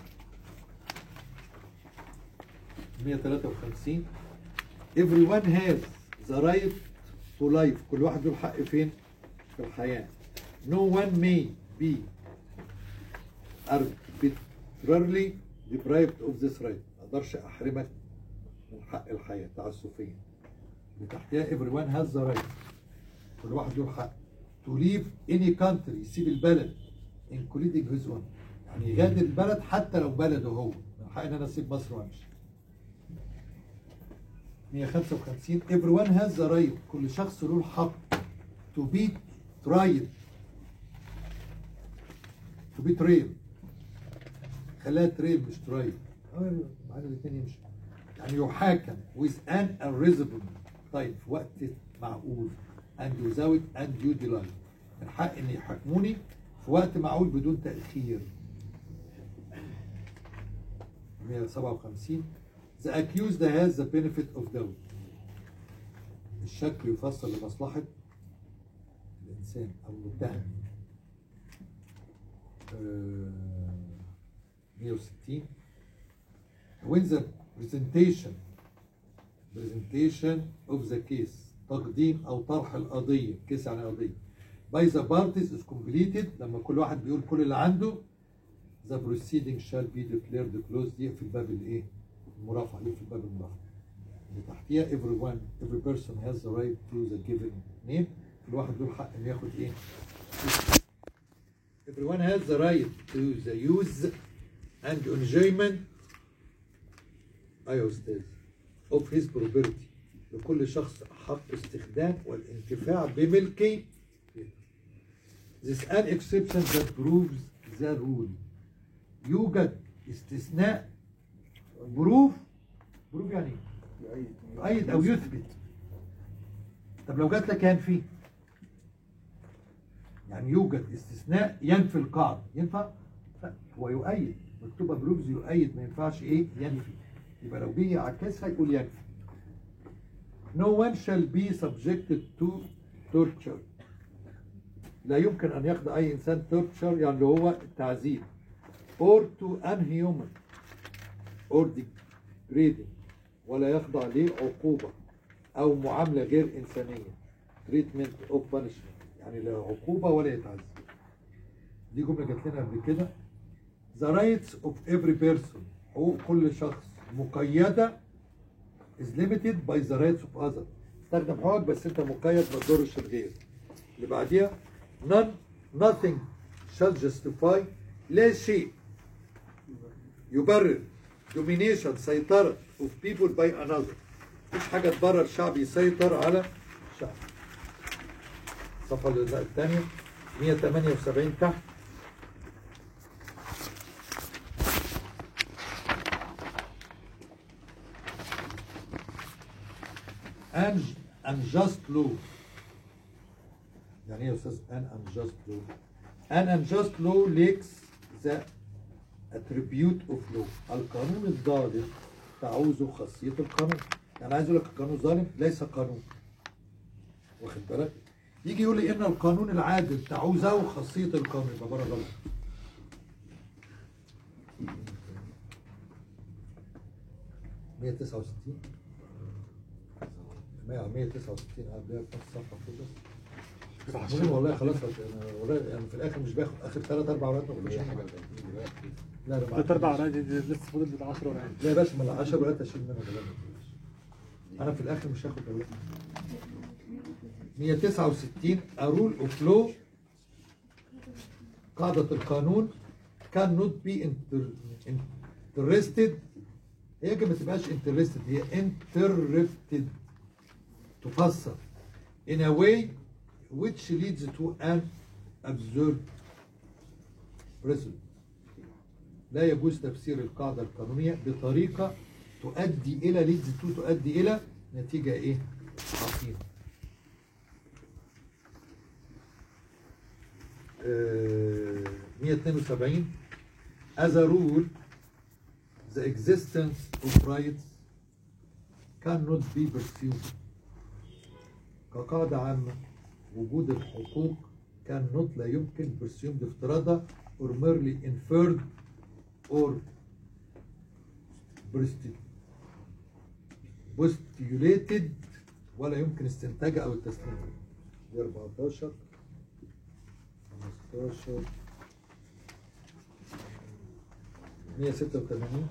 153 everyone has the right to life كل واحد له الحق فين في الحياة no one may be arbitrarily deprived of this right ما اقدرش احرمك من حق الحياة تعسفيا اللي تحتها everyone has the right كل واحد له الحق to leave any country يسيب البلد including his own يعني يغادر البلد حتى لو بلده هو من حق ان انا اسيب مصر وامشي 155 everyone has the right كل شخص له الحق to be tried to be trail خلاها تريل مش ترايل معانا الاثنين يمشوا يعني يحاكم with an unreasonable طيب في وقت معقول and without undue delay من حق ان يحاكموني في وقت معقول بدون تأخير 157 The accused has the benefit of doubt الشك يفسر لمصلحة الإنسان أو المتهم آه، 160 when the presentation presentation of the case تقديم أو طرح القضية كيس يعني قضية by the parties is completed لما كل واحد بيقول كل اللي عنده the proceeding shall be declared closed دي في الباب الايه المرافعة دي في الباب المرافعة اللي تحتيها everyone every person has the right to the given name كل واحد له حق انه ياخد ايه everyone has the right to the use and enjoyment ايوه يا استاذ of his property لكل شخص حق استخدام والانتفاع بملكه This an exception that proves the rule يوجد استثناء بروف بروف يعني ايه؟ يؤيد او يثبت طب لو جات لك ينفي يعني يوجد استثناء ينفي القاعده ينفع؟ لا هو يؤيد مكتوبه بروفز يؤيد ما ينفعش ايه؟ ينفي يبقى لو جه يعكسها يقول ينفي No one shall be subjected to torture لا يمكن أن يخضع أي إنسان torture يعني اللي هو التعذيب or to unhuman or degrading ولا يخضع لعقوبة أو معاملة غير إنسانية treatment of punishment يعني لا عقوبة ولا يتعذب دي جملة جات لنا قبل كده the rights of every person حقوق كل شخص مقيدة is limited by the rights of others استخدم حقوقك بس انت مقيد ما تضرش الغير اللي بعديها none nothing shall justify لا شيء يبرر domination سيطرة of people by another مفيش حاجة تبرر شعب يسيطر على شعب الصفحة الثانية 178 تحت and unjust law يعني ايه يا استاذ an unjust law an unjust law lacks the attribute of law القانون الظالم تعوزه خاصية القانون يعني عايز اقول لك القانون الظالم ليس قانون واخد بالك يجي يقول لي ان القانون العادل تعوزه خاصية القانون يبقى بره غلط مية تسعة وستين 169 قبلها بنفس الصفحه كده المهم والله خلاص انا والله يعني في الاخر مش باخد اخر ثلاث اربع ورقات ما باخدش حاجه لا لا ثلاث اربع ورقات دي- دي لسه فاضل بتاع 10 ورقات لا يا باشا ما ال 10 ورقات اشيل منها دلوقتي انا في الاخر مش هاخد دلوقتي 169 a rule of law قاعدة القانون cannot be inter- interested هي ما تبقاش interested هي interpreted تفسر in a way which leads to an absurd result لا يجوز تفسير القاعدة القانونية بطريقة تؤدي إلى leads to تؤدي إلى نتيجة إيه؟ عقيمة. آه، 172 as a rule the existence of rights cannot be pursued كقاعدة عامة وجود الحقوق cannot لا يمكن pursued افتراضها or merely inferred or postu- postulated ولا يمكن استنتاجها او التسليم دي 14 15 186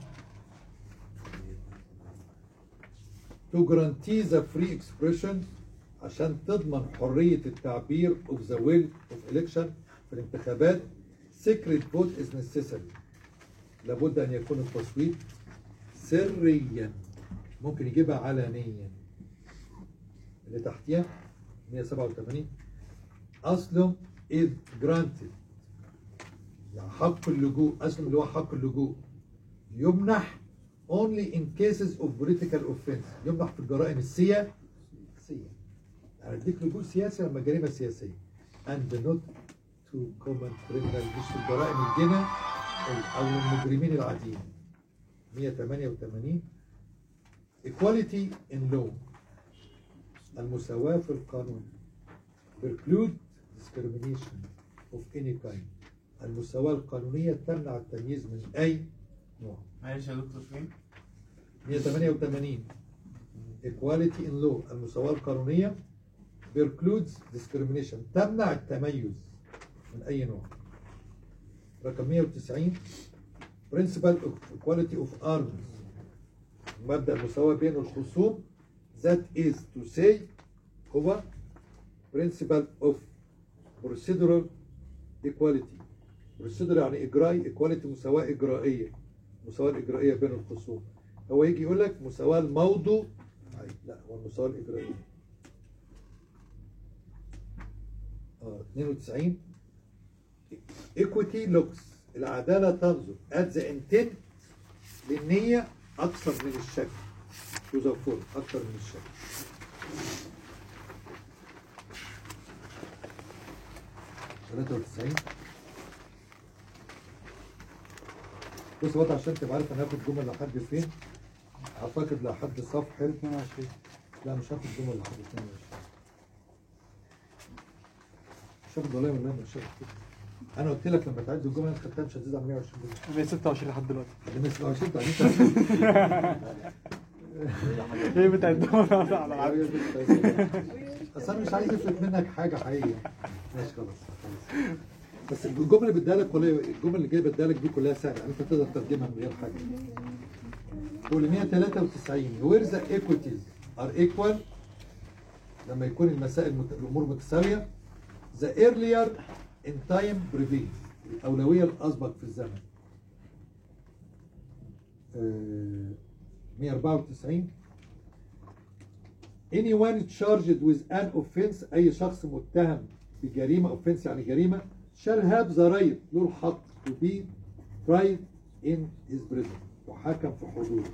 to guarantee the free expression عشان تضمن حرية التعبير of the will of election في الانتخابات secret vote is necessary لابد أن يكون التصويت سريا ممكن يجيبها علنيا اللي تحتيها 187 أصل is granted يعني حق اللجوء أصلا اللي هو حق اللجوء يمنح only in cases of political offense يمنح في الجرائم السياسية يعني اديك لجوء سياسي لما جريمة سياسية and not to common criminal مش في الجرائم الجنى أو المجرمين العاديين 188 equality in law المساواة في القانون preclude discrimination of any kind المساواة القانونية تمنع التمييز من أي نوع معلش يا دكتور فين؟ 188 equality in law المساواة القانونية precludes discrimination تمنع التميز من أي نوع رقم 190 principle of equality of arms مبدأ المساواة بين الخصوم that is to say هو principle of procedural equality procedural يعني إجرائي equality مساواة إجرائية مساواة الإجرائية بين الخصوم هو يجي يقول لك مساواة الموضوع لا هو المساواة الإجرائية اه 92 equity looks العدالة تنظر at the intent للنية أكثر من الشكل to the form أكثر من الشكل ثلاثة وتسعين بص بقى عشان تبقى عارف انا هاخد جمل لحد فين اعتقد لحد صفحة 22 لا مش هاخد جمل لحد 22 مش هاخد والله والله مش هاخد كده. انا قلت لك لما تعد الجمل اللي خدتها مش هتزيد عن 120 جمله بقى 26 لحد دلوقتي لما 26 بعدين ايه بتعدهم على العربي اصل انا مش عايز افلت منك حاجه حقيقيه ماشي خلاص خلاص بس الجمله اللي بديها لك ولا الجمله اللي جايه بديها لك دي كلها سهله انت تقدر تترجمها من غير حاجه قول 193 وير ذا ايكويتيز ار ايكوال لما يكون المسائل مت... الامور متساويه ذا ايرلير ان تايم بريفيل الاولويه الاسبق في الزمن آه، 194 anyone charged with an offense أي شخص متهم بجريمة offense يعني جريمة shall have the right له الحق to be tried in his prison وحكم في حضوره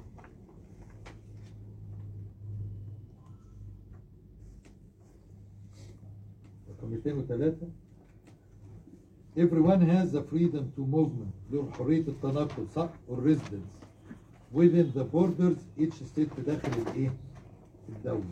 رقم 203 Everyone has the freedom to movement له حرية التنقل صح؟ or residence within the borders each state في داخل الايه؟ الدولة.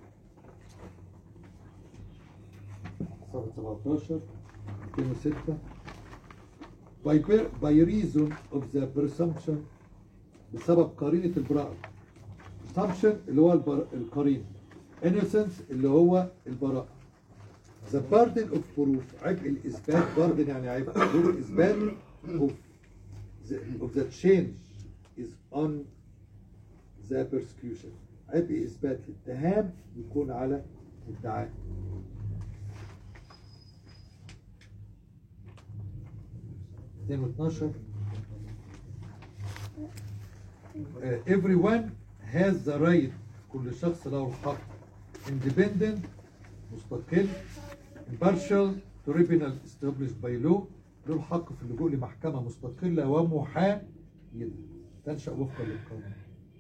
صفحة 17 206 by, per- by reason of the presumption بسبب قرينة البراءة. presumption اللي هو البر... القرينة. innocence اللي هو البراءة. The burden of proof عبء الإثبات burden يعني عبء دور الإثبات of the, of the change is on the persecution عبء إثبات الاتهام يكون على الدعاء اثنين واتناشر Uh, everyone has the right كل شخص له الحق independent مستقل impartial tribunal established by law له الحق في اللجوء لمحكمة مستقلة ومحايدة تنشأ وفقا للقانون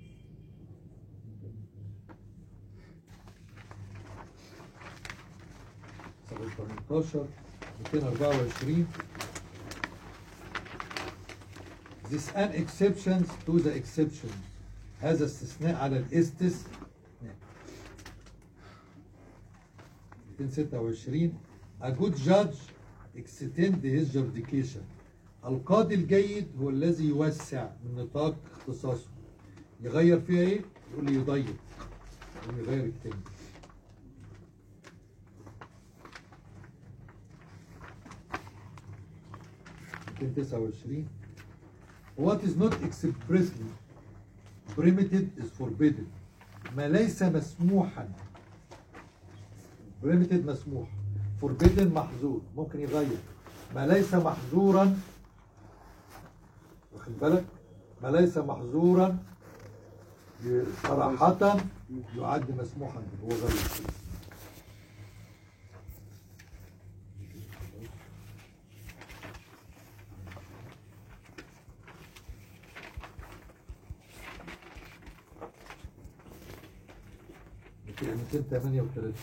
صفحة 18 224 This an exceptions to the exceptions هذا استثناء على الاستثناء 226 A good judge extend his jurisdiction القاضي الجيد هو الذي يوسع من نطاق اختصاصه يغير فيها ايه؟ يقول لي يضيق يقول لي يغير الكلمة ميتين تسعة وعشرين What is not expressly permitted is forbidden ما ليس مسموحا permitted مسموح forbidden محظور ممكن يغير ما ليس محظورا واخد بالك ما ليس محظورا ي- صراحة يعد مسموحا هو غير 238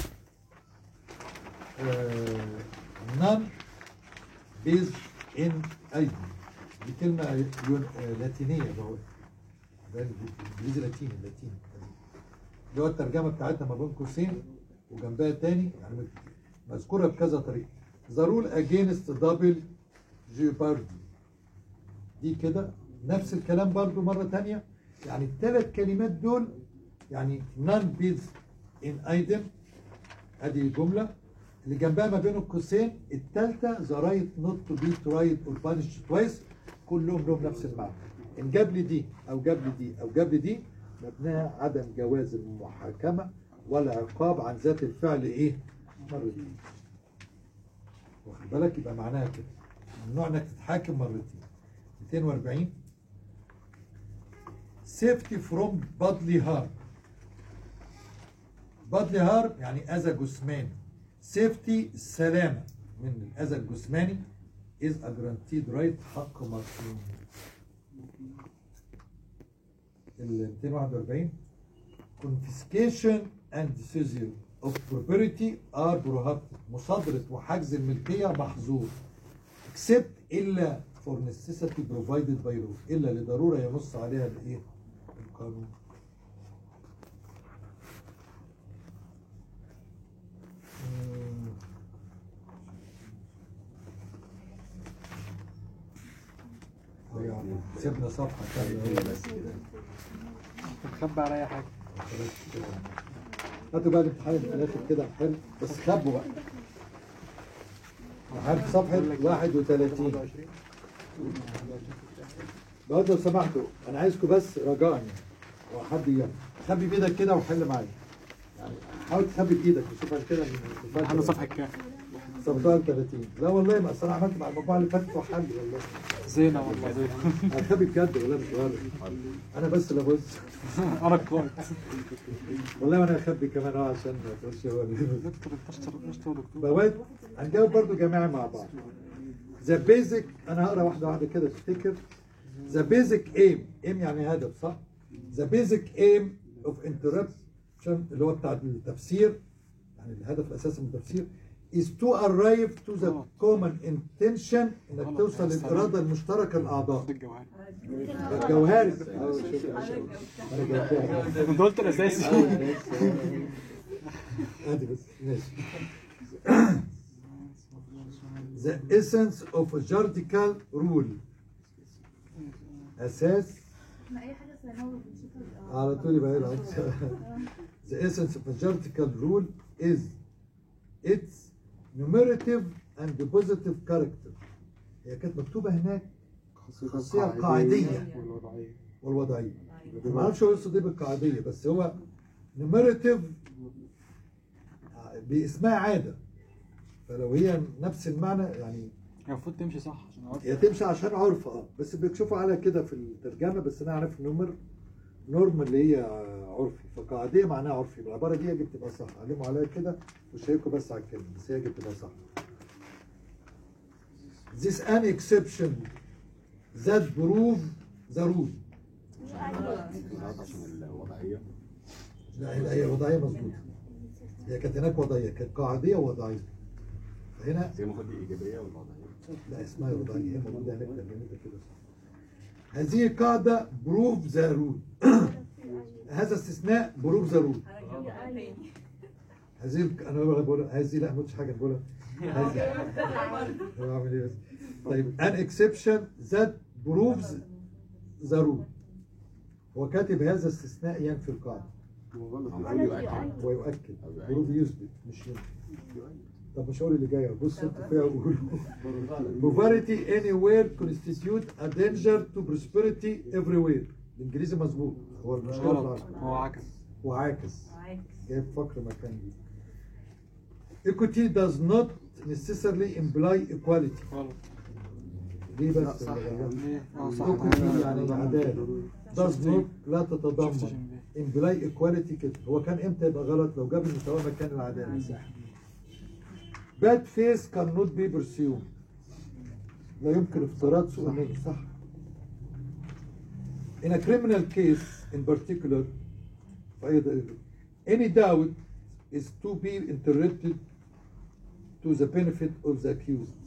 نان بيز ان ايدي دي كلمة يون- آه، لاتينية بقول ده الانجليزي لاتيني لاتيني اللي هو الترجمة بتاعتنا ما بين قوسين وجنبها تاني يعني مذكورة بكذا طريقة The rule against double jeopardy دي كده نفس الكلام برضو مرة تانية يعني الثلاث كلمات دول يعني none bids in item ادي جملة اللي جنبها ما بين القوسين الثالثة the right not to be tried or punished twice كلهم لهم نفس المعنى ان جاب لي دي او جاب لي دي او جاب لي دي مبناها عدم جواز المحاكمة ولا عقاب عن ذات الفعل ايه مرتين واخد بالك يبقى معناها كده ممنوع انك تتحاكم مرتين 240 safety from bodily harm bodily harm يعني اذى جسماني safety السلامة من الاذى الجسماني is a guaranteed right حق مرسوم ال 241 confiscation and seizure of property are prohibited مصادرة وحجز الملكية محظور except إلا for necessity provided by law إلا لضرورة ينص عليها الإيه؟ القانون مم. أيوة، سيبنا صفحة كاملة بتخبي على اي حاجه هاتوا بقى الامتحان اللي في الاخر كده حلو بس خبوا بقى لحد صفحة 31 بقول لو سمحتوا انا عايزكم بس رجاء يعني هو حد يعني خبي بايدك كده وحل معايا يعني حاول تخبي بايدك وشوف عشان كده احنا صفحه كام صفحة 30 لا والله ما اصل انا عملت مع المجموعة اللي فاتت وحل والله زينه والله زينه هتخبي بجد والله مش غلط انا بس اللي بص انا القائد والله وانا اخبي كمان اه عشان ما تقولش هو اللي- دكتور انت اشتغل اشتغل دكتور بواد هنجاوب برضو جماعي مع بعض ذا بيزك انا هقرا واحده واحده كده تفتكر ذا بيزك ايم ايم يعني هدف صح ذا بيزك ايم اوف انتربشن اللي هو بتاع التفسير يعني الهدف الاساسي من التفسير is to arrive to the common intention انك توصل للاراده المشتركه الاعضاء ده الجوهري الجوهري آه، شوف يا باشا. انا جاوبتها انت قلت الاساسي ادي بس ماشي The essence of a juridical rule أساس ما اي حاجه ثانوي بنشوفها على طول يبقى هنا The essence of a juridical rule is its numerative and positive character هي كانت مكتوبة هناك خاصية قاعدية والوضعية والوضعية ما اعرفش هو يقصد ايه بالقاعدية بس هو نيميراتيف باسمها عادة فلو هي نفس المعنى يعني هي المفروض تمشي صح عشان اعرف هي تمشي عشان عرف اه بس بتشوفوا على كده في الترجمة بس انا عارف نمر نورم اللي هي عرفي فقاعدية معناها عرفي العبارة دي يجب تبقى صح علموا عليها كده وشيكوا بس على الكلمة بس هي يجب تبقى صح This an exception that prove the rule عشان الوضعية لا هي هي وضعيه مظبوطه هي كانت هناك وضعيه كانت قاعديه ووضعيه هنا هي المفروض دي إيجابية ولا وضعية؟ لا اسمها وضعيه هي موجوده هناك ترجمتها كده صح. هذه قاعده بروف ذا رول هذا استثناء بروف ذا رول هذه الك- انا بقول بقول هذه لا ما قلتش حاجه بقولها هذه هو عامل ايه بس طيب an exception that proves the rule هو كاتب هذا استثناء ينفي القاعده هو غلط أنا يؤكد ويؤكد أو يؤيد. بروف يثبت مش ينفي طب مش هقول اللي جايه بص انت فيها وقول poverty anywhere constitute a danger to prosperity everywhere الانجليزي مظبوط هو المشكله في غلط العربي. هو عكس وعاكس جايب فقر مكان دي equity does not necessarily imply equality غلط ليه بس اللي غيرها؟ ليه؟ اه صح equity يعني عدالة does not لا شفتش تتضمن imply equality كده هو كان امتى يبقى غلط لو جاب المساواة مكان العدالة bad faith cannot be pursued لا يمكن افتراض سوء النية صح in a criminal case in particular في أي any doubt is to be interpreted to the benefit of the accused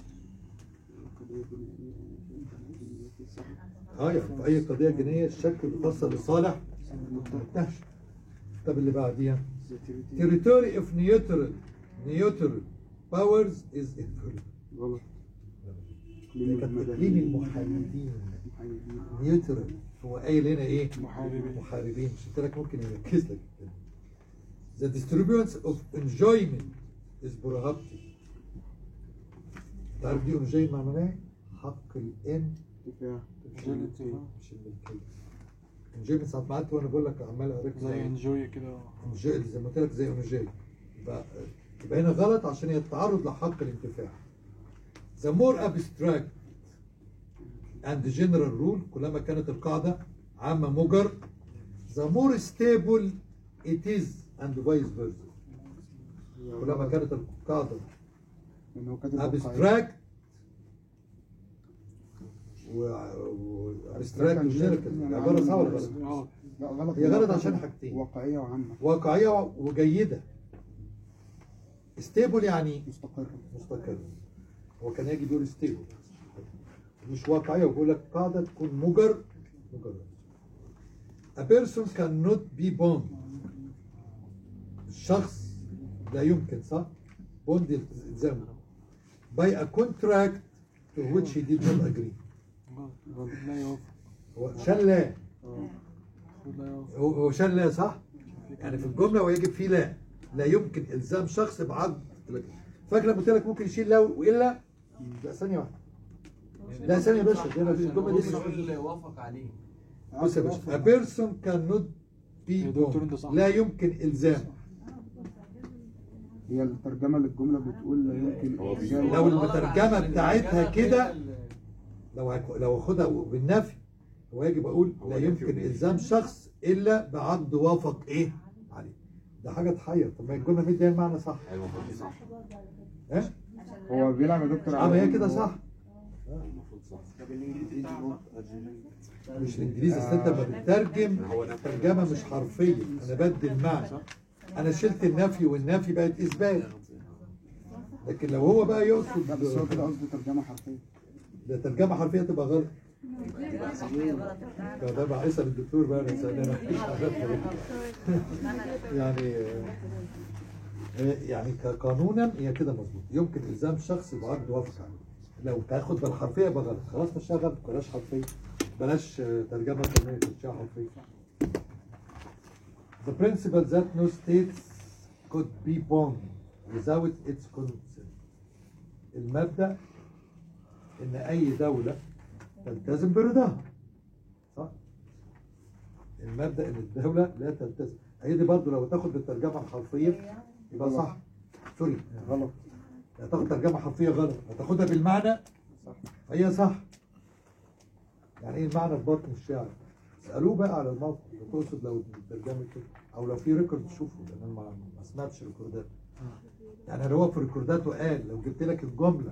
اه يعني في اي قضيه جنائيه الشك بيفصل لصالح المتهم طب اللي بعديها territory of neutral neutral powers is inferior غلط ده كانت اقليم المحاربين نيوترال هو قايل هنا ايه؟ محاربين. محاربين مش قلت لك ممكن يركز لك كده. The disturbance of enjoyment is براغبتي تعرف دي enjoyment معناها ايه؟ حق الان دفاع مش الملكية مش الملكية enjoyment ساعات ما قعدت وانا بقول لك عمال اقريك زي انجوي كده انجوي زي ما قلت لك زي انجوي يبقى يبقى هنا غلط عشان هي التعرض لحق الانتفاع The more abstract and general rule كلما كانت القاعدة عامة مجر the more stable it is and vice versa كلما كانت القاعدة لأن هو كاتب واقعية. abstract و و- abstract و general عبارة صح ولا غلط؟ غلط لا غلط هي غلط كاتب عشان حاجتين. واقعية وعامة واقعية وجيدة stable يعني مستقرة مستقر هو كان يجي بيقول ستيبل مش واقعية وبيقول لك قاعدة تكون مجر مجرد A person cannot be bound الشخص لا يمكن صح bond يلزمه by a contract to which he did not agree غلط غلط لا يوافق هو شال لا المفروض لا يوافق هو هو شال لا صح يعني في الجملة ويجب فيه لا لا يمكن إلزام شخص بعقد فاكر لما قلت لك ممكن يشيل لا وإلا لا ثانية واحدة لا ثانية يا باشا دي أنا الجملة دي الراجل اللي يوافق عليه بص يا باشا a person cannot be يا دكتور أنت bound صح. لا يمكن إلزام هي الترجمة للجملة بتقول لا يمكن إلزام لو المترجمة بتاعتها كده لو هك- لو اخدها بالنفي هو يجب اقول لا يمكن الزام شخص الا بعقد وافق ايه عليه ده حاجه تحير طب ما الجمله مديها المعنى صح ايوه المفروض صح ها هو بيلعب يا دكتور اه ما هي على كده إنه صح المفروض صح طب الانجليزي بتاعه مش الانجليزي اصل انت لما بتترجم الترجمه مش حرفيه انا بدي المعنى انا شلت النفي والنفي بقت اثبات لكن لو هو بقى لا بس هو كده يقصد قصده ترجمة حرفية ده ترجمه حرفيه تبقى غلط ده بقى اسال الدكتور بقى انا سألنا يعني آه، يعني كقانونا هي كده مظبوط يمكن الزام شخص بعقد وافق عليه لو تاخد بالحرفيه يبقى غلط خلاص مش غلط بلاش حرفيه بلاش آه، ترجمه قانونيه تمشيها حرفيه The principle that no states could be bound without its consent المبدأ إن أي دولة تلتزم برضاها صح؟ المبدأ إن الدولة لا تلتزم هي دي برضه لو تاخد بالترجمة الحرفية يبقى صح سوري غلط لا تاخد ترجمة حرفية غلط هتاخدها بالمعنى صح هي صح يعني ايه المعنى في بطن الشعر اسألوه بقى على الموقف لو تقصد لو ترجمة كده او لو في ريكورد تشوفه لان انا ما ما سمعتش ريكوردات يعني لو هو في ريكورداته قال لو جبت لك الجملة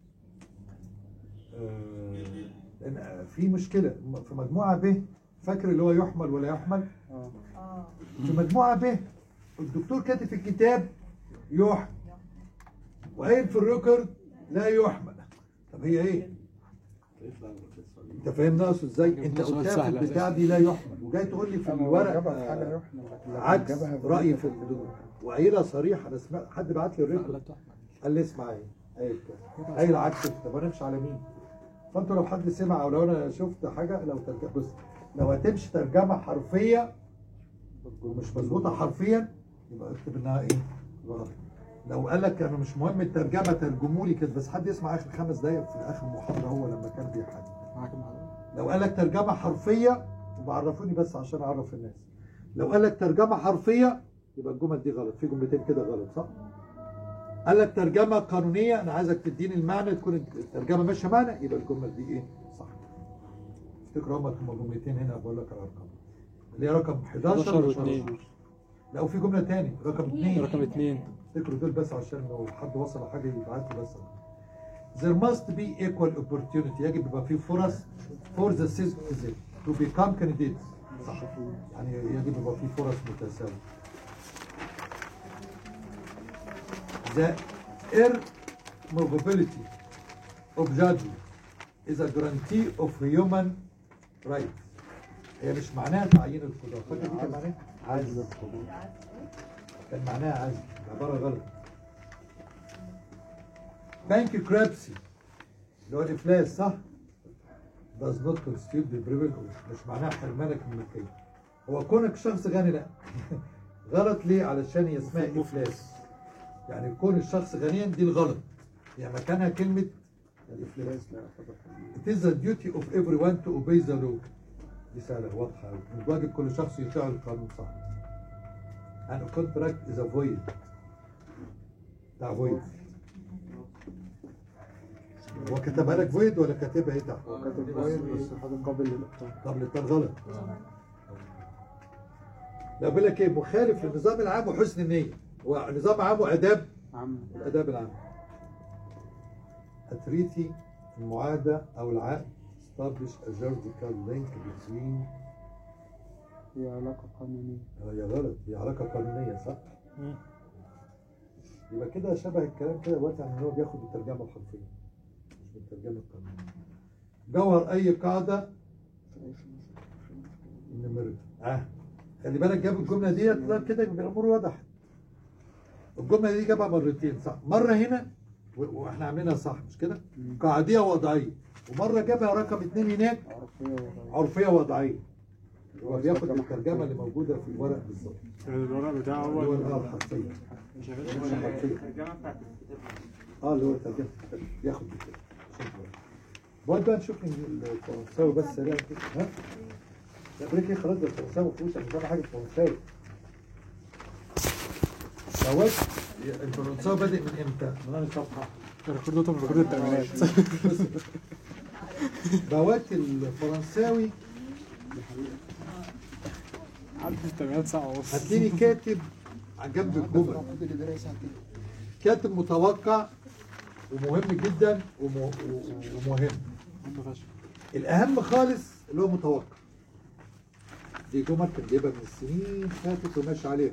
آه، لان في مشكلة في مجموعة ب فاكر اللي هو يحمل ولا يحمل اه في مجموعة ب الدكتور كاتب في الكتاب يحمل وقايل في الريكورد لا يحمل طب هي ايه؟ انت فاهمني اقصد ازاي؟ انت ده سؤال قلتها في سهل البتاع دي لا يحمل وجاي تقول لي في أما هو الورق جابها في حاجة آه، يحمل لكن لو عكس جابها في رايي حاجة في الحدود وقايلها صريح انا سمعت حد بعت لي لا الريكورد تحمل قال لي اسمع ايه؟ قايل كده قايل عكس طب انا امشي على مين؟ فانتوا لو حد سمع او لو انا شفت حاجه لو ترجمه بص لو هتمشي ترجمه حرفيه ومش مظبوطه حرفيا يبقى اكتب انها ايه؟ غلط لو قال لك انا مش مهم الترجمه ترجموا لي كده بس حد يسمع اخر خمس دقايق في اخر المحاضره هو لما كان بيحدد معاك معاك لو قال لك ترجمه حرفيه وبعرفوني بس عشان اعرف الناس لو قال لك ترجمه حرفيه يبقى الجمل دي غلط في جملتين كده غلط صح قال لك ترجمه قانونيه انا عايزك تديني المعنى تكون الترجمه ماشيه معنى يبقى الجمل دي ايه صح افتكروا هما هما جملتين هنا بقول لك الارقام اللي هي رقم 11 11 و و2 لا وفي جمله تاني رقم 2 رقم اثنين افتكروا دول بس عشان لو حد وصل لحاجه يبعت لي بس There must be equal opportunity يجب يبقى في فرص for the citizen to become candidates صح يعني يجب يبقى في فرص متساوية the irremovability of judgment is a guarantee of human rights هي مش معناها تعيين القضاء فاكر دي كان معناها عجز القبول كان معناها عزل العبارة غلط بنك كرابسي اللي هو الإفلاس صح؟ does not constitute the privilege مش معناها حرمانك من الملكية هو كونك شخص غني لا غلط ليه؟ علشان هي اسمها إفلاس يعني كون الشخص غنيا دي الغلط يعني مكانها كلمة الإفلاس لا يعتبر It is the duty of everyone to obey the law. دي سهلة واضحة أوي. من واجب كل شخص يطيع القانون صح. And a contract is a void. بتاع void. هو كتبها لك void ولا كاتبها ايه تحت؟ هو كاتب كويس بس حاجة قابل للإبطال طب الاتنين غلط. لا بيقول لك ايه مخالف للنظام العام وحسن النية. هو نظام عام وآداب عم الآداب العامة. التريتي المعاهدة أو العقد establish a juridical link between هي علاقة قانونية هي غلط هي علاقة قانونية صح؟ يبقى كده شبه الكلام كده دلوقتي عن ان هو بياخد الترجمة الحرفية مش بالترجمة القانونية جوهر أي قاعدة نمرة اه خلي بالك جاب الجملة ديت لا كده يبقى الأمور وضحت الجملة دي جابها مرتين صح مرة هنا و- واحنا عاملينها صح مش كده؟ قاعدية وضعية ومرة جابها رقم اتنين هناك عرفية وغيرية عرفية وضعية هو بياخد الترجمة اللي موجودة في الورق بالظبط يعني الورق بتاعه اللي هو هو الآه الحرفية مش عارف الترجمة بتاعت الكتاب اه اللي هو ترجمة الكتاب بياخد بالكتاب بعد بقى نشوف الفرنساوي بس سريع كده ها الامريكي خلاص ده الفرنساوي ما فيهوش انا حاجه فرنساوي دوت الفرنساوي بادئ من امتى؟ من أنهي صفحه؟ الريكورد ده من ريكورد التأمينات دوت الفرنساوي عدت التأمينات ساعة ونص هتلاقيني كاتب على جنب الجمل كاتب متوقع ومهم جدا وم- و- ومهم هم فشل الاهم خالص اللي هو متوقع دي جمل كان جايبها من السنين فاتت وماشي عليها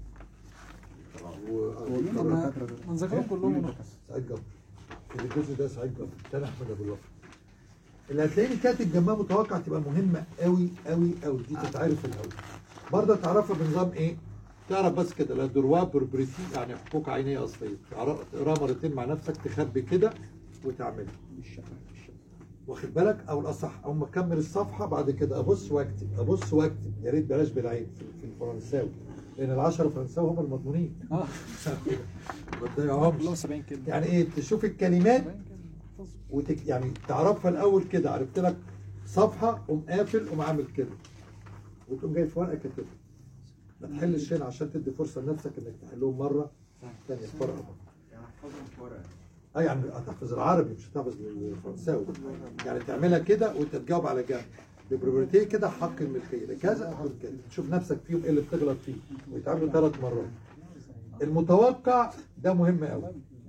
و- ما نذاكرهم كلهم ونخلص سعيد جبر الجزء ده سعيد جبر تاني احمد ابو الوفا اللي هتلاقيني كاتب جنبها متوقع تبقى مهمه قوي قوي قوي دي تتعرف الاول برضه تعرفها بنظام ايه تعرف بس كده لا دروا بربريتي يعني حقوق عينيه اصليه تعرف- تقراها مرتين مع نفسك تخبي كده وتعملها واخد بالك او الاصح او ما اكمل الصفحه بعد كده ابص واكتب ابص واكتب يا ريت بلاش بالعين في في الفرنساوي لان العشرة فرنساوي هم المضمونين اه ما تضيعهمش كلهم 70 كلمة يعني ايه تشوف الكلمات 70 كلمة احفظ. وتك يعني تعرفها الاول كده عرفت لك صفحه قوم قافل قوم عامل كده وتقوم جاي في ورقه كاتبها ما تحلش هنا عشان تدي فرصه لنفسك انك تحلهم مره ثانيه فرقه بقى. يعني احفظهم في ورقة اه يعني هتحفظ العربي مش هتحفظ الفرنساوي يعني تعملها كده وانت تجاوب على جنب ببروبرتي كده حق الملكيه لكذا حق كذا تشوف نفسك فيهم ايه اللي بتغلط فيه ويتعاملوا ثلاث مرات المتوقع ده مهم قوي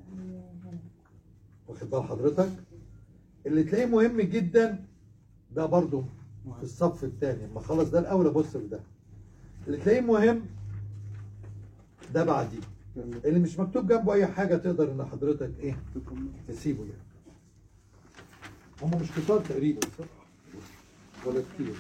واخد بال حضرتك اللي تلاقيه مهم جدا ده برضو في الصف الثاني لما اخلص ده الاول ابص في ده اللي تلاقيه مهم ده بعديه اللي مش مكتوب جنبه اي حاجه تقدر ان حضرتك ايه تسيبه يعني هم مش كتار تقريبا صح ولا كتير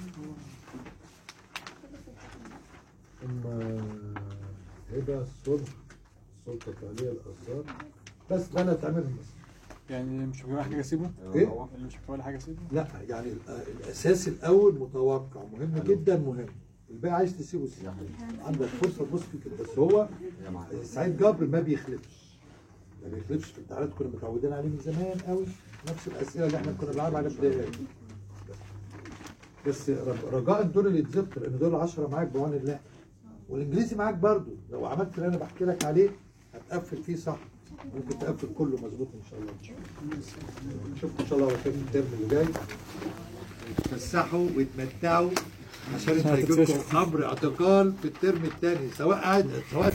اما هبه الصلح السلطه التعلية الاثار بس ده اللي هتعملهم بس يعني مش مكتوب حاجة اسيبه ايه اللي مش مكتوب حاجة اسيبه لا يعني ال- الاساس الاول متوقع مهم جدا مهم الباقي عايز تسيبه سيبه عندك فرصه تبص فيه كده بس هو سعيد جبر ما بيخلفش ما بيخلفش في الامتحانات كنا متعودين عليه من زمان قوي نفس الاسئله اللي احنا كنا بنلعب عليها في الابتدائي بس ر- رجاء دول اللي اتذكر لان دول 10 معاك بعون الله والانجليزي معاك برضو لو عملت اللي انا بحكي لك عليه هتقفل فيه صح ممكن تقفل كله مظبوط ان شاء الله نشوفكم ان شاء الله على خير الترم اللي جاي تفسحوا وتمتعوا عشان انت هيجيلكم امر اعتقال في الترم الثاني سواء قاعد سواء